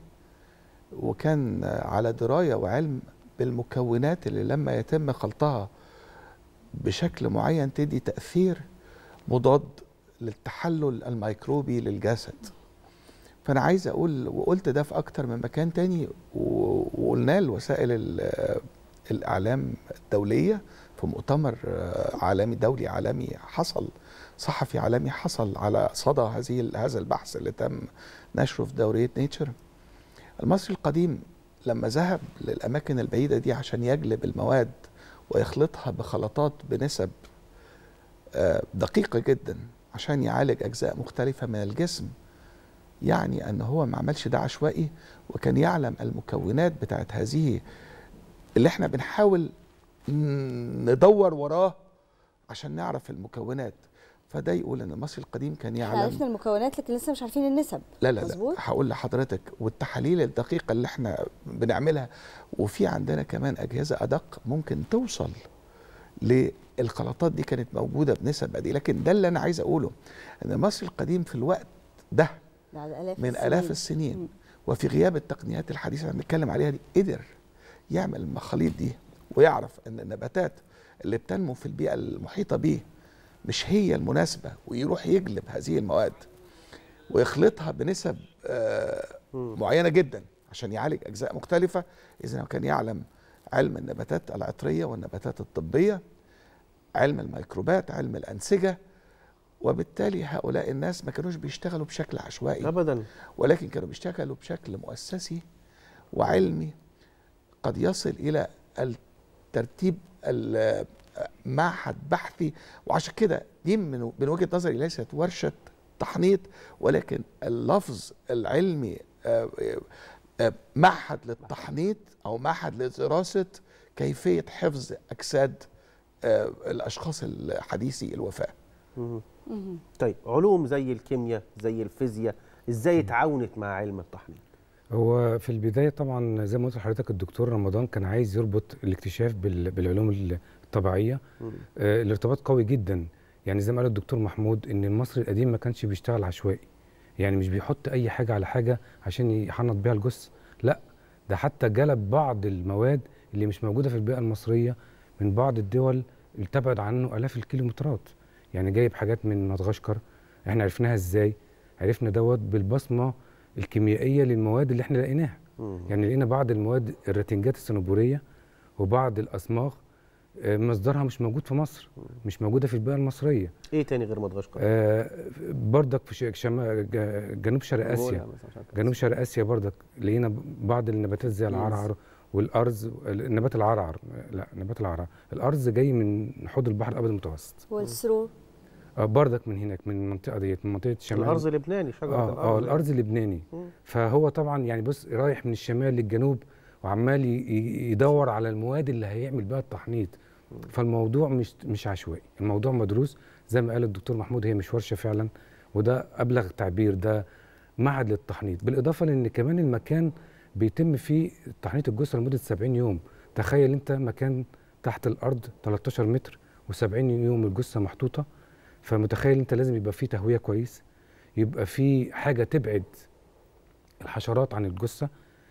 وكان على درايه وعلم بالمكونات اللي لما يتم خلطها بشكل معين تدي تاثير مضاد للتحلل الميكروبي للجسد فانا عايز اقول وقلت ده في اكتر من مكان تاني و- وقلناه لوسائل ال- الاعلام الدوليه في مؤتمر آه، عالمي دولي عالمي حصل صحفي عالمي حصل على صدى هذه هذا البحث اللي تم نشره في دوريه نيتشر المصري القديم لما ذهب للاماكن البعيده دي عشان يجلب المواد ويخلطها بخلطات بنسب آه، دقيقه جدا عشان يعالج اجزاء مختلفه من الجسم يعني ان هو ما عملش ده عشوائي وكان يعلم المكونات بتاعت هذه اللي احنا بنحاول ن- ندور وراه عشان نعرف المكونات فده يقول ان المصري القديم كان احنا يعلم عرفنا المكونات لكن لسه مش عارفين النسب لا لا لا مظبوط؟ هقول لحضرتك والتحاليل الدقيقة اللي احنا بنعملها وفي عندنا كمان أجهزة أدق ممكن توصل للخلطات دي كانت موجودة بنسب قد إيه لكن ده اللي أنا عايز أقوله إن مصر القديم في الوقت ده بعد آلاف من السنين. آلاف السنين وفي غياب التقنيات الحديثة اللي بنتكلم عليها دي قدر يعمل المخاليط دي ويعرف ان النباتات اللي بتنمو في البيئة المحيطة بيه مش هي المناسبة ويروح يجلب هذه المواد ويخلطها بنسب آه، معينة جدا عشان يعالج أجزاء مختلفة إذا هو كان يعلم علم النباتات العطرية والنباتات الطبية علم الميكروبات علم الأنسجة وبالتالي هؤلاء الناس ما كانوش بيشتغلوا بشكل عشوائي ابدا ولكن كانوا بيشتغلوا بشكل مؤسسي وعلمي قد يصل الى الترتيب ال- معهد بحثي وعشان كده دي من من وجهه نظري ليست ورشه تحنيط ولكن اللفظ العلمي آه، آه، معهد للتحنيط او معهد لدراسه كيفيه حفظ اجساد آه، الاشخاص الحديثي الوفاه طيب علوم زي الكيمياء زي الفيزياء ازاي تعاونت مع علم التحنيط هو في البداية طبعا زي ما قلت لحضرتك الدكتور رمضان كان عايز يربط الاكتشاف بال- بالعلوم الطبيعية آه الارتباط قوي جدا يعني زي ما قال الدكتور محمود ان المصري القديم ما كانش بيشتغل عشوائي يعني مش بيحط اي حاجة على حاجة عشان يحنط بيها الجثة لا ده حتى جلب بعض المواد اللي مش موجودة في البيئة المصرية من بعض الدول اللي تبعد عنه آلاف الكيلومترات يعني جايب حاجات من مدغشقر احنا عرفناها ازاي عرفنا دوت بالبصمة الكيميائية للمواد اللي احنا لقيناها يعني لقينا بعض المواد الراتنجات الصنوبريه وبعض الاصماغ آه، مصدرها مش موجود في مصر مش موجوده في البيئه المصريه ايه تاني غير مدغشقر آه بردك في ش- شما ج- جنوب شرق أنغولا اسيا مثلا، مش عارف. جنوب شرق اسيا بردك لقينا ب- بعض النباتات زي العرعر والارز نبات العرعر لا نبات العرعر الارز جاي من حوض البحر الابيض المتوسط والسرور آه بردك من هناك من المنطقه ديت من منطقه الشمال الارز اللبناني شجره اه اه الارز الارز اللبناني مم. فهو طبعا يعني بص رايح من الشمال للجنوب وعمال ي- ي- يدور على المواد اللي هيعمل بها التحنيط فالموضوع مش مش عشوائي الموضوع مدروس زي ما قال الدكتور محمود هي مش ورشه فعلا وده ابلغ تعبير ده معهد للتحنيط بالاضافه لان كمان المكان بيتم فيه تحنيط الجثه لمده 70 يوم تخيل انت مكان تحت الارض 13 متر و70 يوم الجثه محطوطه فمتخيل انت لازم يبقى فيه تهويه كويس يبقى فيه حاجه تبعد الحشرات عن الجثه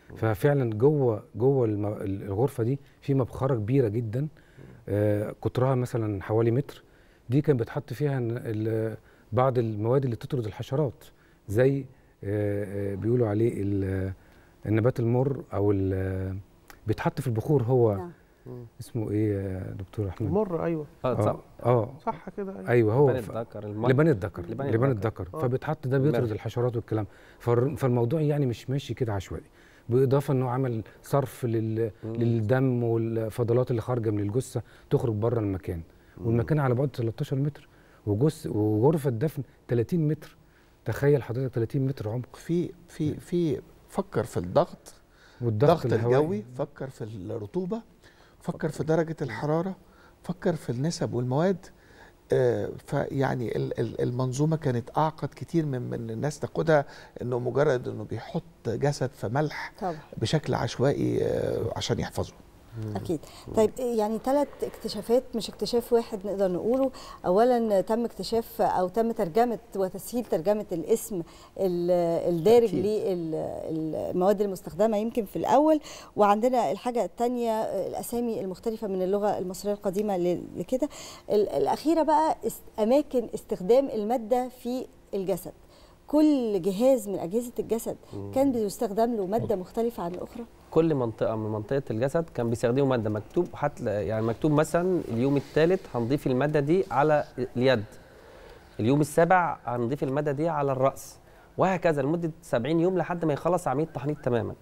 ففعلا جوه جوه الم- الغرفه دي في مبخره كبيره جدا آه، قطرها مثلا حوالي متر دي كان بيتحط فيها ن- ال- بعض المواد اللي تطرد الحشرات زي آه، آه، بيقولوا عليه ال- النبات المر او ال- بيتحط في البخور هو نعم. اسمه ايه يا دكتور احمد مر ايوه اه صح اه صح كده أيوة. ايوه هو لبان ف- الذكر، الم- لبان الذكر لبان لبان الذكر. الذكر آه. فبيتحط ده بيطرد المرخ. الحشرات والكلام فالر- فالموضوع يعني مش ماشي كده عشوائي بالاضافه انه عمل صرف لل... للدم والفضلات اللي خارجه من الجثه تخرج بره المكان والمكان على بعد 13 متر وجث وغرفه دفن 30 متر تخيل حضرتك 30 متر عمق في في في فكر في الضغط والضغط الضغط الهوائي. الجوي فكر في الرطوبه فكر في درجه الحراره فكر في النسب والمواد آه، فيعني ال- ال- المنظومه كانت اعقد كتير من من الناس تاخدها انه مجرد انه بيحط جسد في ملح طبعا بشكل عشوائي آه، عشان يحفظه اكيد طيب يعني ثلاث اكتشافات مش اكتشاف واحد نقدر نقوله اولا تم اكتشاف او تم ترجمه وتسهيل ترجمه الاسم ال- الدارج أكيد. للمواد المستخدمه يمكن في الاول وعندنا الحاجه الثانيه الاسامي المختلفه من اللغه المصريه القديمه ل- لكده ال- الاخيره بقى است- اماكن استخدام الماده في الجسد كل جهاز من اجهزه الجسد كان بيستخدم له ماده مختلفه عن الاخرى كل منطقه من منطقه الجسد كان بيستخدموا ماده مكتوب حتى يعني مكتوب مثلا اليوم الثالث هنضيف الماده دي على اليد اليوم السابع هنضيف الماده دي على الراس وهكذا لمده 70 يوم لحد ما يخلص عمليه التحنيط تماما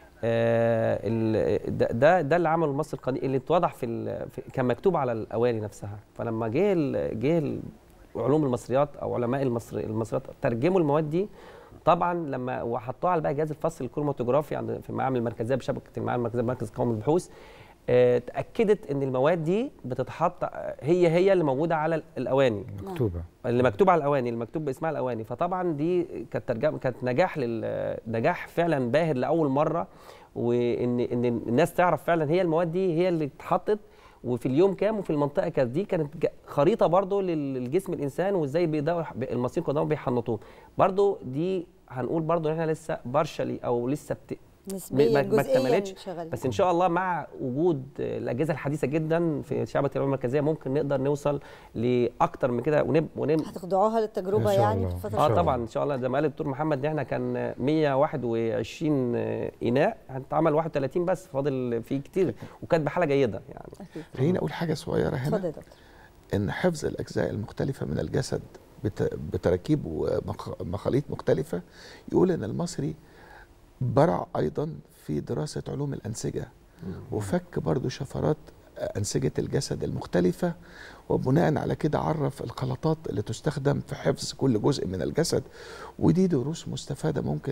آه ال- ده ده, ده اللي عمله المصري القديم اللي اتوضح في, ال- في كان مكتوب على الاواني نفسها فلما جه ال- جه ال- علوم المصريات او علماء المصري المصريات ترجموا المواد دي طبعا لما وحطوها على بقى جهاز الفصل الكروماتوجرافي عند في المعامل المركزيه بشبكه المعامل المركزيه بمركز قومي للبحوث آه، تاكدت ان المواد دي بتتحط آه، هي هي اللي موجوده على ال- الاواني مكتوبه اللي مكتوب على الاواني اللي مكتوب باسمها الاواني فطبعا دي كانت ترجمه كانت نجاح لل نجاح فعلا باهر لاول مره وان ان الناس تعرف فعلا هي المواد دي هي اللي اتحطت وفي اليوم كام وفي المنطقه كانت دي كانت ج- خريطه برضو لل- للجسم الانسان وازاي بيقدروا المصريين قدامهم بيحنطوه برضو دي هنقول برضو ان احنا لسه بارشلي او لسه بت... نسبياً، ما- ما جزئياً اكتملتش شغالين. بس ان شاء الله مع وجود الاجهزه الحديثه جدا في شعبة العلوم المركزيه ممكن نقدر نوصل لاكتر من كده ونب... ونب... هتخضعوها للتجربه يعني في الفتره اه الجاية؟ طبعا ان شاء الله زي ما قال الدكتور محمد ان احنا كان 121 اناء هتتعمل 31 بس فاضل فيه كتير وكانت بحاله جيده يعني خليني اقول حاجه صغيره هنا اتفضل يا دكتور ان حفظ الاجزاء المختلفه من الجسد بت- بتراكيب ومخاليط مختلفه يقول ان المصري برع ايضا في دراسه علوم الانسجه وفك برضو شفرات انسجه الجسد المختلفه وبناء على كده عرف الخلطات اللي تستخدم في حفظ كل جزء من الجسد ودي دروس مستفاده ممكن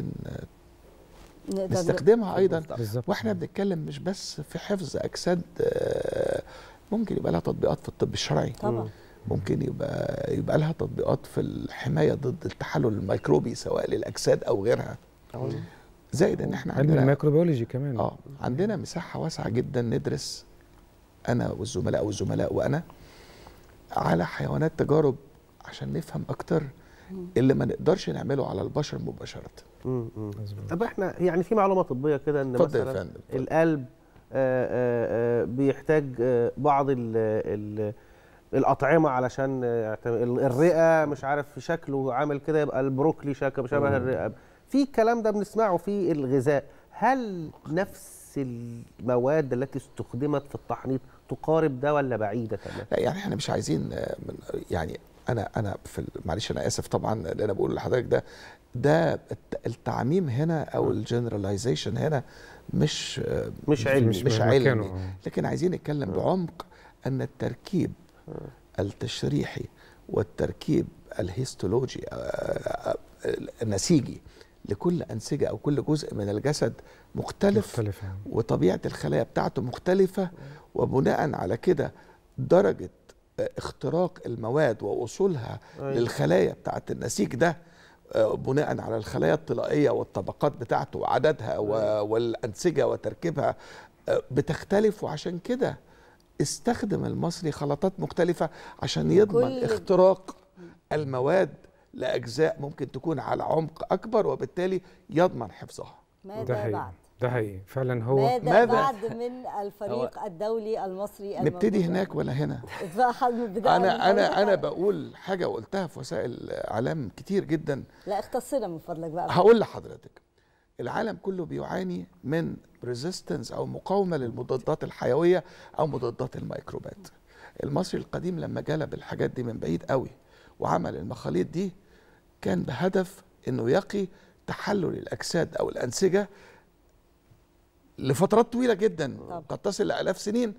نقدر نستخدمها ايضا بالظبط. واحنا بنتكلم مش بس في حفظ اجساد آه، ممكن يبقى لها تطبيقات في الطب الشرعي طبعا. ممكن يبقى يبقى لها تطبيقات في الحمايه ضد التحلل الميكروبي سواء للاجساد او غيرها زائد ان احنا علم عندنا الميكروبيولوجي كمان اه عندنا مساحه واسعه جدا ندرس انا والزملاء والزملاء وانا على حيوانات تجارب عشان نفهم اكتر اللي ما نقدرش نعمله على البشر مباشره طب احنا يعني في معلومه طبيه كده ان اتفضل يا مثلا فندم، اتفضل. القلب آه، آه، آه، بيحتاج آه، بعض ال ال الاطعمه علشان آه، يعتم- ال- الرئه مش عارف شكله عامل كده يبقى البروكلي شكله شبه مم. الرئه في الكلام ده بنسمعه في الغذاء هل نفس المواد التي استخدمت في التحنيط تقارب ده ولا بعيده تماما لا يعني احنا مش عايزين آه، من يعني انا انا في ال- معلش انا اسف طبعا اللي انا بقوله لحضرتك ده ده الت- التعميم هنا او الجنراليزيشن هنا مش آه، مش علمي. مش, مش مش مكانه، علمي آه. لكن عايزين نتكلم بعمق ان التركيب التشريحي والتركيب الهيستولوجي آه، آه، النسيجي لكل انسجه او كل جزء من الجسد مختلف, مختلف يعني. وطبيعه الخلايا بتاعته مختلفه وبناء على كده درجه آه، اختراق المواد واصولها أيوة. للخلايا بتاعه النسيج ده آه، بناء على الخلايا الطلائيه والطبقات بتاعته وعددها و- والانسجه وتركيبها آه، بتختلف وعشان كده استخدم المصري خلطات مختلفه عشان يضمن كل- اختراق المواد لاجزاء ممكن تكون على عمق اكبر وبالتالي يضمن حفظها ماذا بعد ده حقيقي فعلا هو ماذا, ماذا؟ بعد من الفريق الدولي المصري نبتدي الموجود؟ هناك ولا هنا بقى حد من البداية انا من انا فضلك. انا بقول حاجه وقلتها في وسائل اعلام كتير جدا لا اختصنا من فضلك بقى هقول لحضرتك العالم كله بيعاني من ريزيستنس او مقاومه للمضادات الحيويه او مضادات الميكروبات المصري القديم لما جلب الحاجات دي من بعيد قوي وعمل المخاليط دي كان بهدف انه يقي تحلل الاجساد او الانسجه لفترات طويله جدا قد تصل لالاف سنين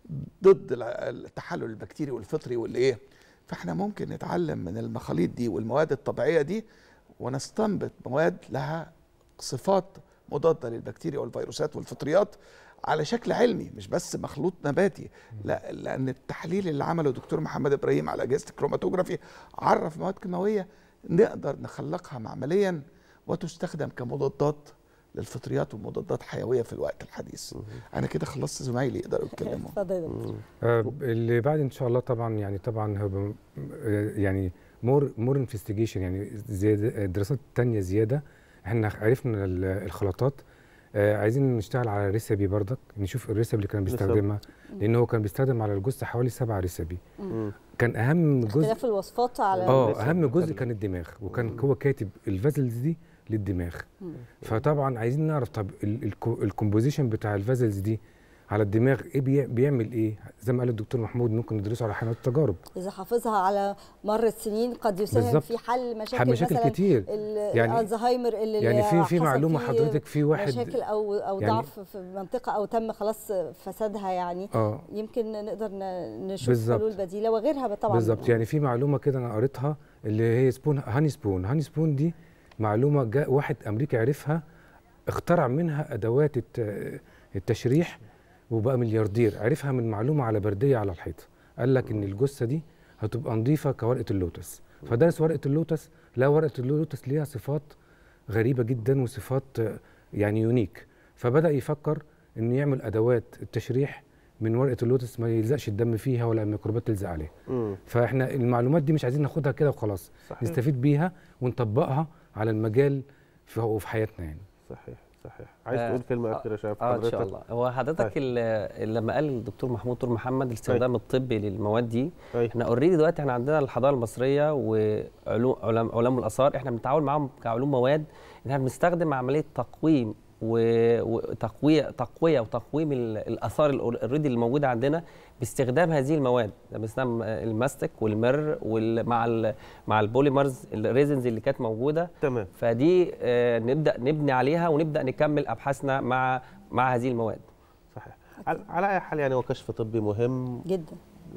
ضد الع- التحلل البكتيري والفطري والايه فاحنا ممكن نتعلم من المخاليط دي والمواد الطبيعيه دي ونستنبط مواد لها صفات مضاده للبكتيريا والفيروسات والفطريات على شكل علمي مش بس مخلوط نباتي لا لان التحليل اللي عمله دكتور محمد ابراهيم على اجهزه الكروماتوجرافي عرف مواد كيماويه نقدر نخلقها معمليا وتستخدم كمضادات للفطريات ومضادات حيويه في الوقت الحديث انا كده خلصت زمايلي يقدروا يتكلموا اتفضل يا دكتور آه، اللي بعد ان شاء الله طبعا يعني طبعا هيبقى آه، يعني مور مور انفستيجيشن يعني زياده دراسات تانية زياده احنا عرفنا ال- الخلطات آه، عايزين نشتغل على ريسبي بردك نشوف الريسبي اللي كان بالظبط. بيستخدمها لان هو كان بيستخدم على الجثه حوالي سبعة ريسبي مم. كان اهم جزء اختلاف الوصفات على اه اهم جزء كان الدماغ وكان هو كاتب الفازلز دي للدماغ مم. فطبعا عايزين نعرف طب الكومبوزيشن بتاع الفازلز دي على الدماغ ايه بي- بيعمل ايه زي ما قال الدكتور محمود ممكن ندرسه على حالات التجارب اذا حافظها على مر السنين قد يساهم بالظبط. في حل مشاكل حل مشاكل مثلا كتير. ال- يعني- الزهايمر اللي يعني في- في حصل معلومة فيه حضرتك في واحد- مشاكل او او يعني- ضعف في منطقه او تم خلاص فسادها يعني آه. يمكن نقدر ن- نشوف بالظبط. حلول بديله وغيرها طبعا بالظبط يعني في معلومه كده انا قريتها اللي هي سبون هاني سبون هاني سبون دي معلومه جاء واحد امريكي عرفها اخترع منها ادوات الت- التشريح وبقى ملياردير عرفها من معلومه على برديه على الحيطه قال لك ان الجثه دي هتبقى نظيفه كورقه اللوتس فدرس ورقه اللوتس لا ورقه اللوتس ليها صفات غريبه جدا وصفات آه، يعني يونيك فبدا يفكر انه يعمل ادوات التشريح من ورقه اللوتس ما يلزقش الدم فيها ولا الميكروبات تلزق عليها مم. فاحنا المعلومات دي مش عايزين ناخدها كده وخلاص صحيح. نستفيد بيها ونطبقها على المجال في وفي حياتنا يعني صحيح صحيح عايز آه، تقول كلمه اخيره شايف اه ان شاء الله هو حضرتك ال- لما قال الدكتور محمود طور محمد الاستخدام الطبي للمواد دي احنا اوريدي دلوقتي احنا عندنا الحضاره المصريه وعلوم علم علماء الاثار احنا بنتعاون معاهم كعلوم مواد ان احنا بنستخدم عمليه تقويم و- وتقويه تقويه وتقويم ال- الاثار اوريدي اللي موجوده عندنا باستخدام هذه المواد باستخدام الماستك والمر ومع ال مع البوليمرز الريزنز اللي كانت موجوده تمام فدي آه، نبدا نبني عليها ونبدا نكمل ابحاثنا مع مع هذه المواد صحيح على على اي حال يعني هو كشف طبي مهم جدا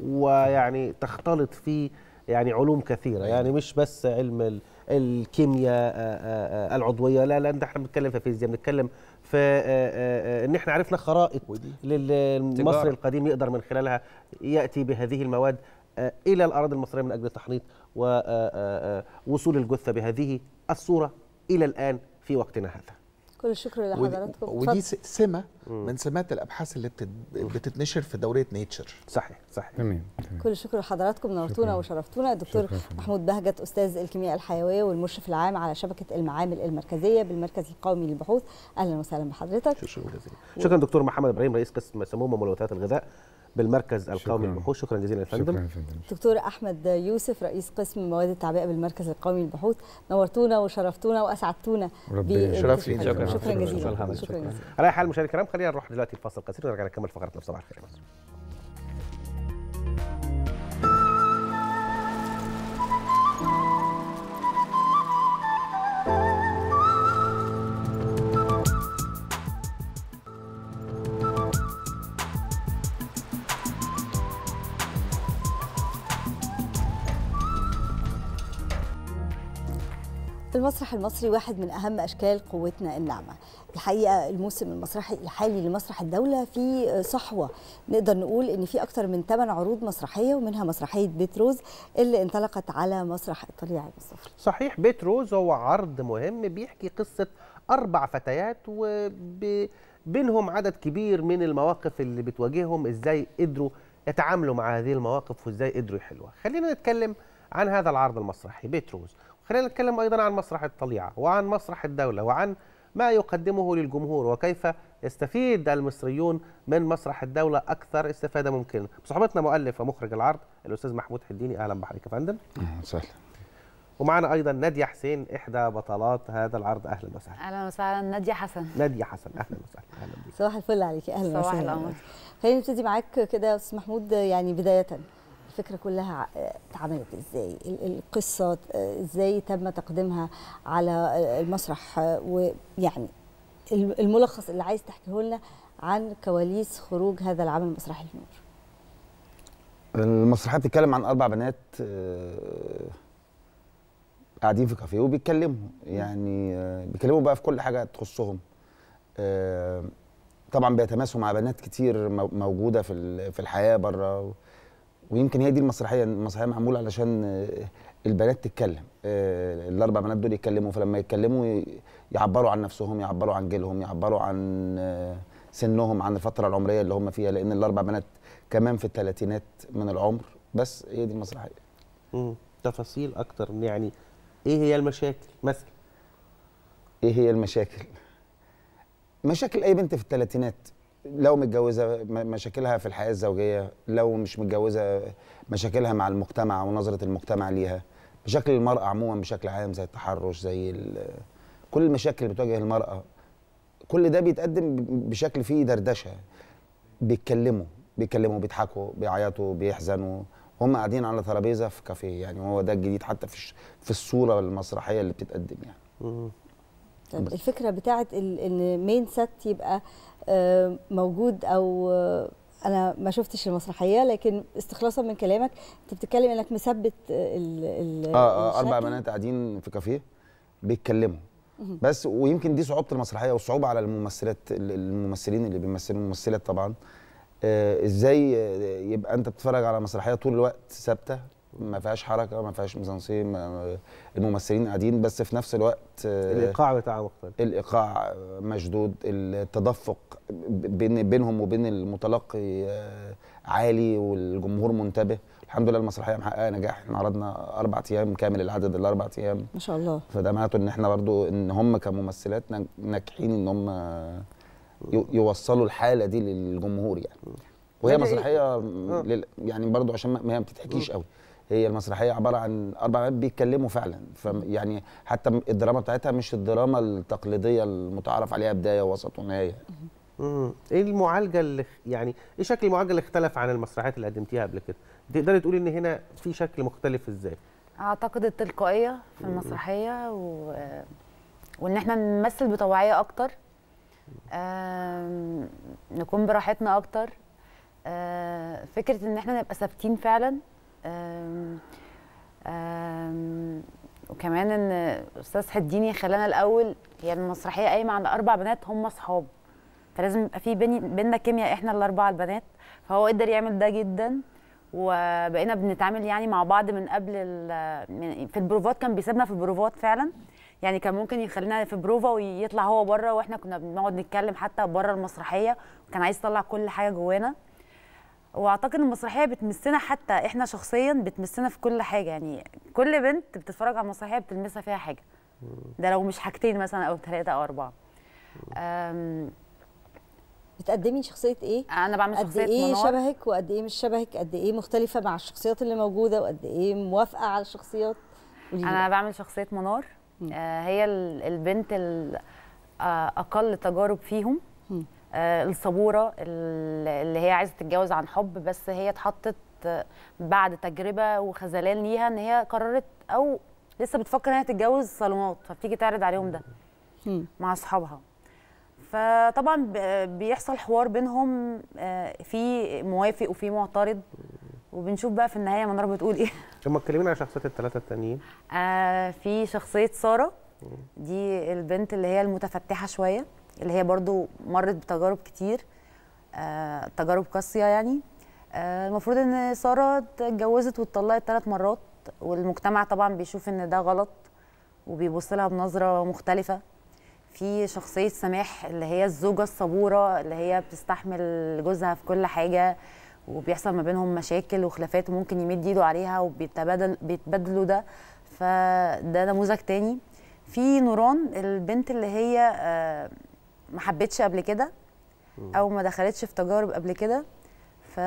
ويعني تختلط فيه يعني علوم كثيره يعني مش بس علم ال- الكيمياء آه، آه، آه، العضويه لا لا ده احنا بنتكلم في فيزياء بنتكلم في آه، آه، آه، ان احنا عرفنا خرائط للمصري تجارة. القديم يقدر من خلالها ياتي بهذه المواد آه، الى الاراضي المصريه من اجل تحنيط ووصول الجثه بهذه الصوره الى الان في وقتنا هذا كل الشكر ودي, لحضراتكم ودي اتفضل. س- سمه من سمات الابحاث اللي بتت- بتتنشر في دوريه نيتشر صحيح صحيح تمام كل الشكر لحضراتكم نورتونا وشرفتونا الدكتور محمود بهجت استاذ الكيمياء الحيويه والمشرف العام على شبكه المعامل المركزيه بالمركز القومي للبحوث اهلا وسهلا بحضرتك شكرا جزيلا شكرا دكتور محمد ابراهيم رئيس قسم سموم وملوثات الغذاء بالمركز القومي للبحوث شكرا جزيلا يا فندم شكرا يا فندم دكتور احمد يوسف رئيس قسم مواد التعبئه بالمركز القومي للبحوث نورتونا وشرفتونا واسعدتونا ربنا بال- شرف لينا. شكرا شكراً. شكرا جزيلا شكراً. شكرا جزيلا على أي حال مشاهدينا الكرام خلينا نروح دلوقتي الفاصل قصير ونرجع نكمل فقرتنا في صباح الخير يا مصر المسرح المصري واحد من اهم اشكال قوتنا الناعمه الحقيقه الموسم المسرحي الحالي لمسرح الدوله فيه صحوه نقدر نقول ان في اكتر من 8 عروض مسرحيه ومنها مسرحيه بيت روز اللي انطلقت على مسرح الطليعه مصطفى صحيح بيت روز هو عرض مهم بيحكي قصة أربع فتيات وبينهم عدد كبير من المواقف اللي بتواجههم إزاي قدروا يتعاملوا مع هذه المواقف وإزاي قدروا يحلوها خلينا نتكلم عن هذا العرض المسرحي بيت روز وخلينا نتكلم أيضا عن مسرح الطليعة وعن مسرح الدولة وعن ما يقدمه للجمهور وكيف يستفيد المصريون من مسرح الدوله اكثر استفاده ممكنه بصحبتنا مؤلف ومخرج العرض الاستاذ محمود حديني اهلا بحضرتك يا فندم سهلا ومعنا ايضا ناديه حسين احدى بطلات هذا العرض اهلا وسهلا اهلا وسهلا ناديه حسن ناديه حسن اهلا وسهلا اهلا بيك صباح الفل عليكي اهلا صباح وسهلا القمر. خلينا نبتدي معاك كده يا استاذ محمود يعني بدايه الفكره كلها آه، اتعملت ازاي ال- القصه آه، ازاي تم تقديمها على آه، المسرح آه، ويعني الم- الملخص اللي عايز تحكيه لنا عن كواليس خروج هذا العمل المسرحي النور المسرحيه بتتكلم عن اربع بنات آه، قاعدين في كافيه وبيتكلموا يعني آه، بيتكلموا بقى في كل حاجه تخصهم آه، طبعا بيتماسوا مع بنات كتير مو- موجوده في ال- في الحياه بره ويمكن هي دي المسرحيه المسرحيه معموله علشان آه، البنات تتكلم آه، الاربع بنات دول يتكلموا فلما يتكلموا ي- يعبروا عن نفسهم يعبروا عن جيلهم يعبروا عن آه، سنهم عن الفتره العمريه اللي هم فيها لان الاربع بنات كمان في الثلاثينات من العمر بس هي دي المسرحيه مم. تفاصيل اكتر يعني ايه هي المشاكل مثلا ايه هي المشاكل مشاكل اي بنت في الثلاثينات لو متجوزه م- مشاكلها في الحياه الزوجيه لو مش متجوزه مشاكلها مع المجتمع ونظره المجتمع ليها مشاكل المراه عموما بشكل عام زي التحرش زي ال- كل المشاكل اللي بتواجه المراه كل ده بيتقدم ب- بشكل فيه دردشه بيتكلموا بيتكلموا بيضحكوا بيعيطوا بيحزنوا هم قاعدين على ترابيزه في كافيه يعني هو ده الجديد حتى في الش- في الصوره المسرحيه اللي بتتقدم يعني طيب الفكره بتاعت ال- ان مين ست يبقى آه، موجود او آه، انا ما شفتش المسرحيه لكن استخلاصا من كلامك انت بتتكلم انك مثبت آه، ال ال اه اه اربع الشكل. بنات قاعدين في كافيه بيتكلموا مهم. بس ويمكن دي صعوبه المسرحيه والصعوبه على الممثلات ال- الممثلين اللي بيمثلوا الممثلات طبعا آه ازاي آه، يبقى انت بتتفرج على مسرحيه طول الوقت ثابته ما فيهاش حركه ما فيهاش ميزانسيه ما- الممثلين قاعدين بس في نفس الوقت آه، الايقاع بتاعها مختلف الايقاع مشدود التدفق بين بينهم وبين المتلقي آه، عالي والجمهور منتبه الحمد لله المسرحيه محققه نجاح احنا عرضنا اربع ايام كامل العدد الاربع ايام ما شاء الله فده معناته ان احنا برضو ان هم كممثلات ناج- ناجحين ان هم يو- يوصلوا الحاله دي للجمهور يعني وهي بدأ إيه؟ مسرحيه لل... يعني برضو عشان ما ما هي ما بتتحكيش قوي هي المسرحيه عباره عن اربع بنات بيتكلموا فعلا ف يعني حتى الدراما بتاعتها مش الدراما التقليديه المتعارف عليها بدايه ووسط ونهايه مم. ايه المعالجه اللي يعني ايه شكل المعالجه اللي اختلف عن المسرحيات اللي قدمتيها قبل كده تقدري تقولي ان هنا في شكل مختلف ازاي اعتقد التلقائيه في المسرحيه و... وان احنا نمثل بطوعيه اكتر آم، نكون براحتنا اكتر آه، فكره ان احنا نبقى ثابتين فعلا آم، آم، وكمان ان استاذ حديني خلانا الاول هي المسرحيه قايمه على اربع بنات هم اصحاب فلازم يبقى في بيني بينا كيمياء احنا الاربعه البنات فهو قدر يعمل ده جدا وبقينا بنتعامل يعني مع بعض من قبل ال- من- في البروفات كان بيسيبنا في البروفات فعلا يعني كان ممكن يخلينا في بروفا ويطلع هو بره واحنا كنا بنقعد نتكلم حتى بره المسرحيه وكان عايز يطلع كل حاجه جوانا واعتقد المسرحيه بتمسنا حتى احنا شخصيا بتمسنا في كل حاجه يعني كل بنت بتتفرج على المسرحيه بتلمسها فيها حاجه ده لو مش حاجتين مثلا او ثلاثه او اربعه أم، بتقدمي شخصيه ايه انا بعمل قد شخصيه ايه منار. شبهك وقد ايه مش شبهك قد ايه مختلفه مع الشخصيات اللي موجوده وقد ايه موافقه على الشخصيات قولي لي انا بقى. بعمل شخصيه منار آه هي ال- البنت ال- آه، اقل تجارب فيهم آه الصبوره ال- اللي هي عايزه تتجوز عن حب بس هي اتحطت آه، بعد تجربه وخذلان ليها ان هي قررت او لسه بتفكر ان هي تتجوز صالونات فبتيجي تعرض عليهم ده مع اصحابها فطبعا ب- بيحصل حوار بينهم آه، في موافق وفي معترض وبنشوف بقى في النهايه منار بتقول ايه هم اتكلمنا عن شخصيات الثلاثه التانيين آه في شخصية سارة دي البنت اللي هي المتفتحة شوية اللي هي برضو مرت بتجارب كتير آه تجارب قاسية يعني آه المفروض ان سارة اتجوزت واتطلقت ثلاث مرات والمجتمع طبعا بيشوف ان ده غلط وبيبص لها بنظرة مختلفة في شخصية سماح اللي هي الزوجة الصبورة اللي هي بتستحمل جوزها في كل حاجة وبيحصل ما بينهم مشاكل وخلافات وممكن يمد ايده عليها وبيتبادل بيتبادلوا ده فده نموذج تاني في نوران البنت اللي هي آه، ما حبتش قبل كده او ما دخلتش في تجارب قبل كده ف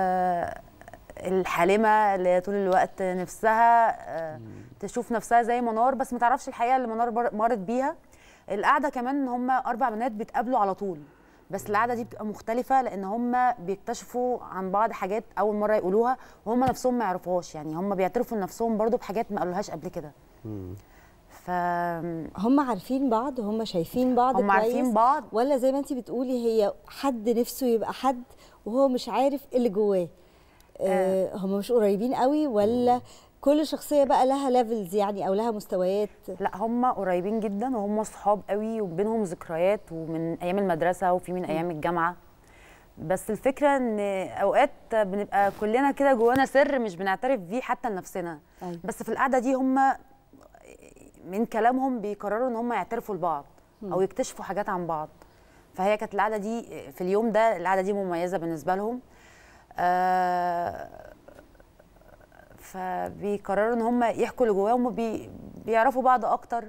الحالمه اللي هي طول الوقت نفسها آه، تشوف نفسها زي منار بس ما تعرفش الحقيقه اللي منار بر- مرت بيها القعده كمان ان هم اربع بنات بيتقابلوا على طول بس القعده دي بتبقى مختلفه لان هم بيكتشفوا عن بعض حاجات اول مره يقولوها وهم نفسهم ما يعرفوهاش يعني هم بيعترفوا لنفسهم برضو بحاجات ما قالوهاش قبل كده ف هم عارفين بعض هم شايفين بعض هم كويس عارفين بعض ولا زي ما انت بتقولي هي حد نفسه يبقى حد وهو مش عارف إيه اللي جواه آه هم مش قريبين قوي ولا كل شخصيه بقى لها ليفلز يعني او لها مستويات لا هم قريبين جدا وهم صحاب قوي وبينهم ذكريات ومن ايام المدرسه وفي من ايام الجامعه بس الفكره ان اوقات بنبقى كلنا كده جوانا سر مش بنعترف بيه حتى لنفسنا أيوة. بس في القعده دي هم من كلامهم بيقرروا ان هم يعترفوا لبعض او يكتشفوا حاجات عن بعض فهي كانت القعده دي في اليوم ده القعده دي مميزه بالنسبه لهم آه فبيقرروا ان هم يحكوا اللي جواهم وبي- بيعرفوا بعض اكتر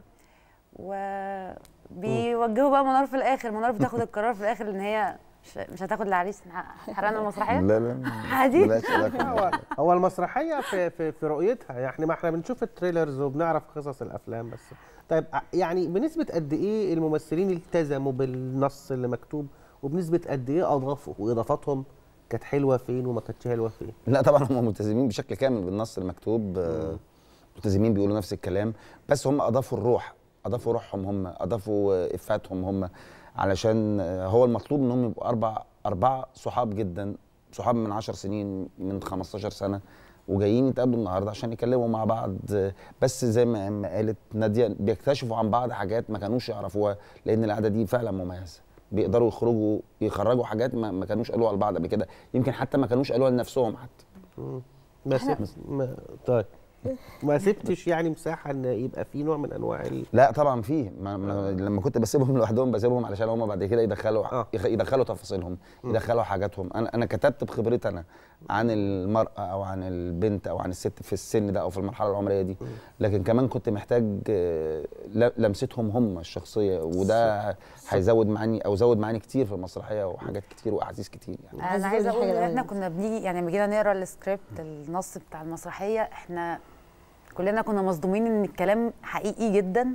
وبيوجهوا بقى منار في الاخر منار بتاخد القرار في الاخر ان هي مش, مش هتاخد العريس حرقنا المسرحيه لا لا عادي بلاش علاقة. هو هو المسرحيه في في, في رؤيتها يعني ما احنا بنشوف التريلرز وبنعرف قصص الافلام بس طيب ع- يعني بنسبه قد ايه الممثلين التزموا بالنص اللي مكتوب وبنسبه قد ايه اضافوا واضافاتهم كانت حلوه فين وما كانتش حلوه فين لا طبعا هم ملتزمين بشكل كامل بالنص المكتوب آه، ملتزمين بيقولوا نفس الكلام بس هم اضافوا الروح اضافوا روحهم هم اضافوا آه، افاتهم هم علشان آه، هو المطلوب انهم يبقوا اربع اربعه صحاب جدا صحاب من 10 سنين من 15 سنه وجايين يتقابلوا النهارده عشان يتكلموا مع بعض آه، بس زي ما ما قالت ناديه بيكتشفوا عن بعض حاجات ما كانوش يعرفوها لان القعده دي فعلا مميزه بيقدروا يخرجوا يخرجوا حاجات ما, ما كانوش قالوها لبعض قبل كده يمكن حتى ما كانوش قالوها لنفسهم حتى ما سبت ما طيب ما سبتش يعني مساحه ان يبقى في نوع من انواع ال... لا طبعا فيه ما ما لما كنت بسيبهم لوحدهم بسيبهم علشان هم بعد كده يدخلوا آه. يدخلوا تفاصيلهم يدخلوا حاجاتهم انا انا كتبت بخبرتي انا عن المراه او عن البنت او عن الست في السن ده او في المرحله العمريه دي لكن كمان كنت محتاج آه، ل- لمستهم هم الشخصيه وده هيزود معاني او زود معاني كتير في المسرحيه وحاجات كتير واحاسيس كتير يعني انا عايزه اقول حاجة ان احنا الأول. كنا بنيجي يعني لما جينا نقرا السكريبت النص بتاع المسرحيه احنا كلنا كنا مصدومين ان الكلام حقيقي جدا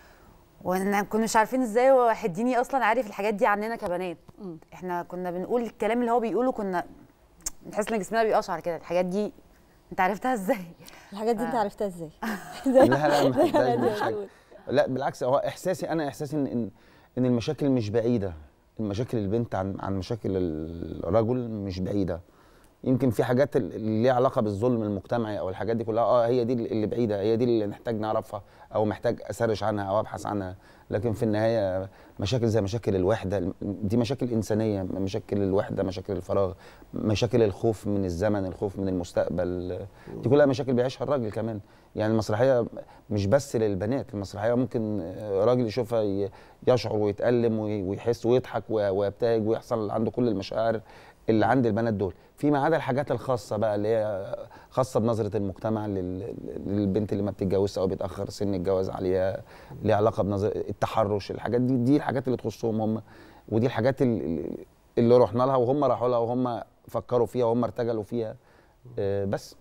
وان كنا مش عارفين ازاي هو حديني اصلا عارف الحاجات دي عننا كبنات احنا كنا بنقول الكلام اللي هو بيقوله كنا نحس ان جسمنا بيقشعر كده الحاجات دي انت عرفتها ازاي الحاجات دي انت عرفتها ازاي لا لا ما زي حدش ما مش حاجة. بقول. لا بالعكس هو احساسي انا احساسي ان ان ان المشاكل مش بعيده المشاكل البنت عن عن مشاكل الرجل مش بعيده يمكن في حاجات اللي ليها علاقه بالظلم المجتمعي او الحاجات دي كلها اه هي دي اللي بعيده هي دي اللي نحتاج نعرفها او محتاج اسرش عنها او ابحث عنها لكن في النهايه مشاكل زي مشاكل الوحده دي مشاكل انسانيه مشاكل الوحده مشاكل الفراغ مشاكل الخوف من الزمن الخوف من المستقبل دي كلها مشاكل بيعيشها الراجل كمان يعني المسرحيه مش بس للبنات المسرحيه ممكن راجل يشوفها ي- يشعر ويتألم وي- ويحس ويضحك و- ويبتهج ويحصل عنده كل المشاعر اللي عند البنات دول فيما عدا الحاجات الخاصه بقى اللي هي خاصه بنظره المجتمع لل- للبنت اللي ما بتتجوزش او بيتاخر سن الجواز عليها ليها علاقه بنظر التحرش الحاجات دي دي الحاجات اللي تخصهم هم ودي الحاجات اللي, اللي رحنا لها وهم راحوا لها وهم فكروا فيها وهم ارتجلوا فيها آه، بس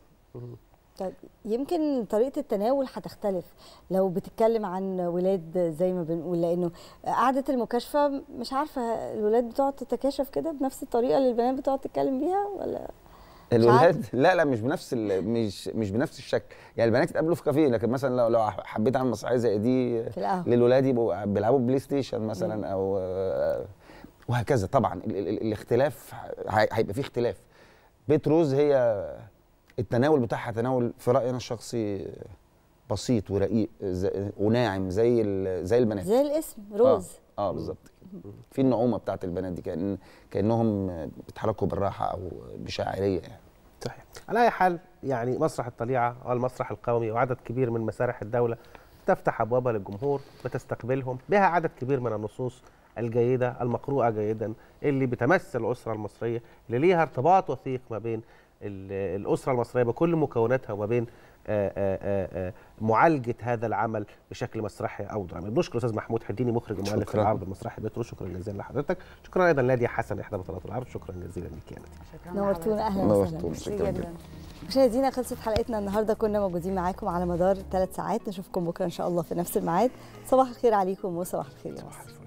طيب يمكن طريقه التناول هتختلف لو بتتكلم عن ولاد زي ما بنقول لانه قعده المكاشفه مش عارفه الولاد بتقعد تتكاشف كده بنفس الطريقه اللي البنات بتقعد تتكلم بيها ولا الولاد لا لا مش بنفس ال- مش مش بنفس الشكل يعني البنات يتقابلوا في كافيه لكن مثلا لو لو حبيت اعمل مسرحيه زي دي في القهوة. للولاد يبقوا بيلعبوا بلاي ستيشن مثلا او آه، وهكذا طبعا ال ال ال الاختلاف هي- هيبقى فيه اختلاف بيت روز هي التناول بتاعها تناول في رايي انا الشخصي بسيط ورقيق زي- وناعم زي ال- زي البنات زي الاسم روز اه, آه بالظبط كده. في النعومه بتاعت البنات دي كان كانهم بيتحركوا بالراحه او بشاعريه يعني صحيح على اي حال يعني مسرح الطليعه او المسرح القومي وعدد كبير من مسارح الدوله تفتح ابوابها للجمهور بتستقبلهم بها عدد كبير من النصوص الجيده المقروءه جيدا اللي بتمثل الاسره المصريه اللي ليها ارتباط وثيق ما بين ال- الاسره المصريه بكل مكوناتها وما بين آه، آه، آه، معالجه هذا العمل بشكل مسرحي او درامي بنشكر استاذ محمود حديني مخرج ومؤلف شكراً. العرض المسرحي بترو شكرا جزيلا لحضرتك شكرا ايضا ناديه حسن احدى بطلات العرض شكرا جزيلا ليك يا ناديه نورتونا اهلا نورتونا، وسهلا شكراً جداً. مشاهدينا خلصت حلقتنا النهارده كنا موجودين معاكم على مدار ثلاث ساعات نشوفكم بكره ان شاء الله في نفس الميعاد صباح الخير عليكم وصباح الخير يا مصر